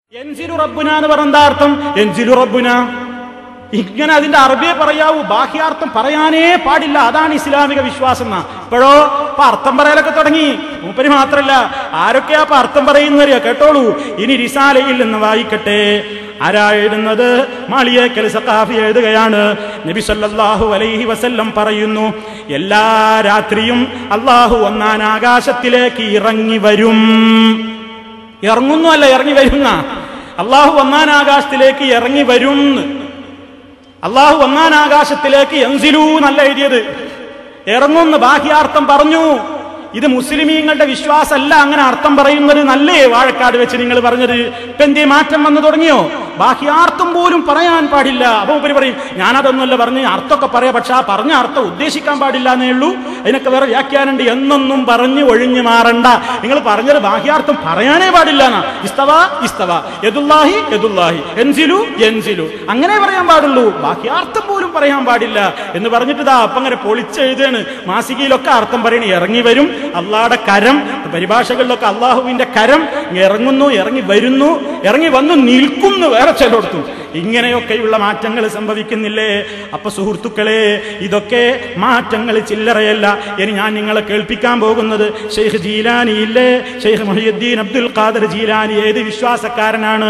എൻസിലു റബ്ബുന എന്ന് പറഞ്ഞ അർത്ഥം എൻസിലു റബ്ബുന ഇങ്ങനെ അതിന്റെ അറബിയെ പറയാവൂ ബാഹ്യാർത്ഥം പറയാനേ പാടില്ല അതാണ് ഇസ്ലാമിക വിശ്വാസം എന്നാ ഇപ്പോഴോ ഇപ്പൊ അർത്ഥം പറയലൊക്കെ തുടങ്ങി മൂപ്പര് മാത്രല്ല ആരൊക്കെയാ ഇപ്പൊ അർത്ഥം പറയുന്നറിയോ കേട്ടോളൂ ഇനി റിസാലയിൽ നിന്ന് വായിക്കട്ടെ ആരാ എഴുതുന്നത് മാളിയേക്കൽ സഖാഫി എഴുതുകയാണ് നബി സല്ലല്ലാഹു അലൈഹി വസല്ലം പറയുന്നു എല്ലാ രാത്രിയും അള്ളാഹു ഒന്നാൻ ആകാശത്തിലേക്ക് ഇറങ്ങി വരും ഇറങ്ങുന്നു അല്ല ഇറങ്ങി വരുന്ന അള്ളാഹു ഒന്നാൻ ആകാശത്തിലേക്ക് ഇറങ്ങി വരും അള്ളാഹു ഒന്നാൻ ആകാശത്തിലേക്ക് എൻസിലൂ എന്നല്ല എഴുതിയത് ഇറങ്ങുന്നു ബാഹ്യാർത്ഥം പറഞ്ഞു ഇത് മുസ്ലിമീങ്ങളുടെ വിശ്വാസമല്ല അങ്ങനെ അർത്ഥം പറയുന്നത് നല്ലേ വാഴക്കാട് വെച്ച് നിങ്ങൾ പറഞ്ഞത് ഇപ്പൊ എന്തേ മാറ്റം വന്നു തുടങ്ങിയോ ബാഹ്യാർത്ഥം പോലും പറയാൻ പാടില്ല അപ്പൊ ഉപരി പറയും ഞാനതൊന്നുമല്ല പറഞ്ഞ് അർത്ഥമൊക്കെ പറയാം പക്ഷെ ആ പറഞ്ഞ അർത്ഥം ഉദ്ദേശിക്കാൻ പാടില്ല എന്നേ ഉള്ളൂ അതിനൊക്കെ വേറെ വ്യാഖ്യാനുണ്ട് എന്നൊന്നും പറഞ്ഞ് ഒഴിഞ്ഞു മാറണ്ട നിങ്ങൾ പറഞ്ഞത് ബാഹ്യാർത്ഥം പറയാനേ പാടില്ല എന്നാ ഇസ്തവ ഇസ്തവ യദുല്ലാഹി യദുല്ലാഹി എൻസിലു എൻസിലു അങ്ങനെ പറയാൻ പാടുള്ളൂ ബാഹ്യാർത്ഥം പോലും പറയാൻ പാടില്ല എന്ന് പറഞ്ഞിട്ട് ഇതാ അപ്പൊ അങ്ങനെ പൊളിച്ചെഴുതാണ് മാസികയിലൊക്കെ അർത്ഥം പറയണ ഇറങ്ങി വരും അള്ളാഹുടെ കരം പരിഭാഷകളിലൊക്കെ അള്ളാഹുവിന്റെ കരം ഇറങ്ങുന്നു ഇറങ്ങി വരുന്നു ഇറങ്ങി വന്നു നിൽക്കുന്നു വേറെ ചിലയിടത്തും ഇങ്ങനെയൊക്കെയുള്ള മാറ്റങ്ങൾ സംഭവിക്കുന്നില്ലേ അപ്പൊ സുഹൃത്തുക്കളെ ഇതൊക്കെ മാറ്റങ്ങൾ ചില്ലറയല്ല ഇനി ഞാൻ നിങ്ങളെ കേൾപ്പിക്കാൻ പോകുന്നത് ഷെയ്ഖ് ജീലാനി ഇല്ലേ ഷെയ്ഖ് മൊഹിയുദ്ദീൻ അബ്ദുൽ ഖാദർ ജീലാനി ഏത് വിശ്വാസക്കാരനാണ്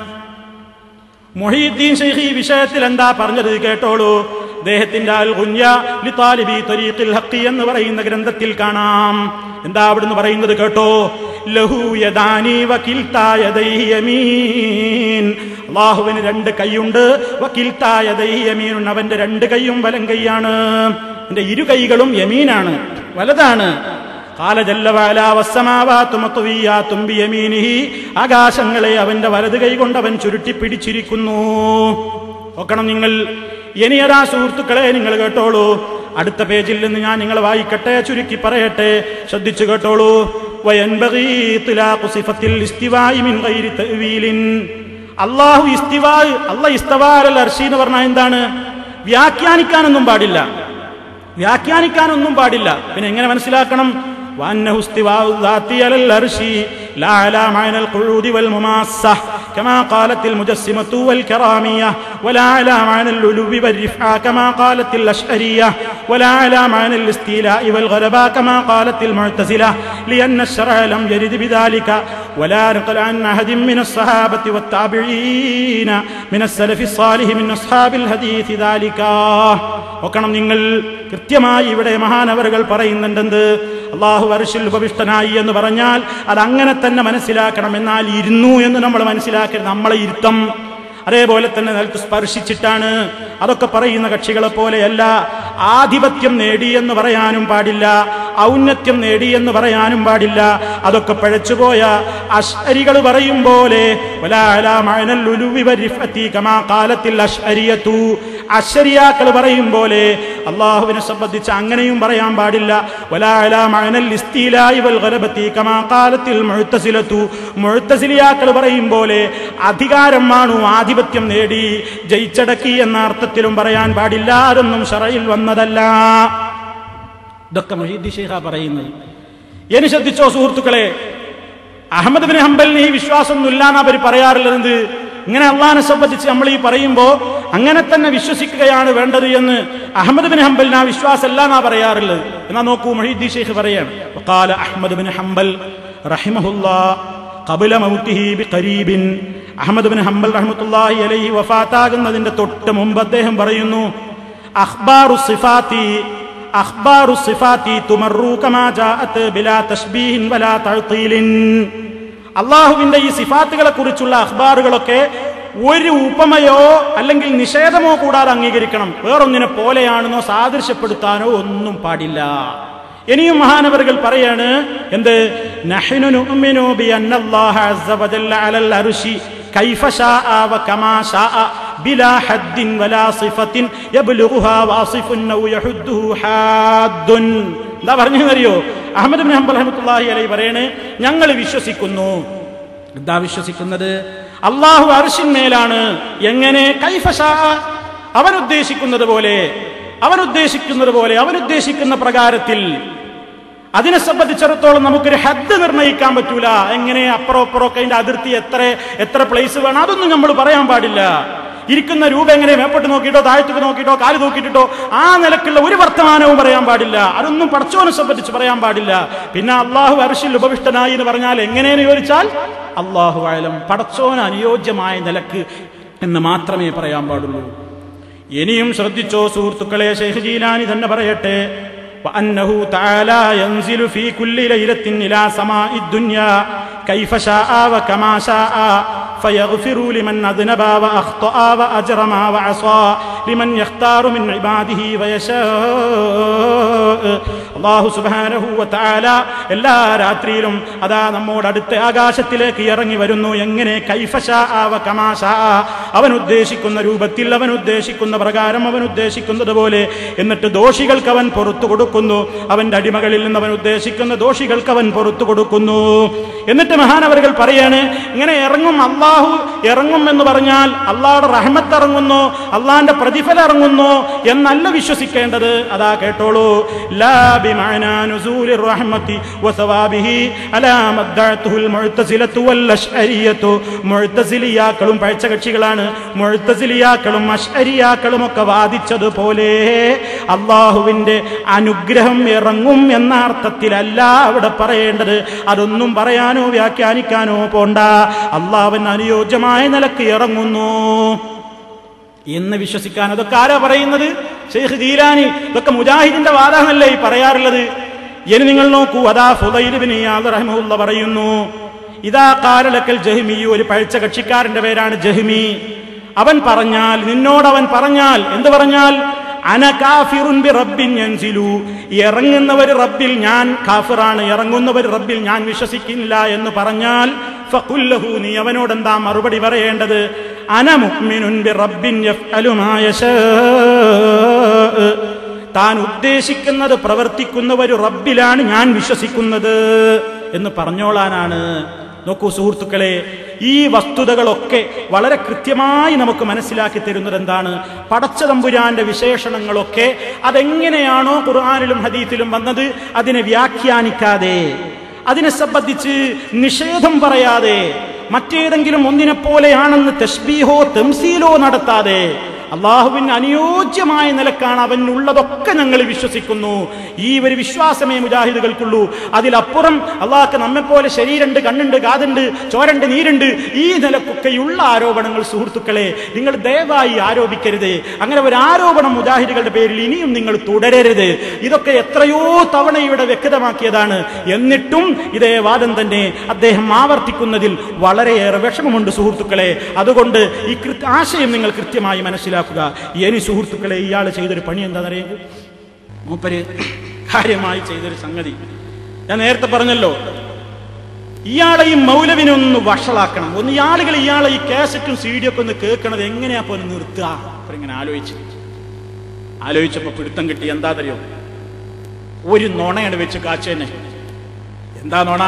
മൊഹീദ്ദീൻ ഷെയ്ഖ് ഈ വിഷയത്തിൽ എന്താ പറഞ്ഞത് കേട്ടോളൂ അദ്ദേഹത്തിന്റെ അൽ ഗുഞ്ഞ ലി താലിബി ത്വരീഖിൽ ഹഖി എന്ന് പറയുന്ന ഗ്രന്ഥത്തിൽ കാണാം എന്താ അവിടുന്ന് പറയുന്നത് കേട്ടോ ലഹു യദാനി വകിൽതാ യദൈഹി യമീൻ അള്ളാഹുവിന് രണ്ട് കൈയുണ്ട് വകിൽതാ യദൈഹി യമീൻ അവന്റെ രണ്ട് കൈയും വലം കൈയാണ് എന്റെ ഇരു കൈകളും യമീനാണ് വലതാണ് കാല ജല്ലവാല വസ്സമാവാത്തുമത്തുവീയാത്തും ബിയമീനിഹി ആകാശങ്ങളെ അവന്റെ വലത് കൈ കൊണ്ട് അവൻ ചുരുട്ടി പിടിച്ചിരിക്കുന്നു നോക്കണം നിങ്ങൾ ഇനിയതാ സുഹൃത്തുക്കളെ നിങ്ങൾ കേട്ടോളൂ അടുത്ത പേജിൽ നിന്ന് ഞാൻ നിങ്ങളെ വായിക്കട്ടെ ചുരുക്കി പറയട്ടെ ശ്രദ്ധിച്ചു കേട്ടോളൂ വയൻബഗീ തിലാഖു സിഫത്തിൽ ഇസ്തിവായി മിൻ ഗൈരി തഅ്വീലിൻ അള്ളാഹു ഇസ്തിവാ അല്ല ഇസ്തവാൽ അർഷി എന്ന് പറഞ്ഞാൽ എന്താണ് വ്യാഖ്യാനിക്കാനൊന്നും പാടില്ല വ്യാഖ്യാനിക്കാനൊന്നും പാടില്ല പിന്നെ എങ്ങനെ മനസ്സിലാക്കണം وأنه استواء الذات على العرش لا على معنى القعود والمماسة كما قالت المجسمة والكرامية ولا على معنى العلو والرفعة كما قالت الأشعرية ولا على معنى الاستيلاء والغلبة كما قالت المعتزلة لأن الشرع لم يرد بذلك ولا نقل عن أحد من الصحابة والتابعين من السلف الصالح من أصحاب الحديث ذلك നോക്കണം നിങ്ങൾ കൃത്യമായി ഇവിടെ മഹാനവറുകൾ പറയുന്നുണ്ടെന്ത് അള്ളാഹു അർഷിൽ ഉപവിഷ്ടനായി എന്ന് പറഞ്ഞാൽ അത് അങ്ങനെ തന്നെ മനസ്സിലാക്കണം എന്നാൽ ഇരുന്നു എന്ന് നമ്മൾ മനസ്സിലാക്കരുത് നമ്മളെ ഇരുത്തം അതേപോലെ തന്നെ നിലത്ത് സ്പർശിച്ചിട്ടാണ് അതൊക്കെ പറയുന്ന കക്ഷികളെ പോലെയല്ല ആധിപത്യം നേടി എന്ന് പറയാനും പാടില്ല ഔന്നത്യം നേടി എന്ന് പറയാനും പാടില്ല അതൊക്കെ പഴച്ചുപോയ അഷ്അരികൾ പറയും പോലെ അഷരിയാക്കൾ പറയും പോലെ അള്ളാഹുവിനെ സംബന്ധിച്ച് അങ്ങനെയും പറയാൻ പാടില്ല മുഴുത്തസിലിയാക്കൾ പറയും പോലെ അധികാരം മാണു ആധിപത്യം നേടി ജയിച്ചടക്കി എന്ന അർത്ഥത്തിലും പറയാൻ പാടില്ല അതൊന്നും ഷറയിൽ വന്നതല്ല ഇതൊക്കെ മൊഹീദ് ഷെയ്ഖ പറയുന്നത് ഇനി ശ്രദ്ധിച്ചോ സുഹൃത്തുക്കളെ അഹമ്മദ് ബിൻ ഹംബലിന് ഈ വിശ്വാസമൊന്നുമില്ല എന്ന് അവർ പറയാറുള്ളത് ഇങ്ങനെ അള്ളഹാനെ സംബന്ധിച്ച് നമ്മൾ ഈ പറയുമ്പോൾ അങ്ങനെ തന്നെ വിശ്വസിക്കുകയാണ് വേണ്ടത് എന്ന് അഹമ്മദ് ബിൻ ഹംബലിന് ആ വിശ്വാസമല്ല എന്നാ പറയാറുള്ളത് എന്നാ നോക്കൂ മൊഹീദ്ദി ഷെയ്ഖ് പറയാണ് وقال അഹമ്മദ് ബിൻ ഹംബൽ റഹിമഹുല്ലാ قبل موته بقريب അഹമ്മദ് ബിൻ ഹംബൽ റഹ്മത്തുള്ളാഹി അലൈഹി വഫാത്താകുന്നതിന്റെ തൊട്ട് മുമ്പ് അദ്ദേഹം പറയുന്നു അഖ്ബാറു സിഫാത്തി അഖ്ബാറു സിഫാത്തി തുമറു കമാ ജാഅത് ബിലാ തശ്ബീഹിൻ വലാ തഅ്തീലിൻ അള്ളാഹുവിന്റെ ഈ സിഫാത്തുകളെ കുറിച്ചുള്ള അഖ്ബാറുകളൊക്കെ ഒരു ഉപമയോ അല്ലെങ്കിൽ നിഷേധമോ കൂടാതെ അംഗീകരിക്കണം വേറൊന്നിനെ പോലെയാണെന്നോ സാദൃശ്യപ്പെടുത്താനോ ഒന്നും പാടില്ല ഇനിയും മഹാനവറുകൾ പറയാണ് എന്ത് നഹ്നു നുഅ്മിനു ബി അന്നല്ലാഹ അസ്സ വജല്ല അലൽ അർശി കൈഫ ശാഅ വകമാ ശാഅ ബിലാ ഹദ്ദിൻ വലാ സിഫത്തിൻ യബ്ലുഗുഹാ വാസിഫുൻ ഔ യഹുദ്ദുഹു ഹാദ്ദുൻ എന്താ പറഞ്ഞു അറിയോ അഹമ്മദ് ബിൻ ഹംബൽ റഹ്മത്തുള്ളാഹി അലൈഹി പറയണേ ഞങ്ങൾ വിശ്വസിക്കുന്നു എന്താ വിശ്വസിക്കുന്നത് അള്ളാഹു അർഷിന്മേലാണ് എങ്ങനെ കൈഫ അവൻ ഉദ്ദേശിക്കുന്നത് പോലെ അവൻ ഉദ്ദേശിക്കുന്നത് പോലെ അവൻ ഉദ്ദേശിക്കുന്ന പ്രകാരത്തിൽ അതിനെ സംബന്ധിച്ചിടത്തോളം നമുക്കൊരു ഹദ് നിർണ്ണയിക്കാൻ പറ്റൂല എങ്ങനെ അപ്പുറം അപ്പുറം ഒക്കെ അതിന്റെ അതിർത്തി എത്ര എത്ര പ്ലേസ് വേണം അതൊന്നും നമ്മൾ പറയാൻ പാടില്ല ഇരിക്കുന്ന രൂപ എങ്ങനെ മേപ്പോട്ട് നോക്കിയിട്ടോ താഴത്തേക്ക് നോക്കിയിട്ടോ കാല് നോക്കിയിട്ടോ ആ നിലക്കുള്ള ഒരു വർത്തമാനവും പറയാൻ പാടില്ല അതൊന്നും പടച്ചോനെ സംബന്ധിച്ച് പറയാൻ പാടില്ല പിന്നെ അള്ളാഹു അർഷിൽ ഉപവിഷ്ടനായി എന്ന് പറഞ്ഞാൽ എങ്ങനെയെന്ന് ചോദിച്ചാൽ അള്ളാഹു ആയാലും പടച്ചോന് അനുയോജ്യമായ നിലക്ക് എന്ന് മാത്രമേ പറയാൻ പാടുള്ളൂ ഇനിയും ശ്രദ്ധിച്ചോ സുഹൃത്തുക്കളെ ഷെയ്ഖ് ജീലാനി തന്നെ പറയട്ടെ وأنه تعالى ينزل في كل ليلة إلى سماء الدنيا كيف شاء وكما شاء فيغفر لمن أذنب وأخطأ وأجرم وعصى لمن يختار من عباده ويشاء അള്ളാഹു സുബാനഹു താല എല്ലാ രാത്രിയിലും അതാ നമ്മോട് അടുത്ത ആകാശത്തിലേക്ക് ഇറങ്ങി വരുന്നു എങ്ങനെ കൈഫശ ആവ കമാശ അവൻ ഉദ്ദേശിക്കുന്ന രൂപത്തിൽ അവൻ ഉദ്ദേശിക്കുന്ന പ്രകാരം അവൻ ഉദ്ദേശിക്കുന്നത് പോലെ എന്നിട്ട് ദോഷികൾക്ക് അവൻ പുറത്തു കൊടുക്കുന്നു അവന്റെ അടിമകളിൽ നിന്ന് അവൻ ഉദ്ദേശിക്കുന്ന ദോഷികൾക്ക് അവൻ പുറത്തു കൊടുക്കുന്നു എന്നിട്ട് മഹാനവറുകൾ പറയാണ് ഇങ്ങനെ ഇറങ്ങും അള്ളാഹു ഇറങ്ങും എന്ന് പറഞ്ഞാൽ അള്ളാഹുടെ റഹ്മത്ത് ഇറങ്ങുന്നു അള്ളാഹിന്റെ പ്രതിഫലം ഇറങ്ങുന്നു എന്നല്ല വിശ്വസിക്കേണ്ടത് അതാ കേട്ടോളൂ ലാ بمعنى نزول الرحمة وثوابه على ما ادعته المعتزلة والأشعرية മുഴത്തസിലിയാക്കളും പഴച്ചകക്ഷികളാണ് മുഴത്തസിലിയാക്കളും അഷ്അരിയാക്കളും ഒക്കെ വാദിച്ചതുപോലെ അള്ളാഹുവിന്റെ അനുഗ്രഹം ഇറങ്ങും എന്ന അർത്ഥത്തിലല്ല അവിടെ പറയേണ്ടത് അതൊന്നും പറയാനോ വ്യാഖ്യാനിക്കാനോ പോണ്ട അള്ളാഹുവിന് അനുയോജ്യമായ നിലക്ക് ഇറങ്ങുന്നു എന്ന് വിശ്വസിക്കാൻ അതൊക്കെ ആരാ പറയുന്നത് ഷെയ്ഖ് ജീലാനി ഇതൊക്കെ മുജാഹിദിന്റെ വാദമല്ലേ ഈ പറയാറുള്ളത് ഇനി നിങ്ങൾ നോക്കൂ അതാ ഫുദൈലിബിനിയാദ് റഹ്മുള്ള പറയുന്നു ഇതാ കാലലക്കൽ ജഹ്മി ഒരു പഴച്ച കക്ഷിക്കാരന്റെ പേരാണ് ജഹ്മി അവൻ പറഞ്ഞാൽ നിന്നോട് അവൻ പറഞ്ഞാൽ എന്ത് പറഞ്ഞാൽ അന കാഫിറുൻ ബി റബ്ബിൻ യൻസിലു ഇറങ്ങുന്നവർ റബ്ബിൽ ഞാൻ കാഫിറാണ് ഇറങ്ങുന്നവർ റബ്ബിൽ ഞാൻ വിശ്വസിക്കുന്നില്ല എന്ന് പറഞ്ഞാൽ ഫഖുല്ലഹു നീ അവനോട് എന്താ മറുപടി പറയേണ്ടത് അന മുഅ്മിനുൻ ബി റബ്ബിൻ യഫ്അലു മാ യശാ താൻ ഉദ്ദേശിക്കുന്നത് പ്രവർത്തിക്കുന്ന ഒരു റബ്ബിലാണ് ഞാൻ വിശ്വസിക്കുന്നത് എന്ന് പറഞ്ഞോളാനാണ് നോക്കൂ സുഹൃത്തുക്കളെ ഈ വസ്തുതകളൊക്കെ വളരെ കൃത്യമായി നമുക്ക് മനസ്സിലാക്കി തരുന്നത് എന്താണ് പടച്ച തമ്പുരാന്റെ വിശേഷണങ്ങളൊക്കെ അതെങ്ങനെയാണോ ഖുർആാനിലും ഹദീത്തിലും വന്നത് അതിനെ വ്യാഖ്യാനിക്കാതെ അതിനെ സംബന്ധിച്ച് നിഷേധം പറയാതെ മറ്റേതെങ്കിലും ഒന്നിനെ പോലെയാണെന്ന് തസ്ബീഹോ തെംസീലോ നടത്താതെ അള്ളാഹുവിന് അനുയോജ്യമായ നിലക്കാണ് അവനുള്ളതൊക്കെ ഞങ്ങൾ വിശ്വസിക്കുന്നു ഈ ഒരു വിശ്വാസമേ മുജാഹിദുകൾക്കുള്ളൂ അതിലപ്പുറം അള്ളാഹ്ക്ക് നമ്മെപ്പോലെ ശരീരമുണ്ട് കണ്ണുണ്ട് കാതുണ്ട് ചോരണ്ട് നീരുണ്ട് ഈ നിലക്കൊക്കെയുള്ള ആരോപണങ്ങൾ സുഹൃത്തുക്കളെ നിങ്ങൾ ദയവായി ആരോപിക്കരുത് അങ്ങനെ ഒരു ആരോപണം മുജാഹിദുകളുടെ പേരിൽ ഇനിയും നിങ്ങൾ തുടരരുത് ഇതൊക്കെ എത്രയോ തവണ ഇവിടെ വ്യക്തമാക്കിയതാണ് എന്നിട്ടും ഇതേ വാദം തന്നെ അദ്ദേഹം ആവർത്തിക്കുന്നതിൽ വളരെയേറെ വിഷമമുണ്ട് സുഹൃത്തുക്കളെ അതുകൊണ്ട് ഈ കൃത്യ ആശയം നിങ്ങൾ കൃത്യമായി മനസ്സിലാക്കുക ഇനി സുഹൃത്തുക്കളെ ഇയാൾ ചെയ്തൊരു പണി എന്താണെന്നറിയാം മൂപ്പര് കാര്യമായി ചെയ്തൊരു സംഗതി ഞാൻ നേരത്തെ പറഞ്ഞല്ലോ ഇയാളെ ഈ മൗലവിനെ ഒന്ന് വഷളാക്കണം ഒന്ന് ഈ ആളുകൾ ഇയാളെ ഈ കാസറ്റും സീഡിയൊക്കെ ഒന്ന് കേൾക്കണത് എങ്ങനെയാ പോലെ നിർത്തുക അപ്പൊ ഇങ്ങനെ ആലോചിച്ച് ആലോചിച്ചപ്പോ പിടുത്തം കിട്ടി എന്താ അറിയോ ഒരു നുണയാണ് വെച്ച് കാച്ചേനെ എന്താ നുണ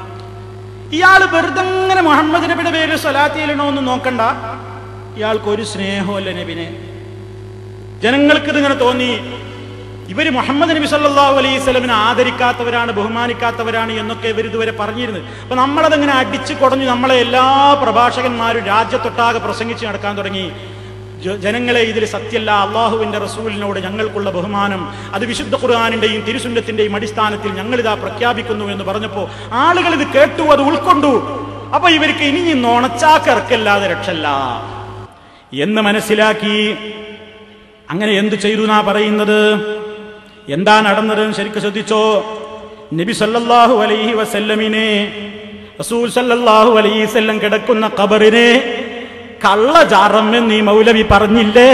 ഇയാള് വെറുതെ ഇങ്ങനെ മുഹമ്മദ് നബിയുടെ പേര് സ്വലാത്തിയിലണോ എന്ന് നോക്കണ്ട ഇയാൾക്ക് ഒരു സ്നേഹമല്ല നബിനെ ജനങ്ങൾക്ക് ഇതിങ്ങനെ തോന്നി ഇവര് മുഹമ്മദ് നബി സല്ലല്ലാഹു അലൈഹി സ്വലമിനെ ആദരിക്കാത്തവരാണ് ബഹുമാനിക്കാത്തവരാണ് എന്നൊക്കെ ഇവർ ഇതുവരെ പറഞ്ഞിരുന്നത് അപ്പൊ നമ്മളതങ്ങനെ അടിച്ചു കുടഞ്ഞു നമ്മളെ എല്ലാ പ്രഭാഷകന്മാരും രാജ്യത്തൊട്ടാകെ പ്രസംഗിച്ച് നടക്കാൻ തുടങ്ങി ജ- ജനങ്ങളെ ഇതിൽ സത്യല്ല അള്ളാഹുവിന്റെ റസൂലിനോട് ഞങ്ങൾക്കുള്ള ബഹുമാനം അത് വിശുദ്ധ ഖുർആാനിന്റെയും തിരുസുന്നത്തിന്റെയും അടിസ്ഥാനത്തിൽ ഞങ്ങൾ ഇതാ പ്രഖ്യാപിക്കുന്നു എന്ന് പറഞ്ഞപ്പോ ആളുകൾ ഇത് കേട്ടു അത് ഉൾക്കൊണ്ടു അപ്പൊ ഇവർക്ക് ഇനി ഈ നുണച്ചാക്കിറക്കല്ലാതെ രക്ഷല്ല എന്ന് മനസ്സിലാക്കി അങ്ങനെ എന്ത് ചെയ്തു എന്നാ പറയുന്നത് എന്താ നടന്നത് എന്ന് ശരിക്കും ശ്രദ്ധിച്ചോ നബി സല്ലല്ലാഹു അലൈഹി വസല്ലമിനെ റസൂൽ സല്ലല്ലാഹു അലൈഹി വസല്ലം കിടക്കുന്ന ഖബറിനെ കള്ളജാറം എന്ന് ഈ മൗലവി പറഞ്ഞില്ലേ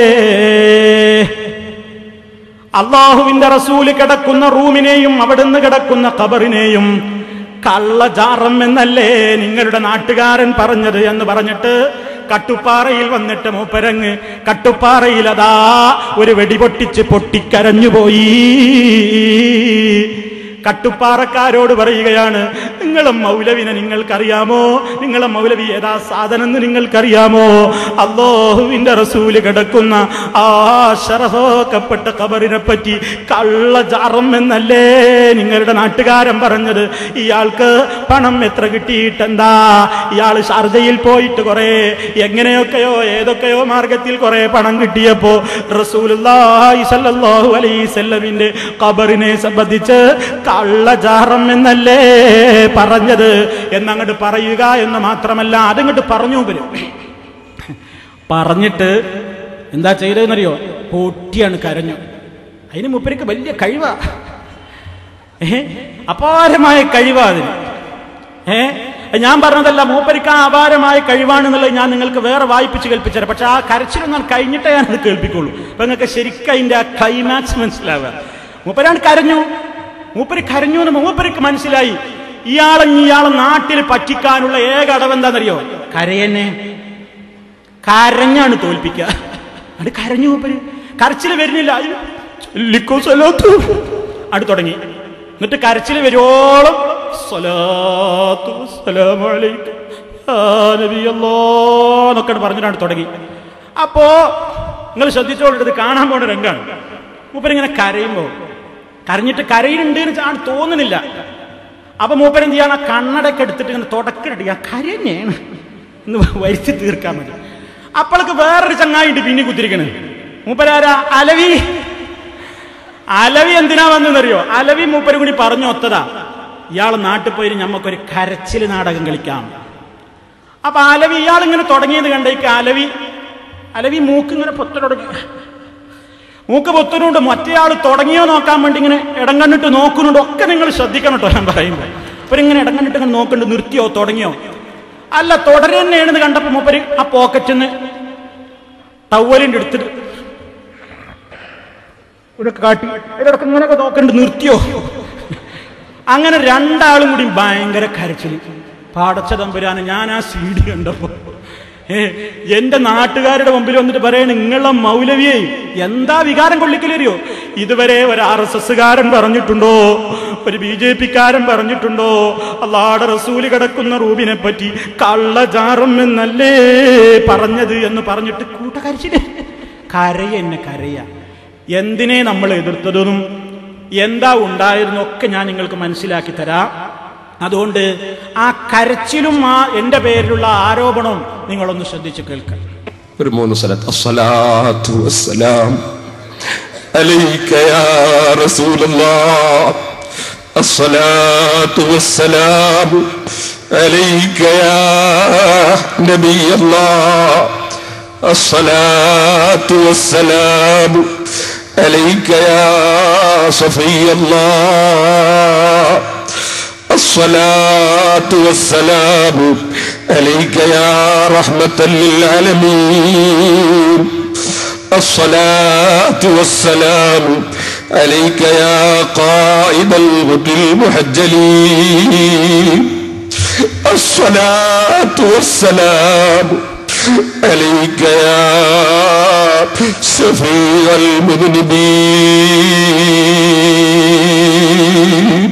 അള്ളാഹുവിന്റെ റസൂല് കിടക്കുന്ന റൂമിനെയും അവിടുന്ന് കിടക്കുന്ന ഖബറിനെയും കള്ളജാറം എന്നല്ലേ നിങ്ങളുടെ നാട്ടുകാരൻ പറഞ്ഞത് എന്ന് പറഞ്ഞിട്ട് കട്ടുപ്പാറയിൽ വന്നിട്ട് മൂപ്പരങ്ങ് കട്ടുപ്പാറയിൽ അതാ ഒരു വെടി പൊട്ടിച്ച് പൊട്ടിക്കരഞ്ഞുപോയി കട്ടുപ്പാറക്കാരോട് പറയുകയാണ് നിങ്ങളെ മൗലവിനെ നിങ്ങൾക്കറിയാമോ നിങ്ങളെ മൗലവി ഏതാ സാധനം എന്ന് നിങ്ങൾക്കറിയാമോ അള്ളാഹുവിന്റെ റസൂല് കിടക്കുന്ന ആ ശറഫോക്കപ്പെട്ട കബറിനെ പറ്റി കള്ളജാറം എന്നല്ലേ നിങ്ങളുടെ നാട്ടുകാരൻ പറഞ്ഞത് ഇയാൾക്ക് പണം എത്ര കിട്ടിയിട്ടെന്താ ഇയാൾ ഷാർജയിൽ പോയിട്ട് കുറെ എങ്ങനെയൊക്കെയോ ഏതൊക്കെയോ മാർഗത്തിൽ കുറെ പണം കിട്ടിയപ്പോ റസൂലുള്ളാഹി സ്വല്ലല്ലാഹു അലൈഹി വസല്ലമിന്റെ ഖബറിനെ സംബന്ധിച്ച് കള്ളജാറം എന്നല്ലേ പറഞ്ഞത് എന്നങ്ങോട്ട് പറയുക എന്ന് മാത്രമല്ല അതങ്ങോട്ട് പറഞ്ഞു വരും പറഞ്ഞിട്ട് എന്താ ചെയ്തതെന്നറിയോ പൊട്ടിയാണ് കരഞ്ഞു അതിന് മുപ്പരിക്ക് വലിയ കഴിവാ ഏ അപാരമായ കഴിവാ അതിന് ഏ ഞാൻ പറഞ്ഞതല്ല മൂപ്പരിക്ക് ആ അപാരമായ കഴിവാണെന്നുള്ളത് ഞാൻ നിങ്ങൾക്ക് വേറെ വായിപ്പിച്ച് കേൾപ്പിച്ചുതരാം പക്ഷെ ആ കരച്ചിലൊന്നും കഴിഞ്ഞിട്ടേ ഞാനത് കേൾപ്പിക്കുള്ളൂ അപ്പൊ നിങ്ങൾക്ക് ശരിക്കും അതിന്റെ ആ ക്ലൈമാക്സ് മനസ്സിലാവുക മൂപ്പരാണ് കരഞ്ഞു മൂപ്പര് കരഞ്ഞു എന്ന് മൂപ്പരിക്ക് മനസ്സിലായി ഇയാളെ ഇയാളെ നാട്ടിൽ പറ്റിക്കാനുള്ള ഏക അടവെന്താണെന്നറിയോ കരയന്നെ കരഞ്ഞാണ് തോൽപ്പിക്കുക അത് കരഞ്ഞു മൂപ്പര് കരച്ചിൽ വരുന്നില്ല അയ്യോ, ചൊല്ലിക്കോ സ്വലാത്തു അത് തുടങ്ങി എന്നിട്ട് കരച്ചിൽ വരുവോളം സ്വലാത്തു വസ്സലാമു അലൈക യാ നബിയല്ലാ എന്നൊക്കെ പറഞ്ഞിട്ടാണ് തുടങ്ങി അപ്പോ നിങ്ങൾ ശ്രദ്ധിച്ചോളൂ ഇത് കാണാൻ പോണ രംഗാണ് മൂപ്പരിങ്ങനെ കരയുമ്പോ കരഞ്ഞിട്ട് കരയുന്നുണ്ട് എന്ന് ആണ് തോന്നുന്നില്ല അപ്പൊ മൂപ്പരൻ എന്ത് ചെയ്യാണ് ആ കണ്ണടയൊക്കെ എടുത്തിട്ട് ഇങ്ങനെ തുടക്കിട്ട് ആ കരഞ്ഞേണ് എന്ന് വരുത്തി തീർക്കാൻ വേണ്ടി അപ്പോൾക്ക് വേറൊരു ചങ്ങായിട്ട് പിന്നെ കുത്തിരിക്കണ് മൂപ്പരാരാ അലവി അലവി എന്തിനാ വന്നെന്നറിയോ അലവി മൂപ്പരും കൂടി പറഞ്ഞു ഒത്തതാ ഇയാൾ നാട്ടിൽ പോയി ഞമ്മക്കൊരു കരച്ചിൽ നാടകം കളിക്കാം അപ്പൊ അലവി ഇയാൾ ഇങ്ങനെ തുടങ്ങിയത് കണ്ടേക്ക് അലവി അലവി മൂക്ക് ഇങ്ങനെ പൊത്തൽ തുടങ്ങി മൂക്ക് പൊത്തനുണ്ട് മറ്റേയാൾ തുടങ്ങിയോ നോക്കാൻ വേണ്ടി ഇങ്ങനെ ഇടം കണ്ടിട്ട് നോക്കുന്നുണ്ട് ഒക്കെ നിങ്ങൾ ശ്രദ്ധിക്കണം കേട്ടോ ഞാൻ പറയുമ്പോൾ ഇവരിങ്ങനെ ഇടം കണ്ടിട്ട് ഇങ്ങനെ നോക്കുന്നുണ്ട് നിർത്തിയോ തുടങ്ങിയോ അല്ല തുടരുന്നതാണെന്ന് കണ്ടപ്പോ മൂപ്പര് ആ പോക്കറ്റിൽ നിന്ന് ടവലിന്റെ എടുത്തിട്ട് ഇവിടെയൊക്കെ കാട്ടി ഇവിടെയൊക്കെ ഇങ്ങനെയൊക്കെ നോക്കണ്ട് നിർത്തിയോ അങ്ങനെ രണ്ടാളും കൂടി ഭയങ്കര കരച്ചിൽ പാടച്ച തമ്പുരാന് ഞാൻ ആ സി ഡി കണ്ടപ്പോ ഏ എന്റെ നാട്ടുകാരുടെ മുമ്പിൽ വന്നിട്ട് പറയണ നിങ്ങളെ മൗലവിയെ എന്താ വികാരം കൊള്ളിക്കലറിയോ ഇതുവരെ ഒരു ആർ എസ് എസ്സുകാരൻ പറഞ്ഞിട്ടുണ്ടോ ഒരു ബി ജെ പിക്കാരൻ പറഞ്ഞിട്ടുണ്ടോ അള്ളാടെ റസൂല് കിടക്കുന്ന റൂബിനെ പറ്റി കള്ളജാറം എന്നല്ലേ പറഞ്ഞത് എന്ന് പറഞ്ഞിട്ട് കൂട്ടകരിച്ചില്ലേ കരയ എന്നെ കരയ എന്തിനെ നമ്മൾ എതിർത്തതെന്നും എന്താ ഉണ്ടായിരുന്നൊക്കെ ഞാൻ നിങ്ങൾക്ക് മനസ്സിലാക്കി തരാം അതുകൊണ്ട് ആ കരച്ചിലും ആ എന്റെ പേരിലുള്ള ആരോപണവും നിങ്ങളൊന്ന് ശ്രദ്ധിച്ച് കേൾക്കാം ഒരു മൂന്ന് സ്ഥലത്ത് അസ്സലാത്തു വസ്സലാം അലൈക യാ റസൂലല്ലാഹ് അസ്സലാത്തു വസ്സലാം അലൈക യാ നബിയല്ലാഹ് الصلاة والسلام عليك يا صفي الله الصلاة والسلام عليك يا رحمة للعالمين الصلاة والسلام عليك يا قائد الغد المحجلين الصلاة والسلام عليك يا شفيع المذنبين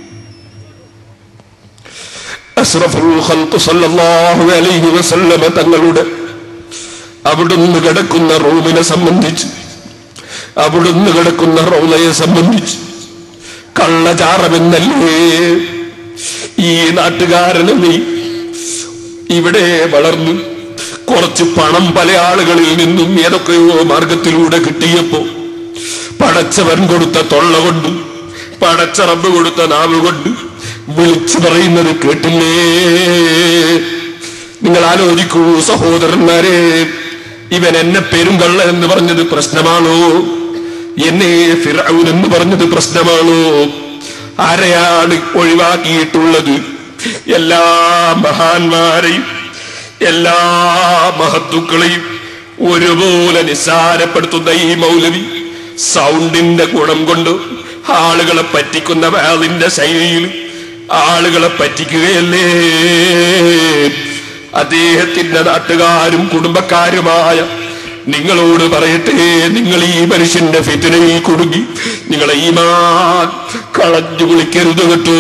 അഷ്റഫുൽ ഖൽഖ് സല്ലല്ലാഹു അലൈഹി വസല്ലമ തങ്ങളുടെ അവിടുന്ന് കിടക്കുന്ന റൂമിനെ സംബന്ധിച്ച് അവിടുന്ന് കിടക്കുന്ന റൗലയെ സംബന്ധിച്ച് കള്ളചാറമെന്നല്ലേ ഈ നാട്ടുകാരന് നീ ഇവിടെ വളർന്നു കുറച്ച് പണം പല ആളുകളിൽ നിന്നും ഏതൊക്കെയോ മാർഗത്തിലൂടെ കിട്ടിയപ്പോ പടച്ചവൻ കൊടുത്ത തൊള്ള കൊണ്ട് പടച്ച റബ്ബ് കൊടുത്ത നാവ് കൊണ്ട് വിളിച്ചു പറയുന്നത് കേട്ടില്ലേ നിങ്ങൾ ആലോചിക്കൂ സഹോദരന്മാരെ ഇവൻ എന്നെ പെരുങ്കള്ള എന്ന് പറഞ്ഞത് പ്രശ്നമാണോ എന്നെ ഫിറൌൻ എന്ന് പറഞ്ഞത് പ്രശ്നമാണോ ആരെയാണ് ഒഴിവാക്കിയിട്ടുള്ളത് എല്ലാ മഹാന്മാരെയും എല്ലാ മഹത്തുക്കളെയും ഒരുപോലെ നിസ്സാരപ്പെടുത്തുന്ന ഈ മൗലവി സൗണ്ടിന്റെ ഗുണം കൊണ്ട് ആളുകളെ പറ്റിക്കുന്ന വേളിന്റെ ശൈലിയിൽ ആളുകളെ പറ്റിക്കുകയല്ലേ അദ്ദേഹത്തിന്റെ നാട്ടുകാരും കുടുംബക്കാരുമായ നിങ്ങളോട് പറയട്ടെ നിങ്ങൾ ഈ മനുഷ്യന്റെ ഫിത്തിനയിൽ കുടുങ്ങി നിങ്ങളെ ഈ മാ കളഞ്ഞു കുളിക്കരുത് കേട്ടോ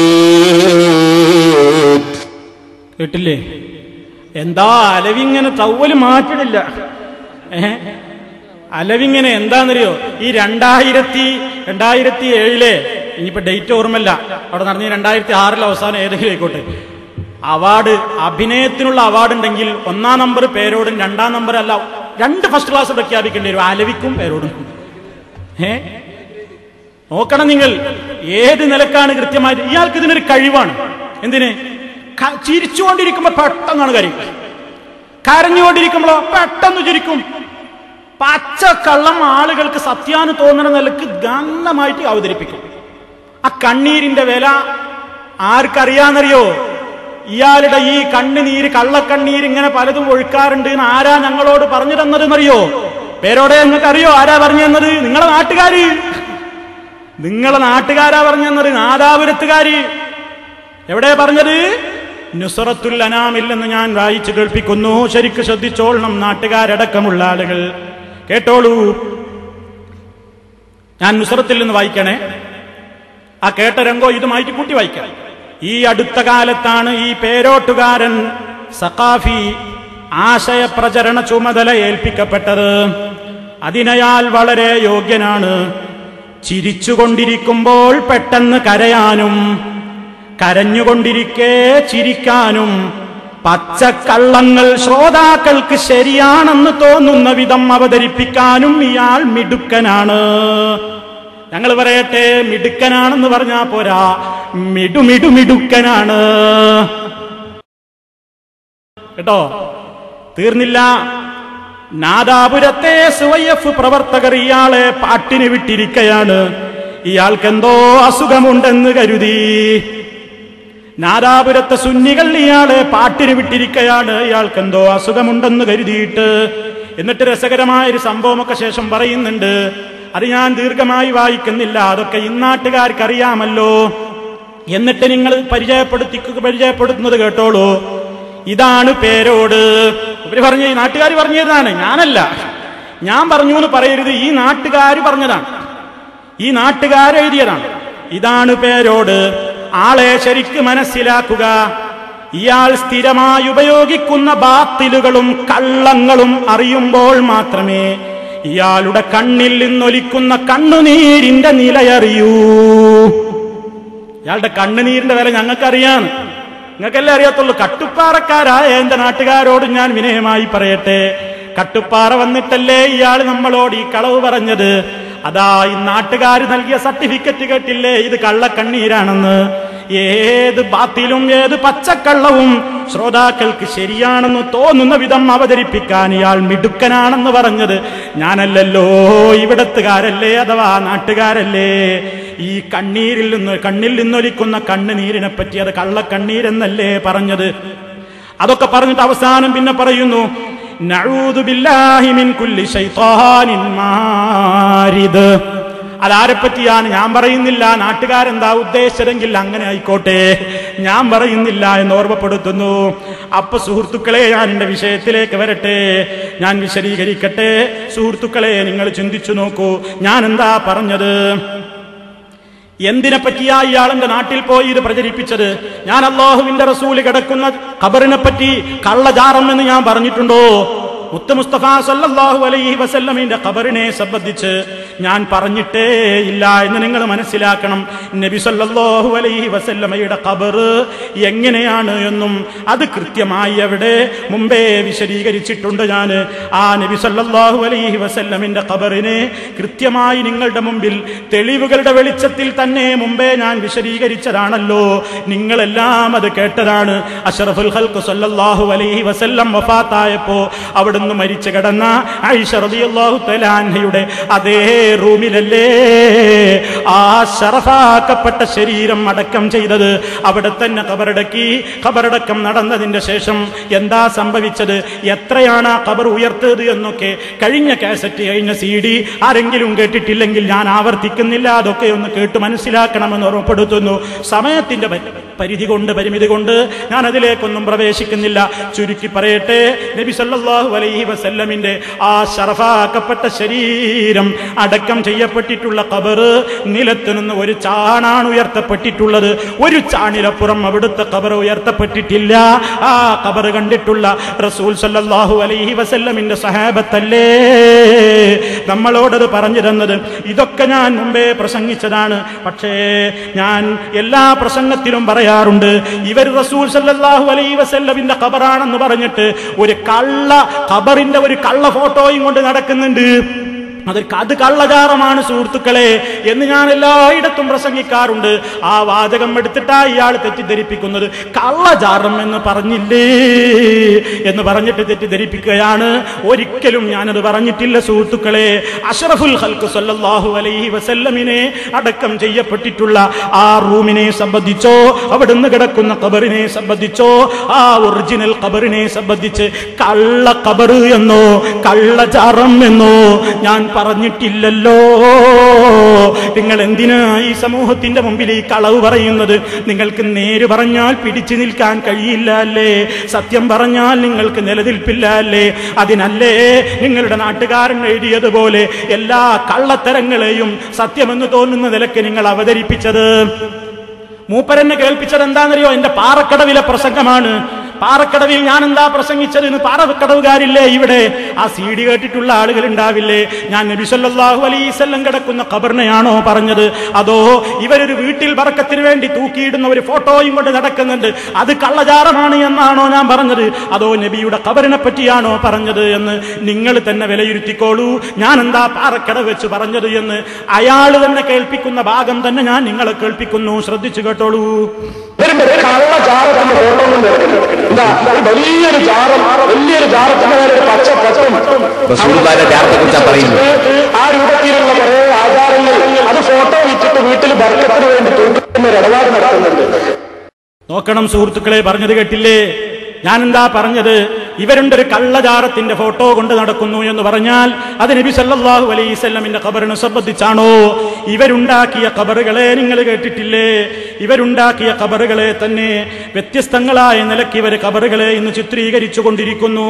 കേട്ടില്ലേ എന്താ അലവിങ്ങനെ തവ്വല് മാറ്റിടില്ല ഏ അലവിങ്ങനെ എന്താന്നറിയോ ഈ രണ്ടായിരത്തി രണ്ടായിരത്തി ഏഴിലെ ഇനിയിപ്പോ ഡേറ്റ് ഓർമ്മല്ല അവിടെ നടന്ന രണ്ടായിരത്തി ആറിലെ അവസാനം ഏതെങ്കിലും ആയിക്കോട്ടെ അവാർഡ് അഭിനയത്തിനുള്ള അവാർഡ് ഉണ്ടെങ്കിൽ ഒന്നാം നമ്പർ പേരോടും രണ്ടാം നമ്പർ അല്ല രണ്ട് ഫസ്റ്റ് ക്ലാസ് പ്രഖ്യാപിക്കേണ്ടി വരും അലവിക്കും പേരോടും ഏ നോക്കണം നിങ്ങൾ ഏത് നിലക്കാണ് കൃത്യമായിട്ട് ഇയാൾക്ക് ഇതിനൊരു കഴിവാണ് എന്തിന് ക- ചിരിച്ചുകൊണ്ടിരിക്കുമ്പോ പെട്ടെന്നാണ് കാര്യം കരഞ്ഞുകൊണ്ടിരിക്കുമ്പോഴോ പെട്ടെന്ന് ചിരിക്കും പച്ച കള്ളം ആളുകൾക്ക് സത്യാന്ന് തോന്നുന്ന നിലക്ക് ഗന്ധമായിട്ട് അവതരിപ്പിക്കും ആ കണ്ണീരിന്റെ വില ആർക്കറിയാന്നറിയോ ഇയാളുടെ ഈ കണ്ണുനീര് കള്ളക്കണ്ണീര് ഇങ്ങനെ പലതും ഒഴുക്കാറുണ്ട് എന്ന് ആരാ ഞങ്ങളോട് പറഞ്ഞു തന്നതെന്നറിയോ പേരോടെ നിങ്ങൾക്ക് അറിയോ ആരാ പറഞ്ഞു തന്നത് നിങ്ങളെ നാട്ടുകാര് നിങ്ങളെ നാട്ടുകാരാ പറഞ്ഞു തന്നത് നാദാപുരത്തുകാര് എവിടെ പറഞ്ഞത് നുസറത്തുൽ അനാമില്ലെന്ന് ഞാൻ വായിച്ചു കേൾപ്പിക്കുന്നു ശരിക്ക് ശ്രദ്ധിച്ചോളണം നാട്ടുകാരടക്കമുള്ള ആളുകൾ കേട്ടോളൂ ഞാൻ നുസറത്തിൽ നിന്ന് വായിക്കണേ ആ കേട്ട രംഗോ ഇതുമായിട്ട് കൂട്ടി വായിക്കാം ഈ അടുത്ത കാലത്താണ് ഈ പേരോട്ടുകാരൻ സഖാഫി ആശയപ്രചരണ ചുമതല ഏൽപ്പിക്കപ്പെട്ടത് അതിനയാൾ വളരെ യോഗ്യനാണ് ചിരിച്ചുകൊണ്ടിരിക്കുമ്പോൾ പെട്ടെന്ന് കരയാനും കരഞ്ഞുകൊണ്ടിരിക്കെ ചിരിക്കാനും പച്ചക്കള്ളങ്ങൾ ശ്രോതാക്കൾക്ക് ശരിയാണെന്ന് തോന്നുന്ന വിധം അവതരിപ്പിക്കാനും ഇയാൾ മിടുക്കനാണ് ഞങ്ങൾ പറയട്ടെ മിടുക്കനാണെന്ന് പറഞ്ഞാ പോരാ മിടുമിടു മിടുക്കനാണ് കേട്ടോ തീർന്നില്ല നാദാപുരത്തെ സുവൈഎഫ് പ്രവർത്തകർ ഇയാളെ പാട്ടിന് വിട്ടിരിക്കയാണ് ഇയാൾക്കെന്തോ അസുഖമുണ്ടെന്ന് കരുതി നാദാപുരത്തെ സുന്നികൾ ഇയാളെ പാട്ടിന് വിട്ടിരിക്കയാണ് ഇയാൾക്കെന്തോ അസുഖമുണ്ടെന്ന് കരുതിയിട്ട് എന്നിട്ട് രസകരമായ ഒരു സംഭവമൊക്കെ ശേഷം പറയുന്നുണ്ട് അത് ഞാൻ ദീർഘമായി വായിക്കുന്നില്ല അതൊക്കെ ഇന്നാട്ടുകാർക്ക് അറിയാമല്ലോ എന്നിട്ട് നിങ്ങൾ പരിചയപ്പെടുത്തി പരിചയപ്പെടുത്തുന്നത് കേട്ടോളൂ ഇതാണ് പേരോട് ഇവര് പറഞ്ഞ ഈ നാട്ടുകാർ പറഞ്ഞതാണ് ഞാനല്ല ഞാൻ പറഞ്ഞു എന്ന് പറയരുത് ഈ നാട്ടുകാർ പറഞ്ഞതാണ് ഈ നാട്ടുകാർ എഴുതിയതാണ് ഇതാണ് പേരോട് ആളെ ശരിക്ക് മനസ്സിലാക്കുക ഇയാൾ സ്ഥിരമായി ഉപയോഗിക്കുന്ന ബാത്തിലുകളും കള്ളങ്ങളും അറിയുമ്പോൾ മാത്രമേ ഇയാളുടെ കണ്ണിൽ നിന്നൊലിക്കുന്ന കണ്ണുനീരിന്റെ നിലയറിയൂ ഇയാളുടെ കണ്ണുനീരിന്റെ വില ഞങ്ങൾക്കറിയാം നിങ്ങൾക്കല്ലേ അറിയാത്തുള്ളൂ കട്ടുപ്പാറക്കാരായ എന്റെ നാട്ടുകാരോട് ഞാൻ വിനയമായി പറയട്ടെ കട്ടുപ്പാറ വന്നിട്ടല്ലേ ഇയാൾ നമ്മളോട് ഈ കളവ് പറഞ്ഞത് അതാ ഈ നാട്ടുകാർ നൽകിയ സർട്ടിഫിക്കറ്റ് കേട്ടില്ലേ ഇത് കള്ളക്കണ്ണീരാണെന്ന് ഏത് ബാത്തിലും ഏത് പച്ചക്കള്ളവും ശ്രോതാക്കൾക്ക് ശരിയാണെന്ന് തോന്നുന്ന വിധം അവതരിപ്പിക്കാൻ ഇയാൾ മിടുക്കനാണെന്ന് പറഞ്ഞത് ഞാനല്ലല്ലോ ഇവിടത്തുകാരല്ലേ അഥവാ നാട്ടുകാരല്ലേ ഈ കണ്ണീരിൽ നിന്ന് കണ്ണിൽ നിന്നൊലിക്കുന്ന കണ്ണുനീരിനെ പറ്റി അത് കള്ളക്കണ്ണീരെന്നല്ലേ പറഞ്ഞത് അതൊക്കെ പറഞ്ഞിട്ട് അവസാനം പിന്നെ പറയുന്നു നഊദു ബില്ലാഹി മിൻ കുല്ലി ശൈത്താനിൻ മാരിദ് അതാരെ പറ്റിയാണ് ഞാൻ പറയുന്നില്ല നാട്ടുകാരെന്താ ഉദ്ദേശിച്ചതെങ്കിൽ അങ്ങനെ ആയിക്കോട്ടെ ഞാൻ പറയുന്നില്ല എന്ന് ഓർമ്മപ്പെടുത്തുന്നു അപ്പൊ സുഹൃത്തുക്കളെ ഞാൻ എന്റെ വിഷയത്തിലേക്ക് വരട്ടെ ഞാൻ വിശദീകരിക്കട്ടെ സുഹൃത്തുക്കളെ നിങ്ങൾ ചിന്തിച്ചു നോക്കൂ ഞാൻ എന്താ പറഞ്ഞത് എന്തിനെ പറ്റിയാ ഇയാളെന്റെ നാട്ടിൽ പോയി ഇത് പ്രചരിപ്പിച്ചത് ഞാൻ അള്ളാഹുവിന്റെ റസൂല് കിടക്കുന്ന ഖബറിനെ പറ്റി കള്ളജാറം എന്ന് ഞാൻ പറഞ്ഞിട്ടുണ്ടോ മുത്ത് മുസ്തഫ സല്ലല്ലാഹു അലൈഹി വസല്ലമിന്റെ ഖബറിനെ സംബന്ധിച്ച് ഞാൻ പറഞ്ഞിട്ടേ ഇല്ല എന്ന് നിങ്ങൾ മനസ്സിലാക്കണം നബി സല്ലല്ലാഹു അലൈഹി വസല്ലമയുടെ ഖബർ എങ്ങനെയാണ് എന്നും അത് കൃത്യമായി അവിടെ മുമ്പേ വിശദീകരിച്ചിട്ടുണ്ട് ഞാൻ ആ നബി സല്ലല്ലാഹു അലൈഹി വസല്ലമിന്റെ ഖബറിനെ കൃത്യമായി നിങ്ങളുടെ മുമ്പിൽ തെളിവുകളുടെ വെളിച്ചത്തിൽ തന്നെ മുമ്പേ ഞാൻ വിശദീകരിച്ചതാണല്ലോ നിങ്ങളെല്ലാം അത് കേട്ടതാണ് അഷറഫുൽ ഖൽഖ് സല്ലല്ലാഹു അലൈഹി വസല്ലം വഫാത്തായപ്പോ അവിടുന്ന് മരിച്ചു കിടന്ന ഐഷ റളിയല്ലാഹു തആല അൻഹയുടെ അതേ റൂമിലല്ലേ ആ ശറഫാക്കപ്പെട്ട ശരീരം അടക്കം ചെയ്തത് അവിടെ തന്നെ ഖബറടക്കി ഖബറടക്കം നടന്നതിന്റെ ശേഷം എന്താ സംഭവിച്ചത് എത്രയാണ് ആ ഖബർ ഉയർത്തത് എന്നൊക്കെ കഴിഞ്ഞ കാസറ്റ് കഴിഞ്ഞ സി ഡി ആരെങ്കിലും കേട്ടിട്ടില്ലെങ്കിൽ ഞാൻ ആവർത്തിക്കുന്നില്ല അതൊക്കെ ഒന്ന് കേട്ട് മനസ്സിലാക്കണമെന്ന് ഓർമ്മപ്പെടുത്തുന്നു സമയത്തിന്റെ പരി- പരിധി കൊണ്ട് പരിമിതി കൊണ്ട് ഞാൻ അതിലേക്കൊന്നും പ്രവേശിക്കുന്നില്ല ചുരുക്കി പറയട്ടെ നബി സല്ലല്ലാഹു അലൈഹി അലൈഹി വസല്ലമിന്റെ ആ ശറഫാക്കപ്പെട്ട ശരീരം അടക്കം ചെയ്യപ്പെട്ടിട്ടുള്ള കബറ് നിലത്തു നിന്ന് ഒരു ചാണാണ് ഉയർത്തപ്പെട്ടിട്ടുള്ളത് ഒരു ചാണിലപ്പുറം അവിടുത്തെ കബർ ഉയർത്തപ്പെട്ടിട്ടില്ല ആ കബർ കണ്ടിട്ടുള്ള റസൂൽ സല്ലല്ലാഹു അലൈഹി വസല്ലമിന്റെ സഹാബത്തല്ലേ നമ്മളോടത് പറഞ്ഞു തന്നത് ഇതൊക്കെ ഞാൻ മുമ്പേ പ്രസംഗിച്ചതാണ് പക്ഷേ ഞാൻ എല്ലാ പ്രസംഗത്തിലും പറയാറുണ്ട് ഇവർ റസൂൽ സല്ലല്ലാഹു അലൈഹി വസല്ലമിന്റെ ഖബറാണെന്ന് പറഞ്ഞിട്ട് ഒരു കള്ള ഖബറിന്റെ ഒരു കള്ള ഫോട്ടോയും കൊണ്ട് നടക്കുന്നുണ്ട് അത് അത് കള്ളചാറമാണ് സുഹൃത്തുക്കളെ എന്ന് ഞാൻ എല്ലായിടത്തും പ്രസംഗിക്കാറുണ്ട് ആ വാചകം എടുത്തിട്ടാ ഇയാൾ തെറ്റിദ്ധരിപ്പിക്കുന്നത് കള്ളചാറം എന്ന് പറഞ്ഞില്ലേ എന്ന് പറഞ്ഞിട്ട് തെറ്റിദ്ധരിപ്പിക്കുകയാണ് ഒരിക്കലും ഞാനത് പറഞ്ഞിട്ടില്ല സുഹൃത്തുക്കളെ അഷറഫുൽ ഹൽക്ക് സല്ലല്ലാഹു അലൈഹി വസല്ലമിനെ അടക്കം ചെയ്യപ്പെട്ടിട്ടുള്ള ആ റൂമിനെ സംബന്ധിച്ചോ അവിടുന്ന് കിടക്കുന്ന കബറിനെ സംബന്ധിച്ചോ ആ ഒറിജിനൽ കബറിനെ സംബന്ധിച്ച് കള്ള കബറ് എന്നോ കള്ളചാറം എന്നോ ഞാൻ പറഞ്ഞിട്ടില്ലല്ലോ നിങ്ങൾ എന്തിനാ ഈ സമൂഹത്തിന്റെ മുമ്പിൽ ഈ കളവ് പറയുന്നത് നിങ്ങൾക്ക് നേര് പറഞ്ഞാൽ പിടിച്ചു നിൽക്കാൻ കഴിയില്ല അല്ലേ സത്യം പറഞ്ഞാൽ നിങ്ങൾക്ക് നിലനിൽപ്പില്ല അല്ലേ അതിനല്ലേ നിങ്ങളുടെ നാട്ടുകാരൻ എഴുതിയതുപോലെ എല്ലാ കള്ളത്തരങ്ങളെയും സത്യമെന്ന് തോന്നുന്ന നിലയ്ക്ക് നിങ്ങൾ അവതരിപ്പിച്ചത് മൂപ്പരെന്നെ കേൾപ്പിച്ചത് എന്താണെന്നറിയോ എന്റെ പാറക്കടവിലെ പ്രസംഗമാണ് പാറക്കടവിൽ ഞാൻ എന്താ പ്രസംഗിച്ചത് എന്ന് പാറക്കടവുകാരില്ലേ ഇവിടെ ആ സി ഡി കേട്ടിട്ടുള്ള ആളുകൾ ഉണ്ടാവില്ലേ ഞാൻ നബി സല്ലല്ലാഹു അലൈവല്ലം കിടക്കുന്ന ഖബറിനെയാണോ പറഞ്ഞത് അതോ ഇവരൊരു വീട്ടിൽ ബറക്കത്തിന് വേണ്ടി തൂക്കിയിടുന്ന ഒരു ഫോട്ടോയും കൊണ്ട് നടക്കുന്നുണ്ട് അത് കള്ളചാരമാണ് എന്നാണോ ഞാൻ പറഞ്ഞത് അതോ നബിയുടെ ഖബറിനെ പറ്റിയാണോ പറഞ്ഞത് എന്ന് നിങ്ങൾ തന്നെ വിലയിരുത്തിക്കോളൂ ഞാൻ എന്താ പാറക്കട വെച്ച് പറഞ്ഞത് എന്ന് അയാൾ തന്നെ കേൾപ്പിക്കുന്ന ഭാഗം തന്നെ ഞാൻ നിങ്ങളെ കേൾപ്പിക്കുന്നു ശ്രദ്ധിച്ചു കേട്ടോളൂ വരുമ്പോ ഒരു കള്ള ജാറത്തിന്റെ ഫോട്ടോ കൊണ്ട് എടുക്കുന്നു. എന്താ ഒരു വലിയൊരു ജാറം വലിയൊരു ജാറത്തിന്റെ മേലെ ഒരു പച്ച പച്ചവും റസൂലുള്ളാഹിന്റെ ജാറത്തെ കുറിച്ചാ പറയുന്നത്. ആ രൂപത്തിലുള്ള കുറെ ആചാരങ്ങൾ അത് ഫോട്ടോ വിറ്റിട്ട് വീട്ടിൽ ബർക്കത്തിന് വേണ്ടി തൂക്കുന്ന ഒരു ഇടപാട് നടത്തുന്നുണ്ട് നോക്കണം സുഹൃത്തുക്കളെ പറഞ്ഞത് കേട്ടില്ലേ ഞാൻ എന്താ പറഞ്ഞത് ഇവരുണ്ട് ഒരു കള്ളചാരത്തിന്റെ ഫോട്ടോ കൊണ്ട് നടക്കുന്നു എന്ന് പറഞ്ഞാൽ അത് നബി സല്ലല്ലാഹു അലൈവല്ലമിന്റെ ഖബറിനെ സംബന്ധിച്ചാണോ ഇവരുണ്ടാക്കിയ ഖബറുകളെ നിങ്ങൾ കേട്ടിട്ടില്ലേ ഇവരുണ്ടാക്കിയ ഖബറുകളെ തന്നെ വ്യത്യസ്തങ്ങളായ നിലയ്ക്ക് ഇവർ ഖബറുകളെ ഇന്ന് ചിത്രീകരിച്ചു കൊണ്ടിരിക്കുന്നു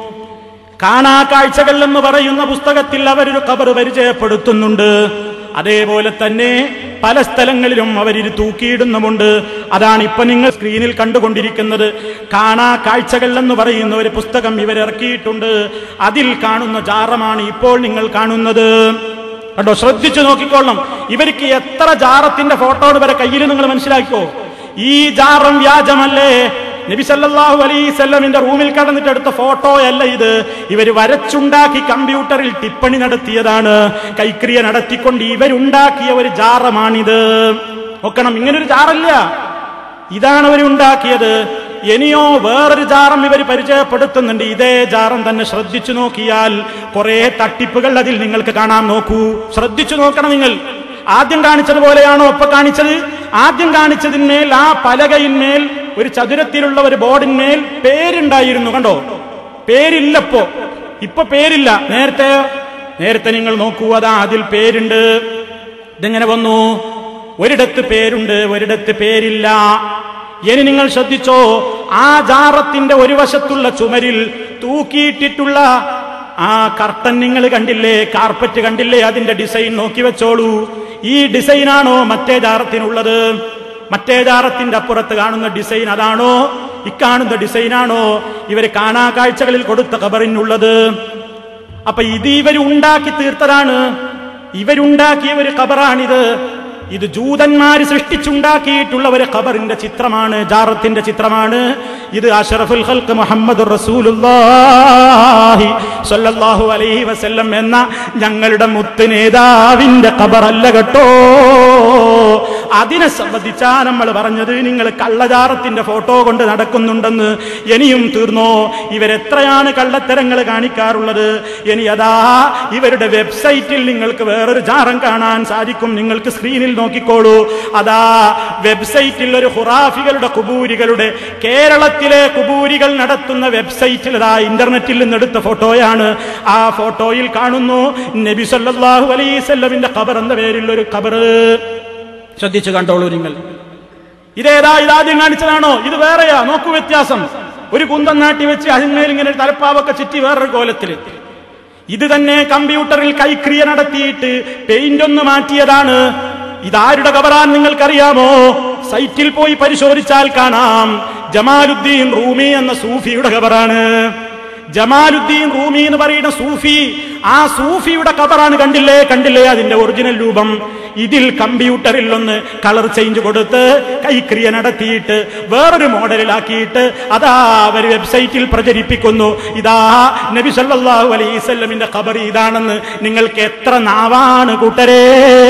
കാണാ കാഴ്ചകൾ എന്ന് പറയുന്ന പുസ്തകത്തിൽ അവരൊരു ഖബർ പരിചയപ്പെടുത്തുന്നുണ്ട് അതേപോലെ തന്നെ പല സ്ഥലങ്ങളിലും അവരിത് തൂക്കിയിടുന്നുമുണ്ട് അതാണ് ഇപ്പൊ നിങ്ങൾ സ്ക്രീനിൽ കണ്ടുകൊണ്ടിരിക്കുന്നത് കാണാ കാഴ്ചകൾ എന്ന് പറയുന്ന ഒരു പുസ്തകം ഇവരിറക്കിയിട്ടുണ്ട് അതിൽ കാണുന്ന ജാറമാണ് ഇപ്പോൾ നിങ്ങൾ കാണുന്നത് കണ്ടോ ശ്രദ്ധിച്ചു നോക്കിക്കൊള്ളണം ഇവർക്ക് എത്ര ജാറത്തിന്റെ ഫോട്ടോ ഇവരെ കയ്യിൽ നിങ്ങൾ മനസ്സിലാക്കിക്കോ ഈ ജാറം വ്യാജമല്ലേ നബി സല്ലല്ലാഹു അലൈഹി സ്വല്ലമിന്റെ റൂമിൽ കടന്നിട്ട് എടുത്ത ഫോട്ടോ അല്ല ഇത് ഇവര് വരച്ചുണ്ടാക്കി കമ്പ്യൂട്ടറിൽ ടിപ്പണി നടത്തിയതാണ് കൈക്രിയ നടത്തിക്കൊണ്ട് ഇവരുണ്ടാക്കിയ ഒരു ജാറമാണിത് നോക്കണം ഇങ്ങനൊരു ജാറല്ല ഇതാണ് അവരുണ്ടാക്കിയത് ഇനിയോ വേറൊരു ജാറം ഇവർ പരിചയപ്പെടുത്തുന്നുണ്ട് ഇതേ ജാറം തന്നെ ശ്രദ്ധിച്ചു നോക്കിയാൽ കുറെ തട്ടിപ്പുകൾ അതിൽ നിങ്ങൾക്ക് കാണാൻ നോക്കൂ ശ്രദ്ധിച്ചു നോക്കണം നിങ്ങൾ ആദ്യം കാണിച്ചതുപോലെയാണോ ഒപ്പ കാണിച്ചത് ആദ്യം കാണിച്ചതിന്മേൽ ആ പലകയിന്മേൽ ഒരു ചതുരത്തിലുള്ള ഒരു ബോർഡിന്മേൽ പേരുണ്ടായിരുന്നു കണ്ടോ പേരില്ലപ്പോ ഇപ്പൊ പേരില്ല നേരത്തെ നേരത്തെ നിങ്ങൾ നോക്കൂ അതാ അതിൽ പേരുണ്ട് ഇതെങ്ങനെ വന്നു ഒരിടത്ത് പേരുണ്ട് ഒരിടത്ത് പേരില്ല ഇനി നിങ്ങൾ ശ്രദ്ധിച്ചോ ആ ജാറത്തിന്റെ ഒരു വശത്തുള്ള ചുമരിൽ തൂക്കിയിട്ടിട്ടുള്ള ആ കർട്ടൻ നിങ്ങൾ കണ്ടില്ലേ കാർപ്പറ്റ് കണ്ടില്ലേ അതിന്റെ ഡിസൈൻ നോക്കി വെച്ചോളൂ ഈ ഡിസൈനാണോ മറ്റേ ജാറത്തിനുള്ളത് മറ്റേ ജാറത്തിന്റെ അപ്പുറത്ത് കാണുന്ന ഡിസൈൻ അതാണോ ഇക്കാണുന്ന ഡിസൈനാണോ ഇവര് കാണാ കാഴ്ചകളിൽ കൊടുത്ത ഖബറിനുള്ളത് അപ്പൊ ഇത് ഇവർ ഉണ്ടാക്കി തീർത്തതാണ് ഇവരുണ്ടാക്കിയ ഒരു ഖബറാണിത് ഇത് ജൂതന്മാര് സൃഷ്ടിച്ചുണ്ടാക്കിയിട്ടുള്ള ഒരു ഖബറിന്റെ ചിത്രമാണ് ജാറത്തിന്റെ ചിത്രമാണ് ഇത് അഷറഫുൽ ഖൽക്ക് മുഹമ്മദ് റസൂലുള്ളാഹി സ്വല്ലല്ലാഹു അലൈഹി വസല്ലം എന്ന ഞങ്ങളുടെ മുത്ത് നേതാവിന്റെ ഖബറല്ല കേട്ടോ അതിനെ സംബന്ധിച്ചാ നമ്മൾ പറഞ്ഞത് നിങ്ങൾ കള്ളജാറത്തിന്റെ ഫോട്ടോ കൊണ്ട് നടക്കുന്നുണ്ടെന്ന് ഇനിയും തീർന്നോ ഇവരെത്രയാണ് കള്ളത്തരങ്ങൾ കാണിക്കാറുള്ളത് ഇനി അതാ ഇവരുടെ വെബ്സൈറ്റിൽ നിങ്ങൾക്ക് വേറൊരു ജാറം കാണാൻ സാധിക്കും നിങ്ങൾക്ക് സ്ക്രീനിൽ നോക്കിക്കോളൂ അതാ വെബ്സൈറ്റിൽ ഒരു ഹുറാഫികളുടെ കുബൂരികളുടെ കേരളത്തിലെ കുബൂരികൾ നടത്തുന്ന വെബ്സൈറ്റിൽ അതാ ഇന്റർനെറ്റിൽ നിന്നെടുത്ത ഫോട്ടോയാണ് ആ ഫോട്ടോയിൽ കാണുന്നു നബി സല്ലല്ലാഹു അലൈഹി വസല്ലമിന്റെ ഖബർ എന്ന പേരിൽ ഒരു ഖബർ ശ്രദ്ധിച്ചു കണ്ടോളൂ നിങ്ങൾ ഇതേതാ ഇതാദ്യം കാണിച്ചതാണോ ഇത് വേറെയാ നോക്കൂ വ്യത്യാസം ഒരു കുന്തം നാട്ടി വെച്ച് അതിന്മേൽ ഇങ്ങനെ ഒരു തലപ്പാവൊക്കെ ചുറ്റി വേറൊരു കോലത്തിൽ ഇത് തന്നെ കമ്പ്യൂട്ടറിൽ കൈക്രിയ നടത്തിയിട്ട് പെയിന്റ് ഒന്ന് മാറ്റിയതാണ് ഇതാരുടെ കബറാൻ നിങ്ങൾക്കറിയാമോ സൈറ്റിൽ പോയി പരിശോധിച്ചാൽ കാണാം ജമാലുദ്ദീൻ റൂമി എന്ന സൂഫിയുടെ കബറാണ് ജമാലുദ്ദീൻ റൂമി എന്ന് പറയുന്ന സൂഫി ആ സൂഫിയുടെ കബറാണ് കണ്ടില്ലേ കണ്ടില്ലേ അതിന്റെ ഒറിജിനൽ രൂപം ഇതിൽ കമ്പ്യൂട്ടറിൽ ഒന്ന് കളർ ചേഞ്ച് കൊടുത്ത് കൈക്രിയ നടത്തിയിട്ട് വേറൊരു മോഡലിലാക്കിയിട്ട് അതാ അവർ വെബ്സൈറ്റിൽ പ്രചരിപ്പിക്കുന്നു ഇതാ നബി സല്ലല്ലാഹു അലൈഹിസ്സല്ലമിന്റെ ഖബർ ഇതാണെന്ന് നിങ്ങൾക്ക് എത്ര നാവാണ് കൂട്ടരേ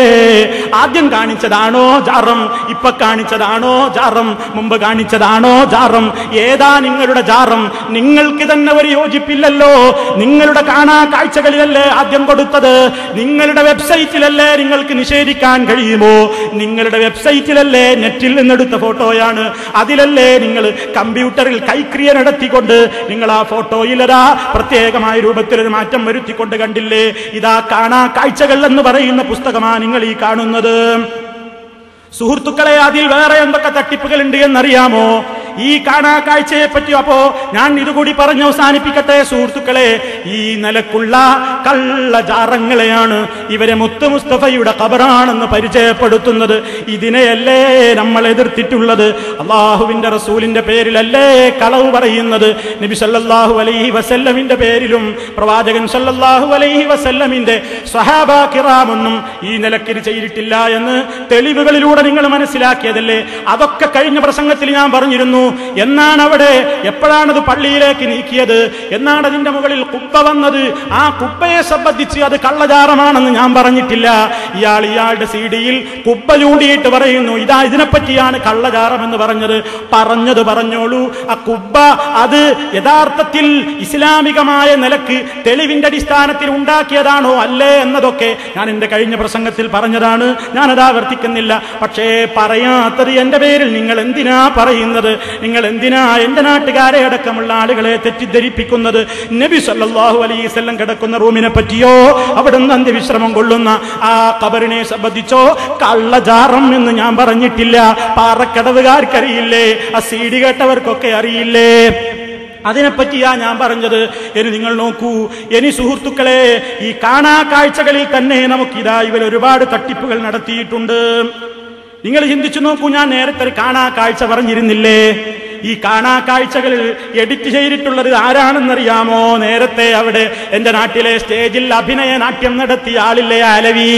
ആദ്യം കാണിച്ചതാണോ ജാറം ഇപ്പൊ കാണിച്ചതാണോ ജാറം മുമ്പ് കാണിച്ചതാണോ ജാറം ഏതാ നിങ്ങളുടെ ജാറം നിങ്ങൾക്ക് തന്നെ ഒരു യോജിപ്പില്ലല്ലോ നിങ്ങളുടെ കാണാ കാഴ്ചകളിലല്ലേ ആദ്യം കൊടുത്തത് നിങ്ങളുടെ വെബ്സൈറ്റിലല്ലേ നിങ്ങൾക്ക് നിഷേധിക്കാൻ കഴിയുമോ നിങ്ങളുടെ വെബ്സൈറ്റിലല്ലേ നെറ്റിൽ നിന്നെടുത്ത ഫോട്ടോയാണ് അതിലല്ലേ നിങ്ങൾ കമ്പ്യൂട്ടറിൽ കൈക്രിയ നടത്തിക്കൊണ്ട് നിങ്ങൾ ആ ഫോട്ടോയിലതാ പ്രത്യേകമായ രൂപത്തിലൊരു മാറ്റം വരുത്തിക്കൊണ്ട് കണ്ടില്ലേ ഇതാ കാണാ കാഴ്ചകൾ എന്ന് പറയുന്ന പുസ്തകമാണ് നിങ്ങൾ ഈ കാണുന്നത് സുഹൃത്തുക്കളെ അതിൽ വേറെ എന്തൊക്കെ തട്ടിപ്പുകൾ ഉണ്ട് എന്നറിയാമോ ഈ കാണാ കാഴ്ചയെ പറ്റി അപ്പോ ഞാൻ ഇതുകൂടി പറഞ്ഞ് അവസാനിപ്പിക്കട്ടെ സുഹൃത്തുക്കളെ ഈ നിലക്കുള്ള കള്ളജാറങ്ങളെയാണ് ഇവരെ മുത്ത് മുസ്തഫയുടെ ഖബറാണെന്ന് പരിചയപ്പെടുത്തുന്നത് ഇതിനെയല്ലേ നമ്മൾ എതിർത്തിട്ടുള്ളത് അള്ളാഹുവിന്റെ റസൂലിന്റെ പേരിലല്ലേ കളവ് പറയുന്നത് നബി സല്ലല്ലാഹു അലൈഹി വസല്ലമിന്റെ പേരിലും പ്രവാചകൻ സല്ലല്ലാഹു അലൈഹി വസല്ലമിന്റെ സ്വഹാബ കിറാമൊന്നും ഈ നിലക്കിത് ചെയ്തിട്ടില്ല എന്ന് തെളിവുകളിലൂടെ നിങ്ങൾ മനസ്സിലാക്കിയതല്ലേ അതൊക്കെ കഴിഞ്ഞ പ്രസംഗത്തിൽ ഞാൻ പറഞ്ഞിരുന്നു എന്നാണ് അവിടെ എപ്പോഴാണത് പള്ളിയിലേക്ക് നീക്കിയത് എന്നാണ് അതിന്റെ മുകളിൽ കുപ്പ വന്നത് ആ കുപ്പയെ സംബന്ധിച്ച് അത് കള്ളചാരമാണെന്ന് ഞാൻ പറഞ്ഞിട്ടില്ല ഇയാൾ ഇയാളുടെ സി ഡിയിൽ കുപ്പ ചൂണ്ടിയിട്ട് പറയുന്നു ഇതാ ഇതിനെപ്പറ്റിയാണ് കള്ളചാരം എന്ന് പറഞ്ഞത് പറഞ്ഞത് പറഞ്ഞോളൂ ആ കുബ്ബ അത് യഥാർത്ഥത്തിൽ ഇസ്ലാമികമായ നിലക്ക് തെളിവിന്റെ അടിസ്ഥാനത്തിൽ ഉണ്ടാക്കിയതാണോ അല്ലേ എന്നതൊക്കെ ഞാൻ എന്റെ കഴിഞ്ഞ പ്രസംഗത്തിൽ പറഞ്ഞതാണ് ഞാനത് ആവർത്തിക്കുന്നില്ല പക്ഷേ പറയാത്തത് എന്റെ പേരിൽ നിങ്ങൾ എന്തിനാ പറയുന്നത് നിങ്ങൾ എന്തിനാ എന്റെ നാട്ടുകാരെ അടക്കമുള്ള ആളുകളെ തെറ്റിദ്ധരിപ്പിക്കുന്നത് നബി സല്ലല്ലാഹു അലൈഹി വസല്ലം കിടക്കുന്ന റൂമിനെ പറ്റിയോ അവിടുന്ന് അന്ത്യവിശ്രമം കൊള്ളുന്ന ആ കബറിനെ സംബന്ധിച്ചോ കള്ളജാറം എന്ന് ഞാൻ പറഞ്ഞിട്ടില്ല പാറക്കടവുകാർക്കറിയില്ലേ ആ സീഡി കേട്ടവർക്കൊക്കെ അറിയില്ലേ അതിനെപ്പറ്റിയാ ഞാൻ പറഞ്ഞത് ഇനി നിങ്ങൾ നോക്കൂ ഇനി സുഹൃത്തുക്കളെ ഈ കാണാ കാഴ്ചകളിൽ തന്നെ നമുക്കിതാ ഇവർ ഒരുപാട് തട്ടിപ്പുകൾ നടത്തിയിട്ടുണ്ട് നിങ്ങൾ ചിന്തിച്ചു നോക്കൂ ഞാൻ നേരത്തെ ഒരു കാണാ കാഴ്ച പറഞ്ഞിരുന്നില്ലേ ഈ കാണാ കാഴ്ചകളിൽ എഡിറ്റ് ചെയ്തിട്ടുള്ളത് ആരാണെന്നറിയാമോ നേരത്തെ അവിടെ എന്റെ നാട്ടിലെ സ്റ്റേജിൽ അഭിനയ നാട്യം നടത്തിയ ആളില്ലേ അലവി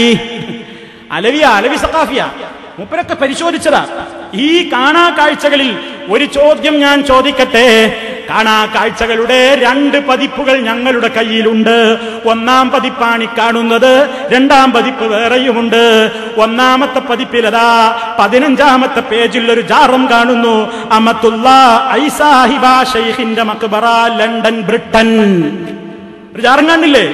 അലവിയ അലവി സഖാഫിയ മുപ്പരൊക്കെ പരിശോധിച്ചതാ ഈ കാണാ കാഴ്ചകളിൽ ഒരു ചോദ്യം ഞാൻ ചോദിക്കട്ടെ കാണാ കാഴ്ചകളുടെ രണ്ട് പതിപ്പുകൾ ഞങ്ങളുടെ കയ്യിലുണ്ട് ഒന്നാം പതിപ്പാണ് ഈ കാണുന്നത് രണ്ടാം പതിപ്പ് വേറെയുമുണ്ട് ഒന്നാമത്തെ പതിപ്പിലതാ പതിനഞ്ചാമത്തെ പേജിൽ ഒരു ജാറം കാണുന്നു അമത്തുള്ള ഐസാഹിബ ഷെയ്ഖിന്റെ മക്ബറ ലണ്ടൻ ബ്രിട്ടൻ ഒരു ജാറം കാണില്ലേ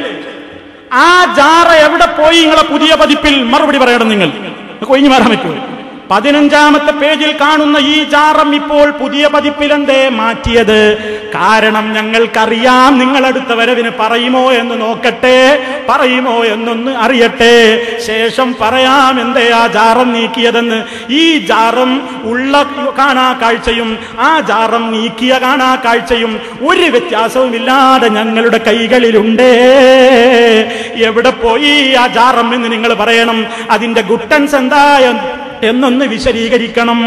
ആ ജാറ എവിടെ പോയി നിങ്ങളെ പുതിയ പതിപ്പിൽ മറുപടി പറയണം നിങ്ങൾ നിങ്ങൾക്ക് ഒഴിഞ്ഞു മാറാൻ പറ്റുമോ പതിനഞ്ചാമത്തെ പേജിൽ കാണുന്ന ഈ ജാറം ഇപ്പോൾ പുതിയ പതിപ്പിൽ എന്തേ മാറ്റിയത് കാരണം ഞങ്ങൾക്കറിയാം നിങ്ങൾ അടുത്ത വരവിന് പറയുമോ എന്ന് നോക്കട്ടെ പറയുമോ എന്നൊന്ന് അറിയട്ടെ ശേഷം പറയാം എന്തേ ആ ജാറം നീക്കിയതെന്ന് ഈ ജാറം ഉള്ള കാണാ കാഴ്ചയും ആ ജാറം നീക്കിയ കാണാ കാഴ്ചയും ഒരു വ്യത്യാസവുമില്ലാതെ ഞങ്ങളുടെ കൈകളിലുണ്ട് എവിടെ പോയി ആ ജാറം എന്ന് നിങ്ങൾ പറയണം അതിന്റെ ഗുട്ടൻസ് എന്താ എന്നൊന്ന് വിശദീകരിക്കണം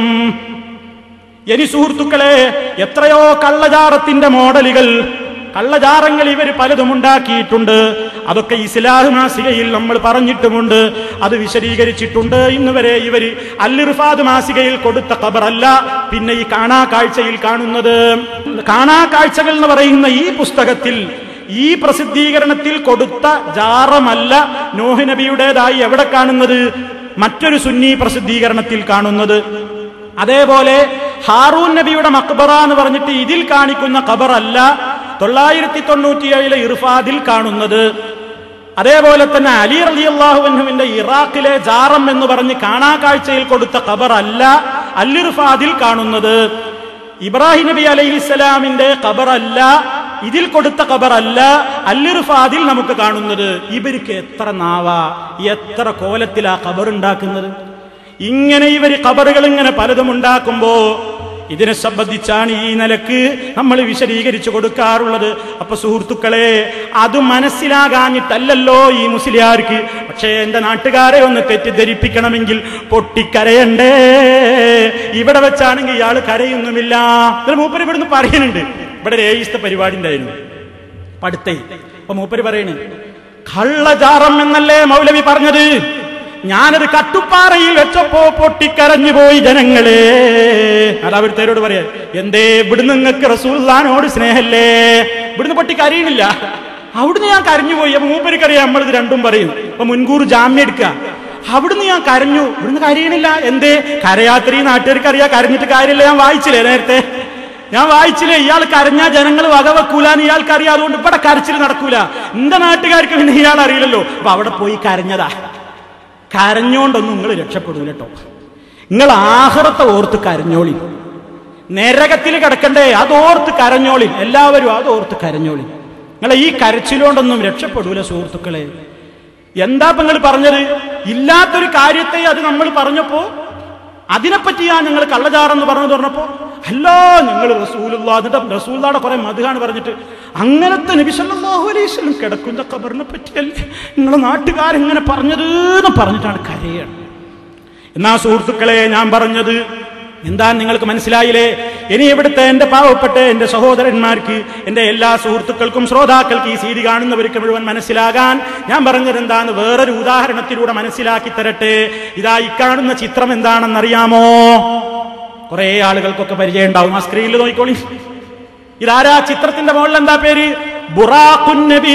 ഇനി സുഹൃത്തുക്കളെ എത്രയോ കള്ളജാറത്തിന്റെ മോഡലുകൾ കള്ളജാറങ്ങൾ ഇവർ പലതും ഉണ്ടാക്കിയിട്ടുണ്ട് അതൊക്കെ ഇസ്ലാഹ് മാസികയിൽ നമ്മൾ പറഞ്ഞിട്ടുമുണ്ട് അത് വിശദീകരിച്ചിട്ടുണ്ട് ഇന്ന് വരെ ഇവർ അല്ലിർഫാദ് മാസികയിൽ കൊടുത്ത ഖബറല്ല പിന്നെ ഈ കാണാ കാഴ്ചയിൽ കാണുന്നത് കാണാ കാഴ്ചകൾ എന്ന് പറയുന്ന ഈ പുസ്തകത്തിൽ ഈ പ്രസിദ്ധീകരണത്തിൽ കൊടുത്ത ജാറമല്ല നോഹ് നബിയുടേതായി എവിടെ കാണുന്നത് മറ്റൊരു സുന്നി പ്രസിദ്ധീകരണത്തിൽ കാണുന്നത് അതേപോലെ ഹാറൂൻ നബിയുടെ മക്ബറ എന്ന് പറഞ്ഞിട്ട് ഇതിൽ കാണിക്കുന്ന ഖബർ അല്ല തൊള്ളായിരത്തി തൊണ്ണൂറ്റിയേഴിലെ ഇർഫാദിൽ കാണുന്നത് അതേപോലെ തന്നെ അലി റലി അള്ളാഹുവിന്റെ ഇറാഖിലെ ജാറം എന്ന് പറഞ്ഞ് കാണാ കാഴ്ചയിൽ കൊടുത്ത ഖബർ അല്ല അല്ലിർഫാദിൽ കാണുന്നത് ഇബ്രാഹിം നബി അലൈഹി ഇസ്ലാമിന്റെ ഖബറല്ല ഇതിൽ കൊടുത്ത ഖബറല്ല അല്ലിർഫാദിൽ നമുക്ക് കാണുന്നത് ഇവർക്ക് എത്ര നാവ എത്ര കോലത്തിലാ ഖബർ ഉണ്ടാക്കുന്നത് ഇങ്ങനെ ഇവർ ഖബറുകൾ ഇങ്ങനെ പലതും ഉണ്ടാക്കുമ്പോ ഇതിനെ സംബന്ധിച്ചാണ് ഈ നിലക്ക് നമ്മൾ വിശദീകരിച്ചു കൊടുക്കാറുള്ളത് അപ്പൊ സുഹൃത്തുക്കളെ അത് മനസ്സിലാകാഞ്ഞിട്ടല്ലല്ലോ ഈ മുസ്ലിയാർക്ക് പക്ഷേ എന്റെ നാട്ടുകാരെ ഒന്ന് തെറ്റിദ്ധരിപ്പിക്കണമെങ്കിൽ പൊട്ടിക്കരയണ്ടേ ഇവിടെ വെച്ചാണെങ്കിൽ ഇയാൾ കരയൊന്നുമില്ല ഇതിൽ മൂപ്പര് ഇവിടുന്ന് പറയുന്നുണ്ട് ഇവിടെ രേയിസ്ത പരിപാടി ഉണ്ടായിരുന്നു പടുത്തേ അപ്പൊ മൂപ്പര് പറയണേ കള്ളജാറം എന്നല്ലേ മൗലവി പറഞ്ഞത് ഞാനത് കട്ടുപ്പാറയിൽ വെച്ചപ്പോ പൊട്ടിക്കരഞ്ഞു പോയി ജനങ്ങളെ അത് അവിടുത്തേരോട് പറയാ എന്തേ ഇവിടുന്ന് നിങ്ങൾക്ക് റസൂല്ലാനോട് സ്നേഹല്ലേ ഇവിടുന്ന് പൊട്ടി കരയണില്ല അവിടുന്ന് ഞാൻ കരഞ്ഞു പോയി അപ്പൊ മൂപ്പരിക്കറിയാം നമ്മളിത് രണ്ടും പറയും അപ്പൊ മുൻകൂർ ജാമ്യം എടുക്കുക അവിടുന്ന് ഞാൻ കരഞ്ഞു ഇവിടുന്ന് കരയണില്ല എന്തേ കരയാത്രി നാട്ടുകാർക്ക് അറിയാം കരഞ്ഞിട്ട് കാര്യമില്ല ഞാൻ വായിച്ചില്ലേ നേരത്തെ ഞാൻ വായിച്ചില്ലേ ഇയാൾ കരഞ്ഞാ ജനങ്ങൾ വകവെക്കൂലെന്ന് ഇയാൾക്ക് അറിയാം അതുകൊണ്ട് ഇവിടെ കരച്ചിൽ നടക്കൂല എന്റെ നാട്ടുകാർക്ക് പിന്നെ ഇയാൾ അറിയില്ലല്ലോ അപ്പൊ അവിടെ പോയി കരഞ്ഞതാ കരഞ്ഞോണ്ടൊന്നും നിങ്ങൾ രക്ഷപ്പെടൂല കേട്ടോ നിങ്ങൾ ആഹ്റത്തെ ഓർത്ത് കരഞ്ഞോളി നരകത്തിൽ കിടക്കണ്ടേ അതോർത്ത് കരഞ്ഞോളി എല്ലാവരും അതോർത്ത് കരഞ്ഞോളി നിങ്ങൾ ഈ കരച്ചിലോണ്ടൊന്നും രക്ഷപ്പെടൂല സുഹൃത്തുക്കളെ എന്താ നിങ്ങൾ പറഞ്ഞത് ഇല്ലാത്തൊരു കാര്യത്തെ അത് നമ്മൾ പറഞ്ഞപ്പോ അതിനെപ്പറ്റിയാ ഞങ്ങൾ കള്ളചാറെന്ന് പറഞ്ഞു പറഞ്ഞപ്പോ അല്ലോ ഞങ്ങൾ റസൂലുള്ള എന്നിട്ട് റസൂലുള്ളാടെ കുറെ മധുഹാണ് പറഞ്ഞിട്ട് അങ്ങനത്തെ നബി സല്ലല്ലാഹു അലൈഹി വസല്ലം കിടക്കുന്ന ഖബറിനെ പറ്റിയല്ലേ നിങ്ങളെ നാട്ടുകാരെങ്ങനെ പറഞ്ഞത് എന്ന് പറഞ്ഞിട്ടാണ് കരയാണ് എന്നാ സുഹൃത്തുക്കളെ ഞാൻ പറഞ്ഞത് എന്താ നിങ്ങൾക്ക് മനസ്സിലായില്ലേ ഇനി ഇവിടുത്തെ എന്റെ പാവപ്പെട്ട എന്റെ സഹോദരന്മാർക്ക് എന്റെ എല്ലാ സുഹൃത്തുക്കൾക്കും ശ്രോതാക്കൾക്ക് ഈ സീതി കാണുന്നവർക്ക് മുഴുവൻ മനസ്സിലാകാൻ ഞാൻ പറഞ്ഞത് എന്താന്ന് വേറൊരു ഉദാഹരണത്തിലൂടെ മനസ്സിലാക്കി തരട്ടെ ഇതാ ഈ കാണുന്ന ചിത്രം എന്താണെന്നറിയാമോ കുറെ ആളുകൾക്കൊക്കെ പരിചയം ഉണ്ടാവും ആ സ്ക്രീനിൽ നോക്കിക്കോളി ഇതാരാ ചിത്രത്തിന്റെ മുകളിൽ എന്താ പേര് ബുറാഖുൻ നബി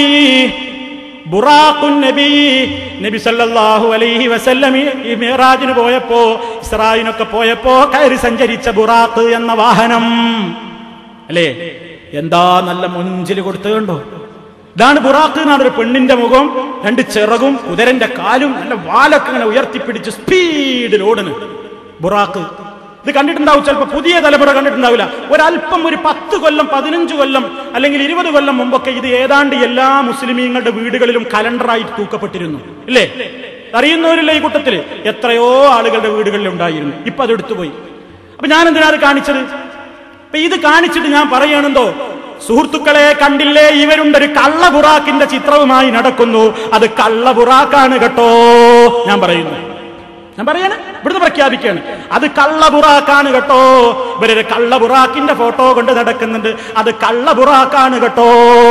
ബുറാഖുൻ നബി നബി സല്ലല്ലാഹു അലൈഹി വസല്ലം ഈ മിറാജിന് പോയപ്പോ ഇസ്രായിനൊക്കെ പോയപ്പോ കയറി സഞ്ചരിച്ച ബുറാഖ് എന്ന വാഹനം അല്ലേ എന്താ നല്ല മുഞ്ചിൽ കൊടുത്തു കണ്ടോ ഇതാണ് ബുറാഖ് എന്നാണ് ഒരു പെണ്ണിന്റെ മുഖം രണ്ട് ചിറകും കുതിരന്റെ കാലും നല്ല വാലൊക്കെ ഇങ്ങനെ ഉയർത്തിപ്പിടിച്ച് സ്പീഡിൽ ഓടുന്നു ബുറാഖ് ഇത് കണ്ടിട്ടുണ്ടാവും ചിലപ്പോൾ പുതിയ തലമുറ കണ്ടിട്ടുണ്ടാവില്ല ഒരല്പം ഒരു പത്ത് കൊല്ലം പതിനഞ്ച് കൊല്ലം അല്ലെങ്കിൽ ഇരുപത് കൊല്ലം മുമ്പൊക്കെ ഇത് ഏതാണ്ട് എല്ലാ മുസ്ലിമീങ്ങളുടെ വീടുകളിലും കലണ്ടറായിട്ട് തൂക്കപ്പെട്ടിരുന്നു ഇല്ലേ അറിയുന്നവരില്ല ഈ കൂട്ടത്തില് എത്രയോ ആളുകളുടെ വീടുകളിൽ ഉണ്ടായിരുന്നു ഇപ്പൊ അത് എടുത്തുപോയി അപ്പൊ ഞാൻ എന്തിനാ അത് കാണിച്ചത് അപ്പൊ ഇത് കാണിച്ചിട്ട് ഞാൻ പറയണെന്തോ സുഹൃത്തുക്കളെ കണ്ടില്ലേ ഇവരുണ്ട് ഒരു കള്ള ബുറാക്കിന്റെ ചിത്രവുമായി നടക്കുന്നു അത് കള്ള ബുറാക്കാണ് കേട്ടോ ഞാൻ പറയുന്നു ഞാൻ പറയാണ് ഇവിടുന്ന് പ്രഖ്യാപിക്കുകയാണ് അത് കള്ള ബുറാക്കാണ് കേട്ടോ ഇവരൊരു കള്ള ബുറാക്കിന്റെ ഫോട്ടോ കൊണ്ട് നടക്കുന്നുണ്ട് അത് കള്ള ബുറാക്കാണ് കേട്ടോ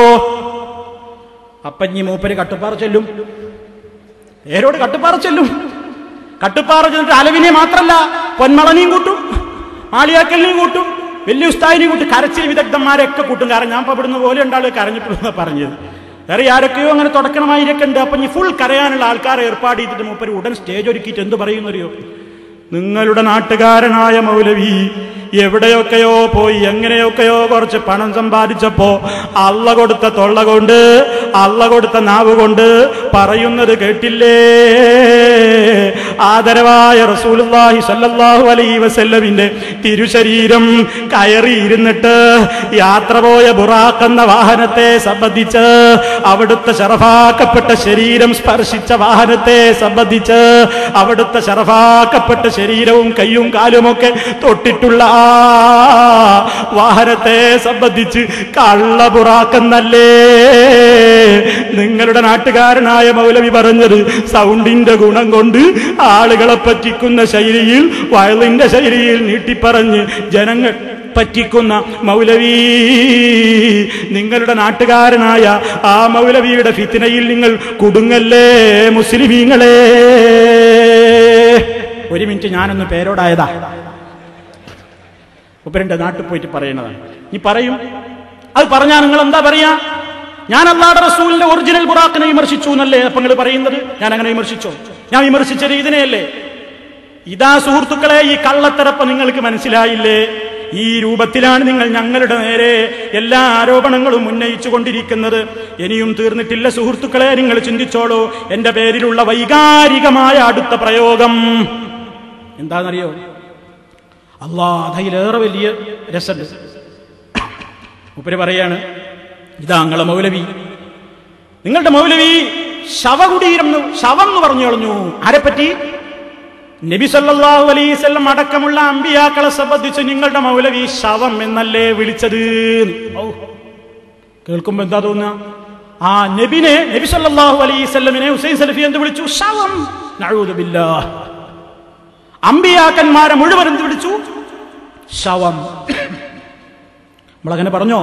അപ്പഞ്ഞി മൂപ്പര് കട്ടുപ്പാറ ചെല്ലും ഏരോട് കട്ടുപ്പാറ ചെല്ലും കട്ടുപ്പാറ ചെന്നിട്ട് അലവിനെ മാത്രല്ല പൊന്മളനെയും കൂട്ടും ആളിയാക്കലിനെയും കൂട്ടും വലിയ ഉസ്താദിനെയും കൂട്ടും കരച്ചിൽ വിദഗ്ധന്മാരെയൊക്കെ കൂട്ടും കാരണം ഞാൻ ഇപ്പൊ ഇവിടുന്ന് പോലെ ഉണ്ടാള് കരഞ്ഞിട്ടുള്ള പറഞ്ഞത് വേറെ ആരൊക്കെയോ അങ്ങനെ തുടക്കണമായിരിക്കെ ഉണ്ട് അപ്പൊ ഈ ഫുൾ കരയാനുള്ള ആൾക്കാരെ ഏർപ്പാട് ചെയ്തിട്ട് മൂപ്പര് ഉടൻ സ്റ്റേജ് ഒരുക്കിയിട്ട് എന്ത് പറയുന്നറിയോ നിങ്ങളുടെ നാട്ടുകാരനായ മൗലവി എവിടെയൊക്കെയോ പോയി എങ്ങനെയൊക്കെയോ കുറച്ച് പണം സമ്പാദിച്ചപ്പോ അള്ള കൊടുത്ത തൊള്ള കൊണ്ട് അള്ള കൊടുത്ത നാവ് കൊണ്ട് പറയുന്നത് കേട്ടില്ലേ ആദരവായ റസൂലുള്ളാഹി സല്ലല്ലാഹു അലൈഹി വസല്ലമിന്റെ തിരുശരീരം കയറിയിരുന്നിട്ട് യാത്ര പോയ ബുറാഖ് എന്ന വാഹനത്തെ സംബന്ധിച്ച് അവിടുത്തെ ശറഫാക്കപ്പെട്ട ശരീരം സ്പർശിച്ച വാഹനത്തെ സംബന്ധിച്ച് അവിടുത്തെ ശറഫാക്കപ്പെട്ട ശരീരവും കയ്യും കാലുമൊക്കെ തൊട്ടിട്ടുള്ള ആ വാഹനത്തെ സംബന്ധിച്ച് കള്ള ബുറാക്കെന്നല്ലേ നിങ്ങളുടെ നാട്ടുകാരനായ മൗലവി പറഞ്ഞത് സൗണ്ടിന്റെ ഗുണം കൊണ്ട് ആളുകളെ പറ്റിക്കുന്ന ശൈലിയിൽ വയലിന്റെ ശൈലിയിൽ നീട്ടിപ്പറഞ്ഞ് ജനങ്ങൾ പറ്റിക്കുന്ന മൗലവി നിങ്ങളുടെ നാട്ടുകാരനായ ആ മൗലവിയുടെ ഫിത്തിനയിൽ നിങ്ങൾ കുടുങ്ങല്ലേ മുസ്ലിമീങ്ങളെ ഒരു മിനിറ്റ് ഞാനൊന്ന് പേരോടായതാ ഉപ്പരന്റെ നാട്ടിൽ പോയിട്ട് പറയുന്നതാണ് നീ പറയും അത് പറഞ്ഞാൽ നിങ്ങൾ എന്താ പറയാ ഞാൻ അള്ളാടെ റസൂലിന്റെ ഒറിജിനൽ ബുറാക്കിനെ വിമർശിച്ചു എന്നല്ലേ അപ്പൊ നിങ്ങൾ പറയുന്നത് ഞാൻ അങ്ങനെ വിമർശിച്ചോ ഞാൻ വിമർശിച്ചത് ഇതിനെയല്ലേ ഇതാ സുഹൃത്തുക്കളെ ഈ കള്ളത്തരപ്പ് നിങ്ങൾക്ക് മനസ്സിലായില്ലേ ഈ രൂപത്തിലാണ് നിങ്ങൾ ഞങ്ങളുടെ നേരെ എല്ലാ ആരോപണങ്ങളും ഉന്നയിച്ചു കൊണ്ടിരിക്കുന്നത് ഇനിയും തീർന്നിട്ടില്ല സുഹൃത്തുക്കളെ നിങ്ങൾ ചിന്തിച്ചോളൂ എന്റെ പേരിലുള്ള വൈകാരികമായ അടുത്ത പ്രയോഗം എന്താണെന്നറിയോ അള്ളാ അതിലേറെ വലിയ രസമുണ്ട് ഉപ്പര് പറയാണ് ഇതാ നിങ്ങളെ മൗലവി നിങ്ങളുടെ മൗലവി ശവകുടീരം എന്ന് ശവം എന്ന് പറഞ്ഞു കളഞ്ഞു ആരെപ്പറ്റി നബി സല്ലല്ലാഹു അലൈവല്ലം അടക്കമുള്ള അമ്പിയാക്കളെ സംബന്ധിച്ച് നിങ്ങളുടെ മൗലവി ശവം എന്നല്ലേ വിളിച്ചത് ഔ. കേൾക്കുമ്പോ എന്താ തോന്നുക ആ നബിനെ നബി സല്ലല്ലാഹു അലൈവല്ലമിനെ ഹുസൈൻ സലഫി എന്ത് വിളിച്ചു ശവം നഊദു ബില്ലാഹ് അമ്പിയാക്കന്മാരെ മുഴുവൻ എന്ത് വിളിച്ചു ശവം നമ്മളങ്ങനെ പറഞ്ഞോ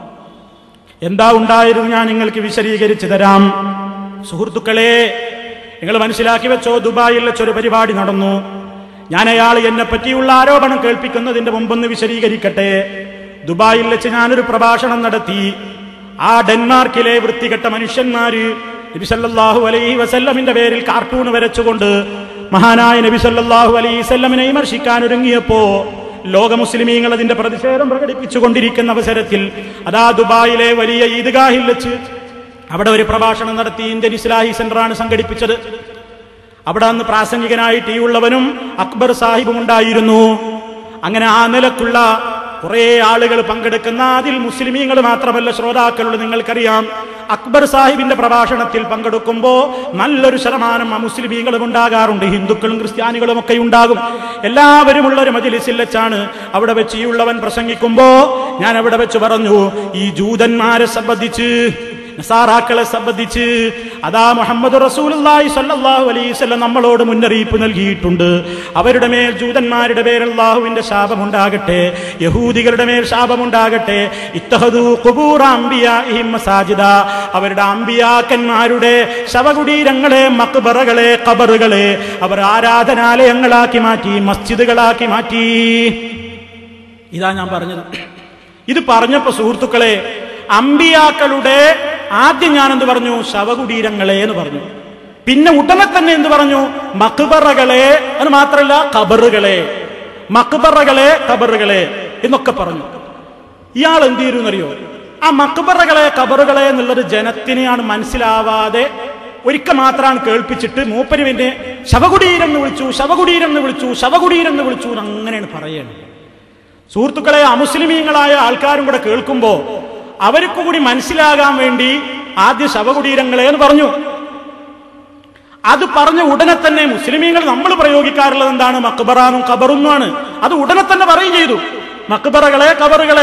എന്താ ഉണ്ടായിരുന്നു ഞാൻ നിങ്ങൾക്ക് വിശദീകരിച്ചു തരാം സുഹൃത്തുക്കളെ നിങ്ങൾ മനസ്സിലാക്കി വെച്ചോ ദുബായിൽ വെച്ചൊരു പരിപാടി നടന്നു ഞാൻ അയാൾ എന്നെ പറ്റിയുള്ള ആരോപണം കേൾപ്പിക്കുന്നതിന്റെ മുമ്പൊന്ന് വിശദീകരിക്കട്ടെ ദുബായിൽ വെച്ച് ഞാനൊരു പ്രഭാഷണം നടത്തി ആ ഡെൻമാർക്കിലെ വൃത്തികെട്ട മനുഷ്യന്മാര് നബി സല്ലല്ലാഹു അലൈഹി വസല്ലമിന്റെ പേരിൽ കാർട്ടൂൺ വരച്ചുകൊണ്ട് മഹാനായ നബി സല്ലല്ലാഹു അലൈഹി വസല്ലമിനെ വിമർശിക്കാൻ ഒരുങ്ങിയപ്പോ ലോക മുസ്ലിമീങ്ങൾ അതിന്റെ പ്രതിഷേധം പ്രകടിപ്പിച്ചുകൊണ്ടിരിക്കുന്ന അവസരത്തിൽ അതാ ദുബായിലെ വലിയ ഈദ്ഗാഹിൽ വെച്ച് അവിടെ ഒരു പ്രഭാഷണം നടത്തി ഇന്ത്യൻ ഇസ്ലാഹി സെന്ററാണ് സംഘടിപ്പിച്ചത് അവിടെ അന്ന് പ്രാസംഗികനായിട്ട് ഈ ഉള്ളവനും അക്ബർ സാഹിബും ഉണ്ടായിരുന്നു അങ്ങനെ ആ നിലക്കുള്ള കുറെ ആളുകൾ പങ്കെടുക്കുന്ന അതിൽ മുസ്ലിമീങ്ങൾ മാത്രമല്ല ശ്രോതാക്കളുള്ള നിങ്ങൾക്കറിയാം അക്ബർ സാഹിബിന്റെ പ്രഭാഷണത്തിൽ പങ്കെടുക്കുമ്പോൾ നല്ലൊരു ശതമാനം മുസ്ലിമീങ്ങളും ഉണ്ടാകാറുണ്ട് ഹിന്ദുക്കളും ക്രിസ്ത്യാനികളും ഒക്കെ ഉണ്ടാകും എല്ലാവരും ഉള്ള ഒരു മജിലിസിൽ വെച്ചാണ് അവിടെ വെച്ച് ഈ ഉള്ളവൻ പ്രസംഗിക്കുമ്പോ ഞാൻ അവിടെ വെച്ച് പറഞ്ഞു ഈ ജൂതന്മാരെ സംബന്ധിച്ച് നസാറാക്കളെ സംബന്ധിച്ച് അതാ മുഹമ്മദ് റസൂലുള്ളാഹി സ്വല്ലല്ലാഹു അലൈഹി വസല്ലം നമ്മളോട് മുന്നറിയിപ്പ് നൽകിയിട്ടുണ്ട് അവരുടെ മേൽ ജൂതന്മാരുടെ പേർ അള്ളാഹുവിന്റെ ശാപമുണ്ടാകട്ടെ യഹൂദികളുടെ മേൽ ശാപമുണ്ടാകട്ടെ ഇത്തഹദു ഖുബൂറ അംബിയാഇഹിം മസാജിദ അവരുടെ അമ്പിയാക്കന്മാരുടെ ശവകുടീരങ്ങളെ മക്ബറകളെ ഖബറുകളെ അവർ ആരാധനാലയങ്ങളാക്കി മാറ്റി മസ്ജിദുകളാക്കി മാറ്റി ഇതാ ഞാൻ പറഞ്ഞത് ഇത് പറഞ്ഞപ്പോ സുഹൃത്തുക്കളെ അമ്പിയാക്കളുടെ ആദ്യം ഞാൻ എന്ത് പറഞ്ഞു ശവകുടീരങ്ങളെ എന്ന് പറഞ്ഞു പിന്നെ ഉടനെ തന്നെ എന്ത് പറഞ്ഞു മക്ബറകളെ അത് മാത്രമല്ല ഖബറുകളെ മക്ബറകളെ ഖബറുകളെ എന്നൊക്കെ പറഞ്ഞു ഇയാൾ എന്ത് ചെയ്യൂന്നറിയോ ആ മക്ബറകളെ ഖബറുകളെ എന്നുള്ളത് ജനത്തിനെയാണ് മനസ്സിലാവാതെ ഒരിക്കൽ മാത്രമാണ് കേൾപ്പിച്ചിട്ട് മൂപ്പര് പിന്നെ ശവകുടീരം എന്ന് വിളിച്ചു ശവകുടീരം എന്ന് വിളിച്ചു ശവകുടീരം എന്ന് വിളിച്ചു എന്ന് അങ്ങനെയാണ് പറയുന്നത് സുഹൃത്തുക്കളെ അമുസ്ലിമീങ്ങളായ ആൾക്കാരും കൂടെ കേൾക്കുമ്പോ അവർക്ക് കൂടി മനസ്സിലാകാൻ വേണ്ടി ആദ്യ ശവകുടീരങ്ങളെ എന്ന് പറഞ്ഞു അത് പറഞ്ഞ ഉടനെ തന്നെ മുസ്ലിമീങ്ങൾ നമ്മൾ പ്രയോഗിക്കാറുള്ളത് എന്താണ് മക്ബറാനും ഖബറുന്നുമാണ് അത് ഉടനെ തന്നെ പറയും ചെയ്തു മക്ബറകളെ ഖബറുകളെ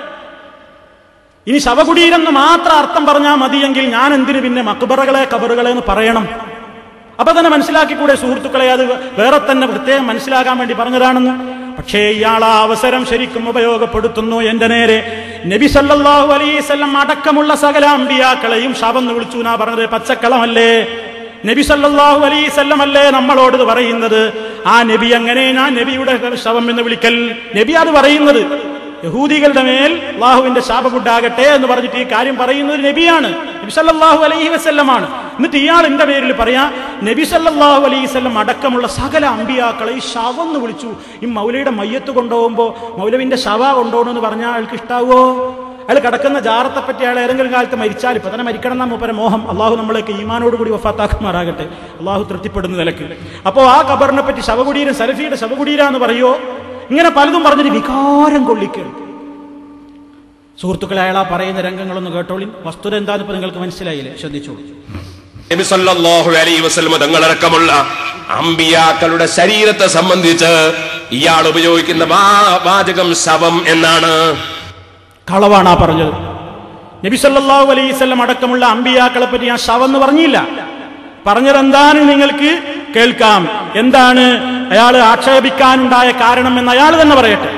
ഇനി ശവകുടീരം എന്ന് മാത്രം അർത്ഥം പറഞ്ഞാൽ മതിയെങ്കിൽ ഞാൻ എന്തിനു പിന്നെ മക്ബറകളെ ഖബറുകളെ എന്ന് പറയണം അപ്പൊ തന്നെ മനസ്സിലാക്കിക്കൂടെ സുഹൃത്തുക്കളെ അത് വേറെ തന്നെ പ്രത്യേകം മനസ്സിലാക്കാൻ വേണ്ടി പറഞ്ഞതാണെന്ന് പക്ഷേ ഇയാൾ ആ അവസരം ശരിക്കും ഉപയോഗപ്പെടുത്തുന്നു എന്റെ നേരെ നബി സല്ലല്ലാഹു അലൈവല്ലം അടക്കമുള്ള സകല അമ്പിയാക്കളെയും ശവം വിളിച്ചു എന്നാ പറഞ്ഞത് പച്ചക്കളമല്ലേ നബി സല്ലല്ലാഹു അലൈവല്ലം അല്ലേ നമ്മളോട് ഇത് പറയുന്നത് ആ നബി എങ്ങനെ ഞാൻ നബിയുടെ ശവം എന്ന് വിളിക്കൽ നബി അത് പറയുന്നത് യഹൂദികളുടെ മേൽ അള്ളാഹുവിന്റെ ശാപമുണ്ടാകട്ടെ എന്ന് പറഞ്ഞിട്ട് ഈ കാര്യം പറയുന്നത് നബിയാണ് നബി സല്ലല്ലാഹു അലൈഹി വസല്ലമാണ് എന്നിട്ട് ഇയാൾ എന്റെ പേരിൽ പറയാ നബി സല്ലല്ലാഹു അലൈഹി വസല്ലം അടക്കമുള്ള സകല അമ്പിയാക്കളെ ഈ ശവം എന്ന് വിളിച്ചു ഈ മൗലയുടെ മയ്യത്ത് കൊണ്ടുപോകുമ്പോ മൗലവിന്റെ ശവ കൊണ്ടുപോകണമെന്ന് പറഞ്ഞാൽ അയാൾക്ക് ഇഷ്ടാവോ അയാൾ കിടക്കുന്ന ജാറത്തെ പറ്റി അയാൾ ഏതെങ്കിലും കാലത്ത് മരിച്ചാൽ ഇപ്പൊ തന്നെ മരിക്കണം എന്നാ മൂപ്പര മോഹം അള്ളാഹു നമ്മളേക്ക് ഈമാനോട് കൂടി വഫാത്താക്കുമാറാകട്ടെ അള്ളാഹു തൃപ്തിപ്പെടുന്ന നിലക്ക് അപ്പോൾ ആ ഖബറിനെ പറ്റി ശവകുടീരം സലഫിയുടെ ശവകുടീര എന്ന് പറയോ ഇങ്ങനെ പലതും പറഞ്ഞിട്ട് വികാരം കൊള്ളിക്കണം സുഹൃത്തുക്കളെ അയാൾ ആ പറയുന്ന രംഗങ്ങളൊന്ന് കേട്ടോളി വസ്തുത എന്താന്ന് ഇപ്പൊ നിങ്ങൾക്ക് മനസ്സിലായില്ലേ ശ്രദ്ധിച്ചോളൂ നബി സല്ലല്ലാഹു അലൈഹി വസല്ലം തങ്ങളടക്കമുള്ള അമ്പിയാക്കളുടെ ശരീരത്തെ സംബന്ധിച്ച് ഇയാൾ ഉപയോഗിക്കുന്ന വാ- വാചകം ശവം എന്നാണ് കളവാണ് ആ പറഞ്ഞത് നബി സല്ലല്ലാഹു അലൈഹി വസല്ലം അടക്കമുള്ള അമ്പിയാക്കളെ പറ്റി ഞാൻ ശവം എന്ന് പറഞ്ഞില്ല പറഞ്ഞത് എന്താണ് നിങ്ങൾക്ക് കേൾക്കാം എന്താണ് അയാൾ ആക്ഷേപിക്കാനുണ്ടായ കാരണം എന്ന് അയാൾ തന്നെ പറയട്ടെ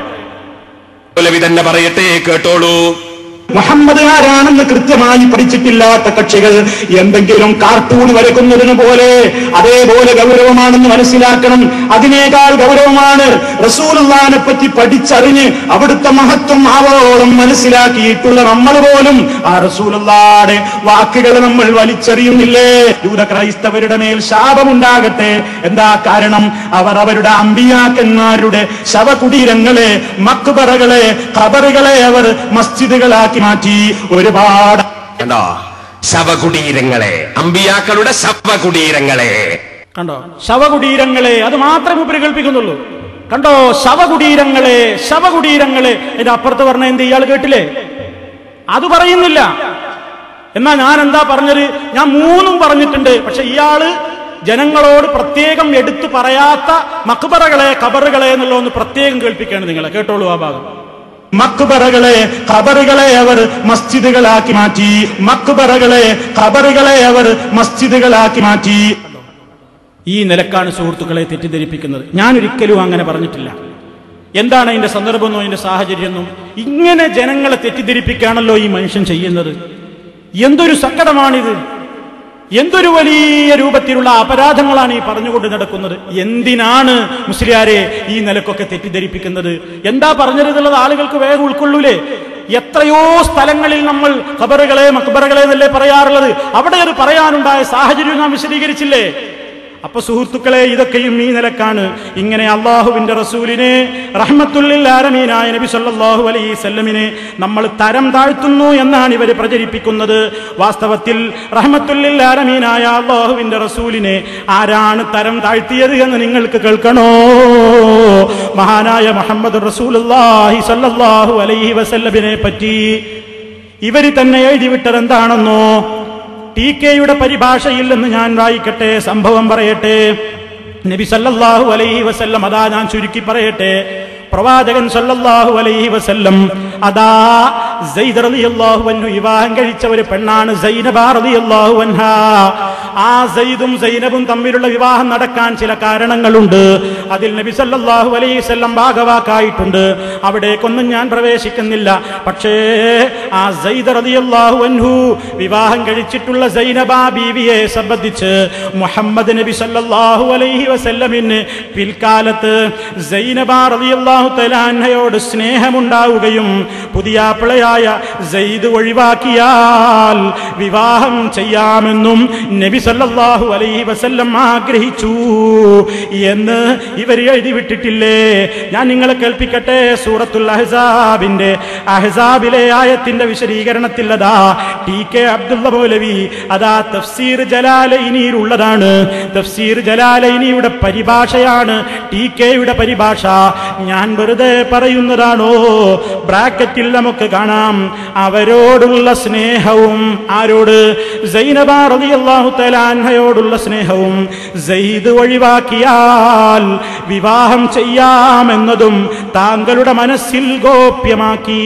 മൗലവി തന്നെ പറയട്ടെ കേട്ടോളൂ മുഹമ്മദ് ആരാണെന്ന് കൃത്യമായി പഠിച്ചിട്ടില്ലാത്ത കക്ഷികൾ എന്തെങ്കിലും കാർട്ടൂൺ വരക്കുന്നതിന് പോലെ അതേപോലെ ഗൗരവമാണെന്ന് മനസ്സിലാക്കണം അതിനേക്കാൾ ഗൗരവമാണ് റസൂലുള്ളാനെ പറ്റി പഠിച്ചറിഞ്ഞ് അവിടുത്തെ മഹത്വം ആവോളം മനസ്സിലാക്കിയിട്ടുള്ള നമ്മൾ പോലും ആ റസൂലുള്ളാടെ വാക്കുകൾ നമ്മൾ വലിച്ചെറിയുന്നില്ലേ യൂത ക്രൈസ്തവരുടെ മേൽ ശാപമുണ്ടാകട്ടെ എന്താ കാരണം അവർ അവരുടെ അമ്പിയാക്കന്മാരുടെ ശവകുടീരങ്ങളെ മക്ബറകളെ ഖബറുകളെ അവർ മസ്ജിദുകളാക്കി മാറ്റി ഒരുപാട് കണ്ടോ ശവകുടീരങ്ങളെ അമ്പിയാക്കളുടെ ശവകുടീരങ്ങളെ കണ്ടോ ശവകുടീരങ്ങളെ അത് മാത്രമേ ഉപരി കേൾപ്പിക്കുന്നുള്ളൂ കണ്ടോ ശവകുടീരങ്ങളെ ശവകുടീരങ്ങളെ അതിന്റെ അപ്പുറത്ത് പറഞ്ഞ എന്ത് ഇയാൾ കേട്ടില്ലേ അത് പറയുന്നില്ല എന്നാ ഞാൻ എന്താ പറഞ്ഞത് ഞാൻ മൂന്നും പറഞ്ഞിട്ടുണ്ട് പക്ഷെ ഇയാള് ജനങ്ങളോട് പ്രത്യേകം എടുത്തു പറയാത്ത മക്ബറകളെ കബറുകളെ എന്നുള്ള ഒന്ന് പ്രത്യേകം കേൾപ്പിക്കുകയാണ് നിങ്ങളെ കേട്ടോളൂ ആ ഭാഗം മക്ബറകളെ ഖബറുകളെ അവർ മസ്ജിദുകളാക്കി മാറ്റി മക്ബറകളെ ഖബറുകളെ അവർ മസ്ജിദുകളാക്കി മാറ്റി ഈ നിലക്കാണ് സുഹൃത്തുക്കളെ തെറ്റിദ്ധരിപ്പിക്കുന്നത് ഞാൻ ഒരിക്കലും അങ്ങനെ പറഞ്ഞിട്ടില്ല എന്താണ് അതിന്റെ സന്ദർഭമെന്നോ അതിന്റെ സാഹചര്യമെന്നും ഇങ്ങനെ ജനങ്ങളെ തെറ്റിദ്ധരിപ്പിക്കുകയാണല്ലോ ഈ മനുഷ്യൻ ചെയ്യുന്നത് എന്തൊരു സങ്കടമാണിത് എന്തൊരു വലിയ രൂപത്തിലുള്ള അപരാധങ്ങളാണ് ഈ പറഞ്ഞുകൊണ്ട് നടക്കുന്നത് എന്തിനാണ് മുസ്ലിയാരെ ഈ നിലക്കൊക്കെ തെറ്റിദ്ധരിപ്പിക്കുന്നത് എന്താ പറഞ്ഞിരുന്നുള്ളത് ആളുകൾക്ക് വേഗം ഉൾക്കൊള്ളൂലേ എത്രയോ സ്ഥലങ്ങളിൽ നമ്മൾ ഖബറുകളെ മക്ബറുകളെ എന്നല്ലേ പറയാറുള്ളത് അവിടെ അത് പറയാനുണ്ടായ സാഹചര്യം നാം വിശദീകരിച്ചില്ലേ അപ്പൊ സുഹൃത്തുക്കളെ ഇതൊക്കെയും ഈ നിലക്കാണ് ഇങ്ങനെ അള്ളാഹുവിന്റെ റസൂലിനെ റഹ്മത്തുല്ലിൽ ആരമീനായ നബി സല്ലല്ലാഹു അലൈഹി സല്ലമിനെ നമ്മൾ തരം താഴ്ത്തുന്നു എന്നാണ് ഇവർ പ്രചരിപ്പിക്കുന്നത് വാസ്തവത്തിൽ റഹ്മത്തുല്ലിൽ ആരമീനായ അള്ളാഹുവിന്റെ റസൂലിനെ ആരാണ് തരം താഴ്ത്തിയത് എന്ന് നിങ്ങൾക്ക് കേൾക്കണോ മഹാനായ മുഹമ്മദ് റസൂലുള്ളാഹി സല്ലല്ലാഹു അലൈഹി വസല്ലമിനെ പറ്റി ഇവര് തന്നെ എഴുതിവിട്ടത് എന്താണെന്നോ ടി കെയുടെ പരിഭാഷയിൽ നിന്ന് ഞാൻ വായിക്കട്ടെ സംഭവം പറയട്ടെ നബി സല്ലല്ലാഹു അലൈഹി വസല്ലം അതാ ഞാൻ ചുരുക്കി പറയട്ടെ പ്രവാചകൻ സല്ലല്ലാഹു അലൈഹി വസല്ലം അതാ സൈദ് റളിയല്ലാഹു അൻഹു വിവാഹം കഴിച്ച ഒരു പെണ്ണാണ് സൈനബ റളിയല്ലാഹു അൻഹ ആ സൈദും സൈനബും തമ്മിലുള്ള വിവാഹം നടക്കാൻ ചില കാരണങ്ങളുണ്ട് അതിൽ നബി സല്ലല്ലാഹു അലൈഹി വസല്ലം ഭാഗവാക്കായിട്ടുണ്ട് അവിടേക്കൊന്നും ഞാൻ പ്രവേശിക്കുന്നില്ല പക്ഷേ ആ സൈദ് റളിയല്ലാഹു അൻഹു വിവാഹം കഴിച്ചിട്ടുള്ള സൈനബ ബീവിയെ സംബന്ധിച്ച് മുഹമ്മദ് നബി സല്ലല്ലാഹു അലൈഹി വസല്ലമിന് പിൽക്കാലത്ത് സൈനബ റളിയല്ലാഹു തലാൻഹയോട് സ്നേഹമുണ്ടാവുകയും പുതിയ പിളയായ സെയ്ദ് ഒഴിവാക്കിയാൽ വിവാഹം ചെയ്യാമെന്നും നബി സല്ലല്ലാഹു അലൈഹി വസല്ലം ആഗ്രഹിച്ചു എന്ന് ഇവർ എഴുതി വിട്ടിട്ടില്ലേ ഞാൻ നിങ്ങളെ കേൾപ്പിക്കട്ടെ സൂറത്തുൽ അഹ്സാബിന്റെ അഹ്സാബിലെ ആയത്തിന്റെ വിശദീകരണത്തിൽ അതാ ടി കെ അബ്ദുള്ള മൗലവി അതാ തഫ്സീർ ജലാലൈനിയിലുള്ളതാണ് തഫ്സീർ ജലാലൈനിയുടെ പരിഭാഷയാണ് ടി കെയുടെ പരിഭാഷ ഞാൻ വെറുതെ പറയുന്നതാണോ ബ്രാക്കറ്റിൽ നമുക്ക് കാണാം അവരോടുള്ള സ്നേഹവും ആരോട് സൈനബ റളിയല്ലാഹു തആല അൻഹയോടുള്ള സ്നേഹവും സെയ്ദ് ഒഴിവാക്കിയാൽ വിവാഹം ചെയ്യാമെന്നതും താങ്കളുടെ മനസ്സിൽ ഗോപ്യമാക്കി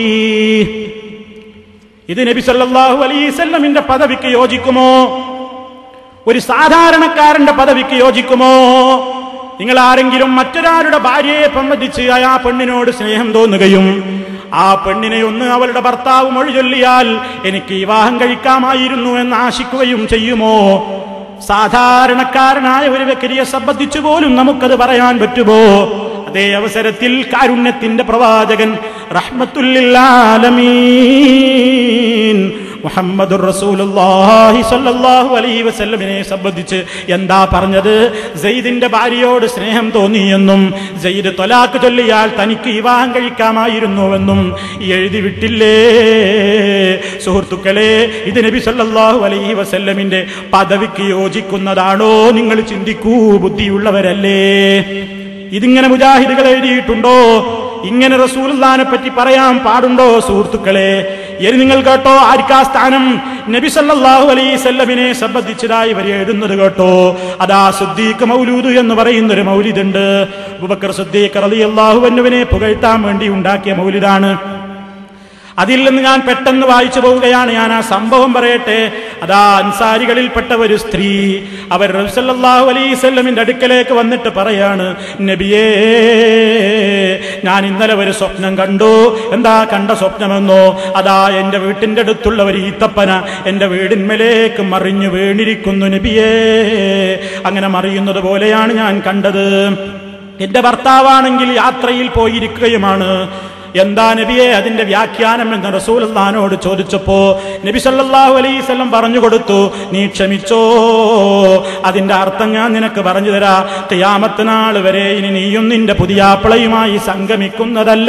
ഇത് നബി സല്ലല്ലാഹു അലൈഹി വസല്ലമിന്റെ പദവിക്ക് യോജിക്കുമോ ഒരു സാധാരണക്കാരന്റെ പദവിക്ക് യോജിക്കുമോ നിങ്ങൾ ആരെങ്കിലും മറ്റൊരാളുടെ ഭാര്യയെ സംബന്ധിച്ച് ആ പെണ്ണിനോട് സ്നേഹം തോന്നുകയും ആ പെണ്ണിനെ ഒന്ന് അവളുടെ ഭർത്താവ് മൊഴി ചൊല്ലിയാൽ എനിക്ക് വിവാഹം കഴിക്കാമായിരുന്നു എന്ന് ആശിക്കുകയും ചെയ്യുമോ സാധാരണക്കാരനായ ഒരു വ്യക്തിയെ സംബന്ധിച്ചു പോലും നമുക്കത് പറയാൻ പറ്റുമോ അതേ അവസരത്തിൽ കാരുണ്യത്തിന്റെ പ്രവാചകൻ റഹ്മത്തുല്ലാലമീൻ മുഹമ്മദുർ റസൂലുള്ളാഹി സ്വല്ലല്ലാഹു അലൈഹി വസല്ലമിനെ സംബന്ധിച്ച് എന്താ പറഞ്ഞത് സെയ്ദിന്റെ ഭാര്യയോട് സ്നേഹം തോന്നിയെന്നും സെയ്ദ് തൊലാക്ക് ചൊല്ലിയാൽ തനിക്ക് വിവാഹം കഴിക്കാമായിരുന്നുവെന്നും എഴുതി വിട്ടില്ലേ സുഹൃത്തുക്കളെ ഇത് നബി സല്ലല്ലാഹു അലൈഹി വസല്ലമിന്റെ പദവിക്ക് യോജിക്കുന്നതാണോ നിങ്ങൾ ചിന്തിക്കൂ ബുദ്ധിയുള്ളവരല്ലേ ഇതിങ്ങനെ മുജാഹിദുകൾ എഴുതിയിട്ടുണ്ടോ ഇങ്ങനെ റസൂലുള്ളാനെ പറ്റി പറയാൻ പാടുണ്ടോ സുഹൃത്തുക്കളെ ഇനി നിങ്ങൾ കേട്ടോ ആർക്കാ സ്ഥാനം നബി സല്ലല്ലാഹു അലൈഹി സല്ലമിനെ സംബന്ധിച്ചതായി ഇവർ എഴുതുന്നത് കേട്ടോ അതാ സുദ്ദീഖ് മൗലൂദ് എന്ന് പറയുന്ന ഒരു മൗലിദുണ്ട് അബൂബക്കർ സുദ്ദീഖ് റളിയല്ലാഹു അൻഹുവിനെ പുകഴ്ത്താൻ വേണ്ടി ഉണ്ടാക്കിയ മൗലിദാണ് അതിൽ നിന്ന് ഞാൻ പെട്ടെന്ന് വായിച്ചു പോവുകയാണ് ഞാൻ ആ സംഭവം പറയട്ടെ അതാ അൻസാരികളിൽപ്പെട്ട ഒരു സ്ത്രീ അവർ റസൂലുള്ളാഹു അലൈഹി സ്വല്ലമിന്റെ അടുക്കലേക്ക് വന്നിട്ട് പറയാണ് നബിയേ ഞാൻ ഇന്നലെ ഒരു സ്വപ്നം കണ്ടു എന്താ കണ്ട സ്വപ്നമെന്നോ അതാ എന്റെ വീട്ടിന്റെ അടുത്തുള്ള ഒരു ഈത്തപ്പന എന്റെ വീടിന്മേലേക്ക് മറിഞ്ഞു വീണിരിക്കുന്നു നബിയേ അങ്ങനെ മറിയുന്നത് പോലെയാണ് ഞാൻ കണ്ടത് എന്റെ ഭർത്താവാണെങ്കിൽ യാത്രയിൽ പോയിരിക്കുകയുമാണ് എന്താ നബിയെ അതിന്റെ വ്യാഖ്യാനം എന്ന് റസൂലുള്ളാനോട് ചോദിച്ചപ്പോ നബി സല്ലല്ലാഹു അലൈഹി വസല്ലം പറഞ്ഞു കൊടുത്തു നീ ക്ഷമിച്ചോ അതിന്റെ അർത്ഥം ഞാൻ നിനക്ക് പറഞ്ഞു തരാ ഖിയാമത്ത് നാൾ വരെ ഇനി നീയും നിന്റെ പുതിയാപ്പിളയുമായി സംഗമിക്കുന്നതല്ല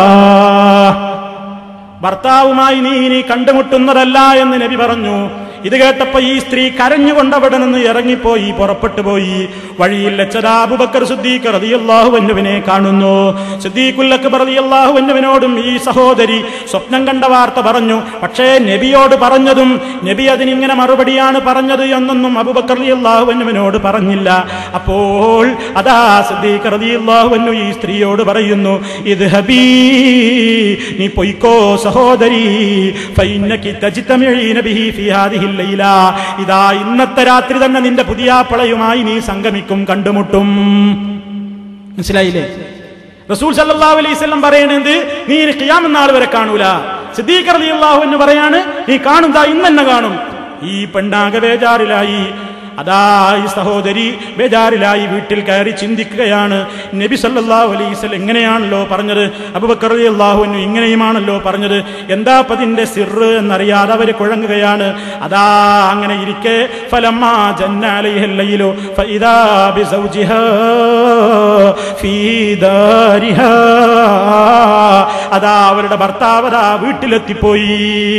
ഭർത്താവുമായി നീ ഇനി കണ്ടുമുട്ടുന്നതല്ല എന്ന് നബി പറഞ്ഞു ഇത് കേട്ടപ്പോ ഈ സ്ത്രീ കരഞ്ഞുകൊണ്ട് അവിടെ നിന്ന് ഇറങ്ങിപ്പോയി പുറപ്പെട്ടു പോയി വഴിയിൽ വെച്ചതാ അബൂബക്കർ സിദ്ദീഖ് റളിയല്ലാഹു അൻഹുവിനെ കാണുന്നു സിദ്ദീഖുൽ അക്ബർ റളിയല്ലാഹു അൻഹുവിനോടും ഈ സഹോദരി സ്വപ്നം കണ്ട വാർത്ത പറഞ്ഞു പക്ഷേ നബിയോട് പറഞ്ഞതും നബി അതിനിങ്ങനെ മറുപടിയാണ് പറഞ്ഞത് എന്നൊന്നും അബൂബക്കർ റളിയല്ലാഹു അൻഹുവിനോട് പറഞ്ഞില്ല അപ്പോൾ അതാ സിദ്ദീഖ് റളിയല്ലാഹു അൻഹു ഈ സ്ത്രീയോട് പറയുന്നു ഇത് ഹബീ നീ പൊയ്ക്കോ സഹോദരി ഫൈന്നകി തജ്തമിഈന ബിഹി ഫീ ഹാദിഹിൽ ലൈല ഇതാ ഇന്നത്തെ രാത്രി തന്നെ നിന്റെ പുതിയാപ്പളയുമായി നീ സംഗമിക്കും കണ്ടുമുട്ടും മനസ്സിലായില്ലേ റസൂൽ സല്ലല്ലാഹു അലൈഹി വസല്ലം പറയുന്നത് നീ ഇനി ഖിയാമത്ത് നാൾ വരെ കാണൂല സിദ്ദീഖ് റളിയല്ലാഹു എന്ന് പറയാണ് നീ കാണും ദാ ഇന്ന് തന്നെ കാണും ഈ പെണ്ണാകെ ബേജാറിലായി അതാ ഈ സഹോദരി ബേജാറിലായി വീട്ടിൽ കയറി ചിന്തിക്കുകയാണ് നബി സല്ലല്ലാഹു അലൈഹി വസല്ലം എങ്ങനെയാണല്ലോ പറഞ്ഞത് അബൂബക്കർ റളിയല്ലാഹു അൻഹു ഇങ്ങനെയുമാണല്ലോ പറഞ്ഞത് എന്താ പതിന്റെ സിറ് എന്നറിയാതെ അവർ കുഴങ്ങുകയാണ് അതാ അങ്ങനെ ഇരിക്കെ ഫലമ്മാ ജന്നാലൈഹൽ ലൈലു ഫഇദാ ബിസൗജിഹാ ഫീ ദാരിഹാ അതാ അവരുടെ ഭർത്താവ് അതാ വീട്ടിലെത്തിപ്പോയി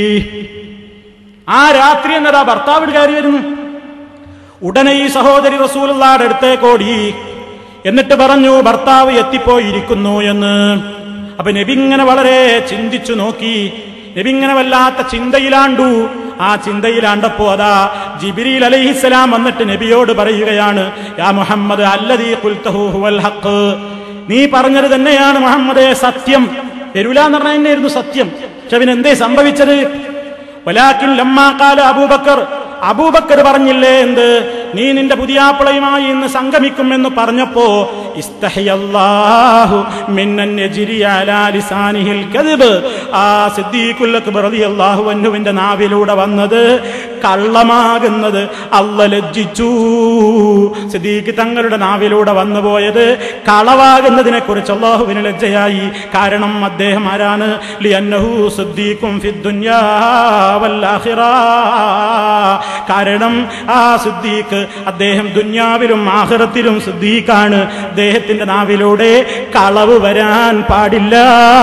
ആ രാത്രി എന്നതാ ഭർത്താവ് കയറി വരുന്നു ഉടനെ ഈ സഹോദരി റസൂലുള്ളാടെ അടുത്തേക്ക് ഓടി എന്നിട്ട് പറഞ്ഞു ഭർത്താവ് എത്തിപ്പോയിരിക്കുന്നു എന്ന് അപ്പൊ നബി ഇങ്ങനെ വളരെ ചിന്തിച്ചു നോക്കി നബി ഇങ്ങനെ വല്ലാത്ത ചിന്തയിലാണ്ടു ആ ചിന്തയിലാണ്ടപ്പോ അതാ ജിബിരിൽ അലൈഹിസ്സലാം വന്നിട്ട് നബിയോട് പറയുകയാണ് യാ മുഹമ്മദ് അല്ലദീ ഖുൽതഹു ഹുവൽ ഹഖ് നീ പറഞ്ഞത് തന്നെയാണ് മുഹമ്മദേ സത്യം വരൂല എന്ന് പറഞ്ഞാൽ തന്നെയായിരുന്നു സത്യം പക്ഷെ അവൻ എന്തേ സംഭവിച്ചത് വലാക്കിൻ ലമ്മാ കാല അബൂബക്കർ അബൂബക്കർ പറഞ്ഞില്ലേ എന്ത് നീ നിന്റെ പുതിയാപ്പിളയുമായി ഇന്ന് സംഗമിക്കുമെന്ന് പറഞ്ഞപ്പോ ഇസ്തഹിയല്ലാഹു മിന്നൻ യജ്രി അലാ ലിസാനിഹിൽ കദ്ബ് ആ സിദ്ദീഖുൽ അക്ബർ റളിയല്ലാഹു അൻഹുവിന്റെ നാവിലൂടെ വന്നത് കള്ളമാകുന്നത് അല്ല ലജ്ജിച്ചു സിദ്ദീഖ് തങ്ങളുടെ നാവിലൂടെ വന്നുപോയത് കളവാകുന്നതിനെ കുറിച്ച് അള്ളാഹുവിന് ലജ്ജയായി കാരണം അദ്ദേഹം ആരാണ് ലിയന്നഹു സിദ്ദീഖും ഫിദ്ദുന്യാ വല്ലാഹിറ കാരണം ആ സിദ്ദീഖ് അദ്ദേഹം ദുന്യാവിലും ആഹ്റത്തിലും സിദ്ദീഖാണ് അദ്ദേഹത്തിന്റെ നാവിലൂടെ കളവ് വരാൻ പാടില്ല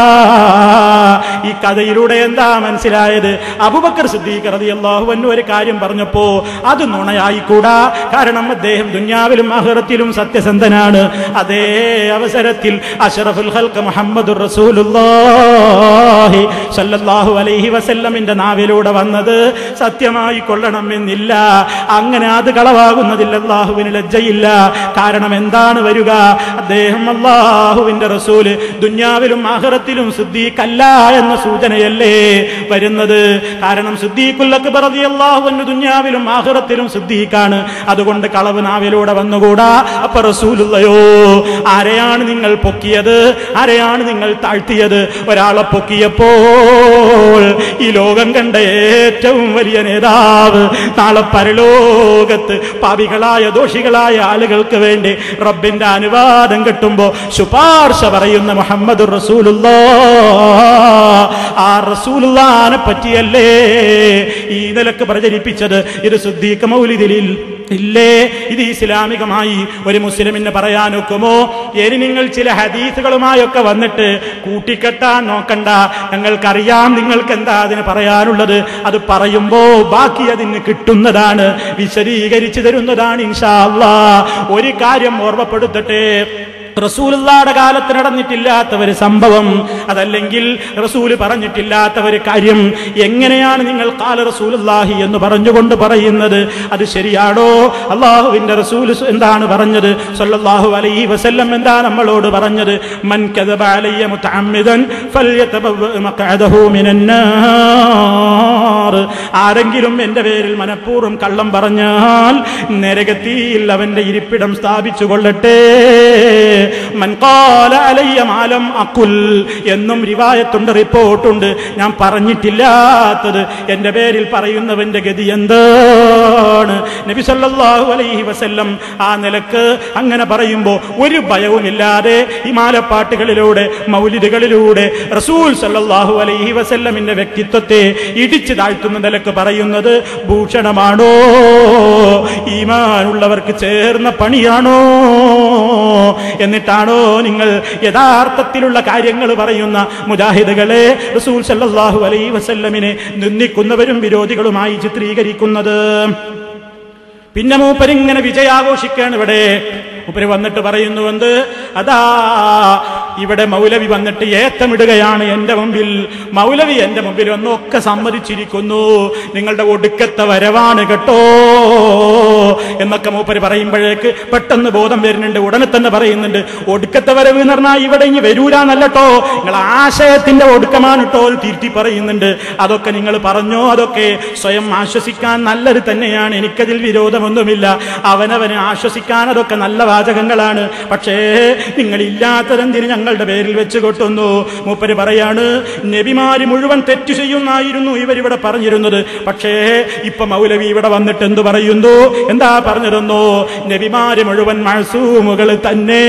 ഈ കഥയിലൂടെ എന്താ മനസ്സിലായത് അബുബക്കർ സിദ്ദീഖ് റളിയല്ലാഹു അൻഹു ഒരു കാര്യം പറഞ്ഞപ്പോ അത് നുണയായിക്കൂടാ കാരണം അദ്ദേഹം ദുന്യാവിലും ആഹ്റത്തിലും സത്യസന്ധനാണ് അതേ അവസരത്തിൽ അഷറഫുൽ ഹൽക്ക് മുഹമ്മദ് റസൂലുള്ളാഹി സല്ലല്ലാഹു അലൈഹി വസല്ലമിന്റെ നാവിലൂടെ വന്നത് സത്യമായി കൊള്ളണമെന്നില്ല അങ്ങനെ അത് കളവാകുന്നതിൽ അള്ളാഹുവിന് ലജ്ജയില്ല കാരണം എന്താണ് വരിക അദ്ദേഹം അള്ളാഹുവിന്റെ റസൂല് ദുന്യാവിലും ആഹ്റത്തിലും സിദ്ദീഖല്ല എന്ന സൂചനയല്ലേ വരുന്നത് കാരണം സിദ്ദീഖുൽ അക്ബർ റളിയല്ലാഹു അൻഹു ദുന്യാവിലും ആഹ്റത്തിലും സിദ്ദീഖാണ് അതുകൊണ്ട് കളവ് നാവിലൂടെ വന്നുകൂടാ അപ്പൊ റസൂലുള്ളയോ ആരെയാണ് നിങ്ങൾ പൊക്കിയത് ആരെയാണ് നിങ്ങൾ താഴ്ത്തിയത് ഒരാളെ പൊക്കിയപ്പോൾ ഈ ലോകം കണ്ട ഏറ്റവും വലിയ നേതാവ് നാളെ പരലോകത്ത് പാപികളായ ദോഷികളായ ആളുകൾക്ക് വേണ്ടി റബ്ബിന്റെ അനുവാദം കിട്ടുമ്പോ ശുപാർശ പറയുന്ന മുഹമ്മദ് റസൂലുള്ള ആ റസൂലുള്ളാനെ പറ്റിയല്ലേ ഈ നിലക്ക് പ്രചരിപ്പിച്ചത് ഇത് സുദ്ദീഖ് മൗലിദിലിൽ ഇല്ലേ ഇത് ഇസ്ലാമികമായി ഒരു മുസ്ലിമിന് പറയാൻ ഒക്കുമോ ഇനി നിങ്ങൾ ചില ഹദീസുകളുമായൊക്കെ വന്നിട്ട് കൂട്ടിക്കെട്ടാൻ നോക്കണ്ട ഞങ്ങൾക്കറിയാം നിങ്ങൾക്ക് എന്താ അതിന് പറയാനുള്ളത് അത് പറയുമ്പോ ബാക്കി അതിന് കിട്ടുന്നതാണ് വിശദീകരിച്ചു തരുന്നതാണ് ഇൻഷാ അല്ലാ ഒരു കാര്യം ഓർമ്മപ്പെടുത്തട്ടെ റസൂലുള്ളാടെ കാലത്ത് നടന്നിട്ടില്ലാത്ത ഒരു സംഭവം അതല്ലെങ്കിൽ റസൂല് പറഞ്ഞിട്ടില്ലാത്ത ഒരു കാര്യം എങ്ങനെയാണ് നിങ്ങൾ കാല റസൂലുള്ളാഹി എന്ന് പറഞ്ഞുകൊണ്ട് പറയുന്നത് അത് ശരിയാണോ അള്ളാഹുവിന്റെ റസൂൽ എന്താണ് പറഞ്ഞത് സല്ലല്ലാഹു അലൈഹി വസല്ലം എന്താ നമ്മളോട് പറഞ്ഞത് മൻ കദബ അലയ്യ മുതഅമ്മിദൻ ഫൽയതബവ്വ മഖഅദഹു മിനൻ നാർ ആരെങ്കിലും എന്റെ പേരിൽ മനഃപൂർവ്വം കള്ളം പറഞ്ഞാൽ നരകത്തിയിൽ അവന്റെ ഇരിപ്പിടം സ്ഥാപിച്ചു കൊള്ളട്ടെ മൻ ഖാല അലയ്യ മാലം അക്കുൽ എന്നും റിവായത്തുണ്ട് റിപ്പോർട്ടുണ്ട് ഞാൻ പറഞ്ഞിട്ടില്ലാത്തത് എന്റെ പേരിൽ പറയുന്നവന്റെ ഗതി എന്താണ് നബി സല്ലല്ലാഹു അലൈഹി വസല്ലം ആ നിലക്ക് അങ്ങനെ പറയുമ്പോൾ ഒരു ഭയവുമില്ലാതെ ഈ മാലപ്പാട്ടുകളിലൂടെ മൗലിദുകളിലൂടെ റസൂൽ സല്ലല്ലാഹു അലൈഹി വസല്ലമിന്റെ വ്യക്തിത്വത്തെ ഇടിച്ചു താഴ്ത്തുന്ന നിലക്ക് പറയുന്നത് ഭൂഷണമാണോ ഈമാനുള്ളവർക്ക് ചേർന്ന പണിയാണോ എന്നിട്ടാണോ നിങ്ങൾ യഥാർത്ഥത്തിലുള്ള കാര്യങ്ങൾ പറയുന്ന മുജാഹിദുകളെ റസൂൽ സല്ലല്ലാഹു അലൈഹി വസല്ലമിനെ നിന്ദിക്കുന്നവരും വിരോധികളുമായി ചിത്രീകരിക്കുന്നത് പിന്നെ മൂപ്പരിങ്ങനെ വിജയാഘോഷിക്കാണ് ഇവിടെ മൂപ്പര് വന്നിട്ട് പറയുന്നു എന്ത് അതാ ഇവിടെ മൗലവി വന്നിട്ട് ഏത്തമിടുകയാണ് എന്റെ മുമ്പിൽ മൗലവി എന്റെ മുമ്പിൽ വന്നൊക്കെ സമ്മതിച്ചിരിക്കുന്നു നിങ്ങളുടെ ഒടുക്കത്തെ വരവാണ് കേട്ടോ എന്നൊക്കെ മൂപ്പര് പറയുമ്പോഴേക്ക് പെട്ടെന്ന് ബോധം വരുന്നുണ്ട് ഉടനെ തന്നെ പറയുന്നുണ്ട് ഒടുക്കത്തെ വരവ് എന്ന് പറഞ്ഞാൽ ഇവിടെ ഇനി വരൂലെന്നല്ലട്ടോ നിങ്ങൾ ആശയത്തിന്റെ ഒടുക്കമാണ് കേട്ടോ തിരുത്തി പറയുന്നുണ്ട് അതൊക്കെ നിങ്ങൾ പറഞ്ഞോ അതൊക്കെ സ്വയം ആശ്വസിക്കാൻ നല്ലത് തന്നെയാണ് എനിക്കതിൽ വിരോധമൊന്നുമില്ല അവനവന് ആശ്വസിക്കാൻ അതൊക്കെ നല്ല വാചകങ്ങളാണ് പക്ഷേ നിങ്ങൾ ഇല്ലാത്തതെന്തിന് ഞങ്ങളുടെ പേരിൽ വെച്ച് കൊട്ടുന്നു മൂപ്പര് പറയാണ് നബിമാര് മുഴുവൻ തെറ്റ് ചെയ്യുന്നായിരുന്നു ഇവരിവിടെ പറഞ്ഞിരുന്നത് പക്ഷേ ഇപ്പൊ മൗലവി ഇവിടെ വന്നിട്ട് എന്തു പറയുന്നു എന്താ പറഞ്ഞിരുന്നു നബിമാര് മുഴുവൻ മഴസൂമുകൾ തന്നെ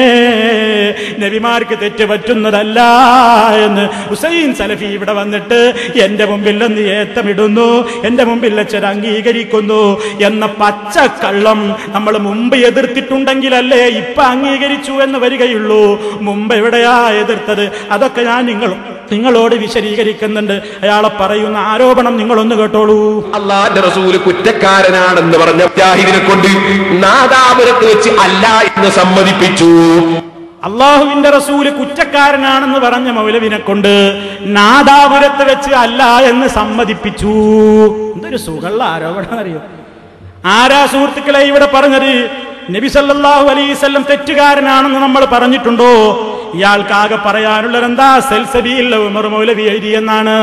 നബിമാർക്ക് തെറ്റ് പറ്റുന്നതല്ല എന്ന് ഹുസൈൻ സലഫി ഇവിടെ വന്നിട്ട് എന്റെ മുമ്പിൽ ഒന്ന് ഏത്തമിടുന്നു എന്റെ മുമ്പിൽ വെച്ചത് അംഗീകരിക്കുന്നു എന്ന പച്ചക്കള്ളം നമ്മൾ മുമ്പ് എതിർത്തിട്ടുണ്ടെങ്കിലല്ലേ ഇപ്പൊ അംഗീകരിച്ചു എന്ന് വരികയുള്ളൂ മുമ്പ് എവിടെയാ എതിർത്തത് അതൊക്കെ ഞാൻ നിങ്ങൾ നിങ്ങളോട് വിശദീകരിക്കുന്നുണ്ട് അയാളെ പറയുന്ന ആരോപണം നിങ്ങളൊന്ന് കേട്ടോളൂ അള്ളാന്റെ റസൂല് കുറ്റക്കാരനാണെന്ന് പറഞ്ഞ ജാഹിദിനെ കൊണ്ട് നാദാപുരത്ത് വെച്ച് അല്ല എന്ന് സമ്മതിപ്പിച്ചു അള്ളാഹുവിന്റെ റസൂല് കുറ്റക്കാരനാണെന്ന് പറഞ്ഞ മൗലവിനെ കൊണ്ട് നാദാപുരത്ത് വെച്ച് അല്ല എന്ന് സമ്മതിപ്പിച്ചു എന്തൊരു സുഖമുള്ള ആരോപണം അറിയോ ആരാ സുഹൃത്തുക്കളെ ഇവിടെ പറഞ്ഞത് നബി സല്ലല്ലാഹു അലൈവല്ലം തെറ്റുകാരനാണെന്ന് നമ്മൾ പറഞ്ഞിട്ടുണ്ടോ ഇയാൾക്കാകെ പറയാനുള്ളത് എന്താ സെൽസബിയിൽ ഉമർ മൗലവി എഴുതിയെന്നാണ്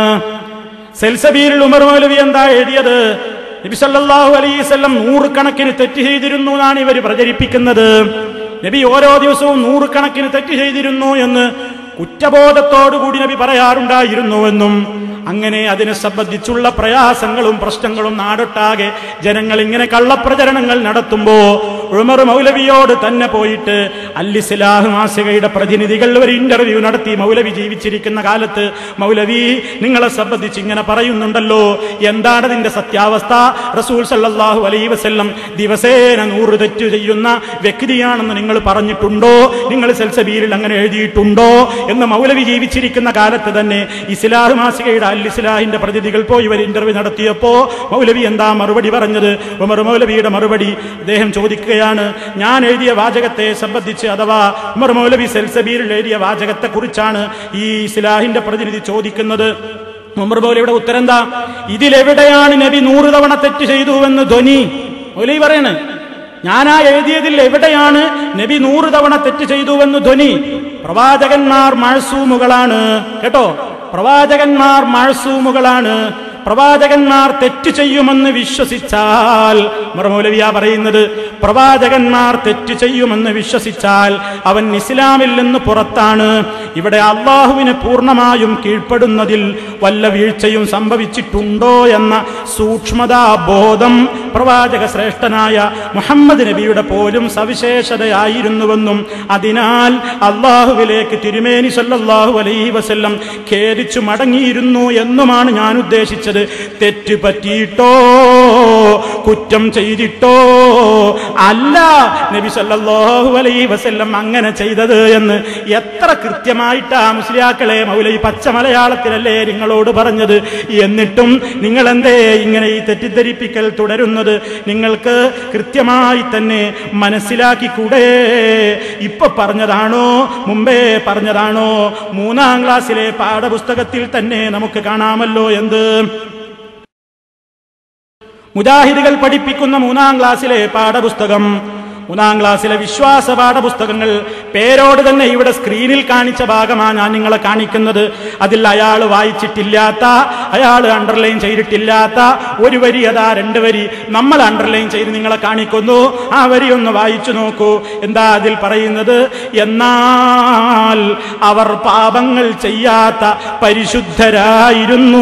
സെൽസബിയിൽ ഉമർ മൗലവി എന്താ എഴുതിയത് നബി സല്ലല്ലാഹു അലൈവല്ലം നൂറുകണക്കിന് തെറ്റ് ചെയ്തിരുന്നു എന്നാണ് ഇവർ പ്രചരിപ്പിക്കുന്നത് നബി ഓരോ ദിവസവും നൂറുകണക്കിന് തെറ്റ് ചെയ്തിരുന്നു എന്ന് കുറ്റബോധത്തോടുകൂടി നബി പറയാറുണ്ടായിരുന്നുവെന്നും അങ്ങനെ അതിനെ സംബന്ധിച്ചുള്ള പ്രയാസങ്ങളും പ്രശ്നങ്ങളും നാടൊട്ടാകെ ജനങ്ങൾ ഇങ്ങനെ കള്ളപ്രചരണങ്ങൾ നടത്തുമ്പോ ഉമർ മൗലവിയോട് തന്നെ പോയിട്ട് അല്ലിസ്ലാഹ് മാസികയുടെ പ്രതിനിധികൾ ഒരു ഇന്റർവ്യൂ നടത്തി മൗലവി ജീവിച്ചിരിക്കുന്ന കാലത്ത് മൗലവി നിങ്ങളെ സംബന്ധിച്ച് ഇങ്ങനെ പറയുന്നുണ്ടല്ലോ എന്താണ് അതിന്റെ സത്യാവസ്ഥ റസൂൽ സല്ലല്ലാഹു അലൈഹി വസല്ലം ദിവസേന നൂറ് തെറ്റ് ചെയ്യുന്ന വ്യക്തിയാണെന്ന് നിങ്ങൾ പറഞ്ഞിട്ടുണ്ടോ നിങ്ങൾ സെൽസബീരിൽ അങ്ങനെ എഴുതിയിട്ടുണ്ടോ എന്ന് മൗലവി ജീവിച്ചിരിക്കുന്ന കാലത്ത് തന്നെ ഇസ്ലാഹ് മാസികയുടെ അൽ ഇസ്ലാഹിന്റെ പ്രതിനിധികൾ പോയി ഇവർ ഇന്റർവ്യൂ നടത്തിയപ്പോ മൗലവി എന്താ മറുപടി പറഞ്ഞത് ഉമർ മൗലവിയുടെ മറുപടി അദ്ദേഹം ചോദിക്കുകയാണ് ഞാൻ എഴുതിയ വാചകത്തെ സംബന്ധിച്ച് അഥവാ ഉമർ മൗലവി സെൽസബീരിൽ എഴുതിയ വാചകത്തെ കുറിച്ചാണ് ഈ ഇസ്ലാഹിന്റെ പ്രതിനിധി ചോദിക്കുന്നത് ഉമർ മൗലവിയുടെ ഉത്തരം എന്താ ഇതിലെവിടെയാണ് നബി നൂറ് തവണ തെറ്റ് ചെയ്തുവെന്ന് ധ്വനി മൗലവി പറയണ് ഞാനാ എഴുതിയതിൽ എവിടെയാണ് നബി നൂറ് തവണ തെറ്റ് ചെയ്തുവെന്ന് ധ്വനി പ്രവാചകന്മാർ മഴസൂമുകളാണ് കേട്ടോ പ്രവാചകന്മാർ മഴസൂമുകളാണ് പ്രവാചകന്മാർ തെറ്റ് ചെയ്യുമെന്ന് വിശ്വസിച്ചാൽ മറമൗലവിയ പറയുന്നത് പ്രവാചകന്മാർ തെറ്റ് ചെയ്യുമെന്ന് വിശ്വസിച്ചാൽ അവൻ ഇസ്ലാമിൽ നിന്ന് പുറത്താണ് ഇവിടെ അള്ളാഹുവിന് പൂർണ്ണമായും കീഴ്പ്പെടുന്നതിൽ വല്ല വീഴ്ചയും സംഭവിച്ചിട്ടുണ്ടോ എന്ന സൂക്ഷ്മതാ ബോധം പ്രവാചക ശ്രേഷ്ഠനായ മുഹമ്മദ് നബിയുടെ പോലും സവിശേഷതയായിരുന്നുവെന്നും അതിനാൽ അള്ളാഹുവിലേക്ക് തിരുമേനി സല്ലല്ലാഹു അലൈഹി വസല്ലം ഖേദിച്ചു മടങ്ങിയിരുന്നു എന്നുമാണ് ഞാൻ ഉദ്ദേശിച്ചത് തെറ്റ് പറ്റിയിട്ടോ കുറ്റം ചെയ്തിട്ടോ അല്ല നബി സല്ലല്ലാഹു അലൈഹി വസല്ലം അങ്ങനെ ചെയ്തത് എന്ന് എത്ര കൃത്യമായിട്ടാ മുസ്ലിയാക്കളെ മൗലൈ പച്ച മലയാളത്തിലല്ലേ നിങ്ങളോട് പറഞ്ഞത് എന്നിട്ടും നിങ്ങൾ എന്തേ ഇങ്ങനെ ഈ തെറ്റിദ്ധരിപ്പിക്കൽ തുടരുന്നത് നിങ്ങൾക്ക് കൃത്യമായി തന്നെ മനസ്സിലാക്കിക്കൂടെ ഇപ്പൊ പറഞ്ഞതാണോ മുമ്പേ പറഞ്ഞതാണോ മൂന്നാം ക്ലാസ്സിലെ പാഠപുസ്തകത്തിൽ തന്നെ നമുക്ക് കാണാമല്ലോ എന്ത് മുജാഹിദുകൾ പഠിപ്പിക്കുന്ന മൂന്നാം ക്ലാസ്സിലെ പാഠപുസ്തകം മൂന്നാം ക്ലാസ്സിലെ വിശ്വാസ പാഠപുസ്തകങ്ങൾ പേരോട് തന്നെ ഇവിടെ സ്ക്രീനിൽ കാണിച്ച ഭാഗമാണ് ഞാൻ നിങ്ങളെ കാണിക്കുന്നത് അതിൽ അയാൾ വായിച്ചിട്ടില്ലാത്ത അയാൾ അണ്ടർലൈൻ ചെയ്തിട്ടില്ലാത്ത ഒരു വരി അതാ രണ്ട് വരി നമ്മൾ അണ്ടർലൈൻ ചെയ്ത് നിങ്ങളെ കാണിക്കുന്നു ആ വരി ഒന്ന് വായിച്ചു നോക്കൂ എന്താ അതിൽ പറയുന്നത് എന്നാൽ അവർ പാപങ്ങൾ ചെയ്യാത്ത പരിശുദ്ധരായിരുന്നു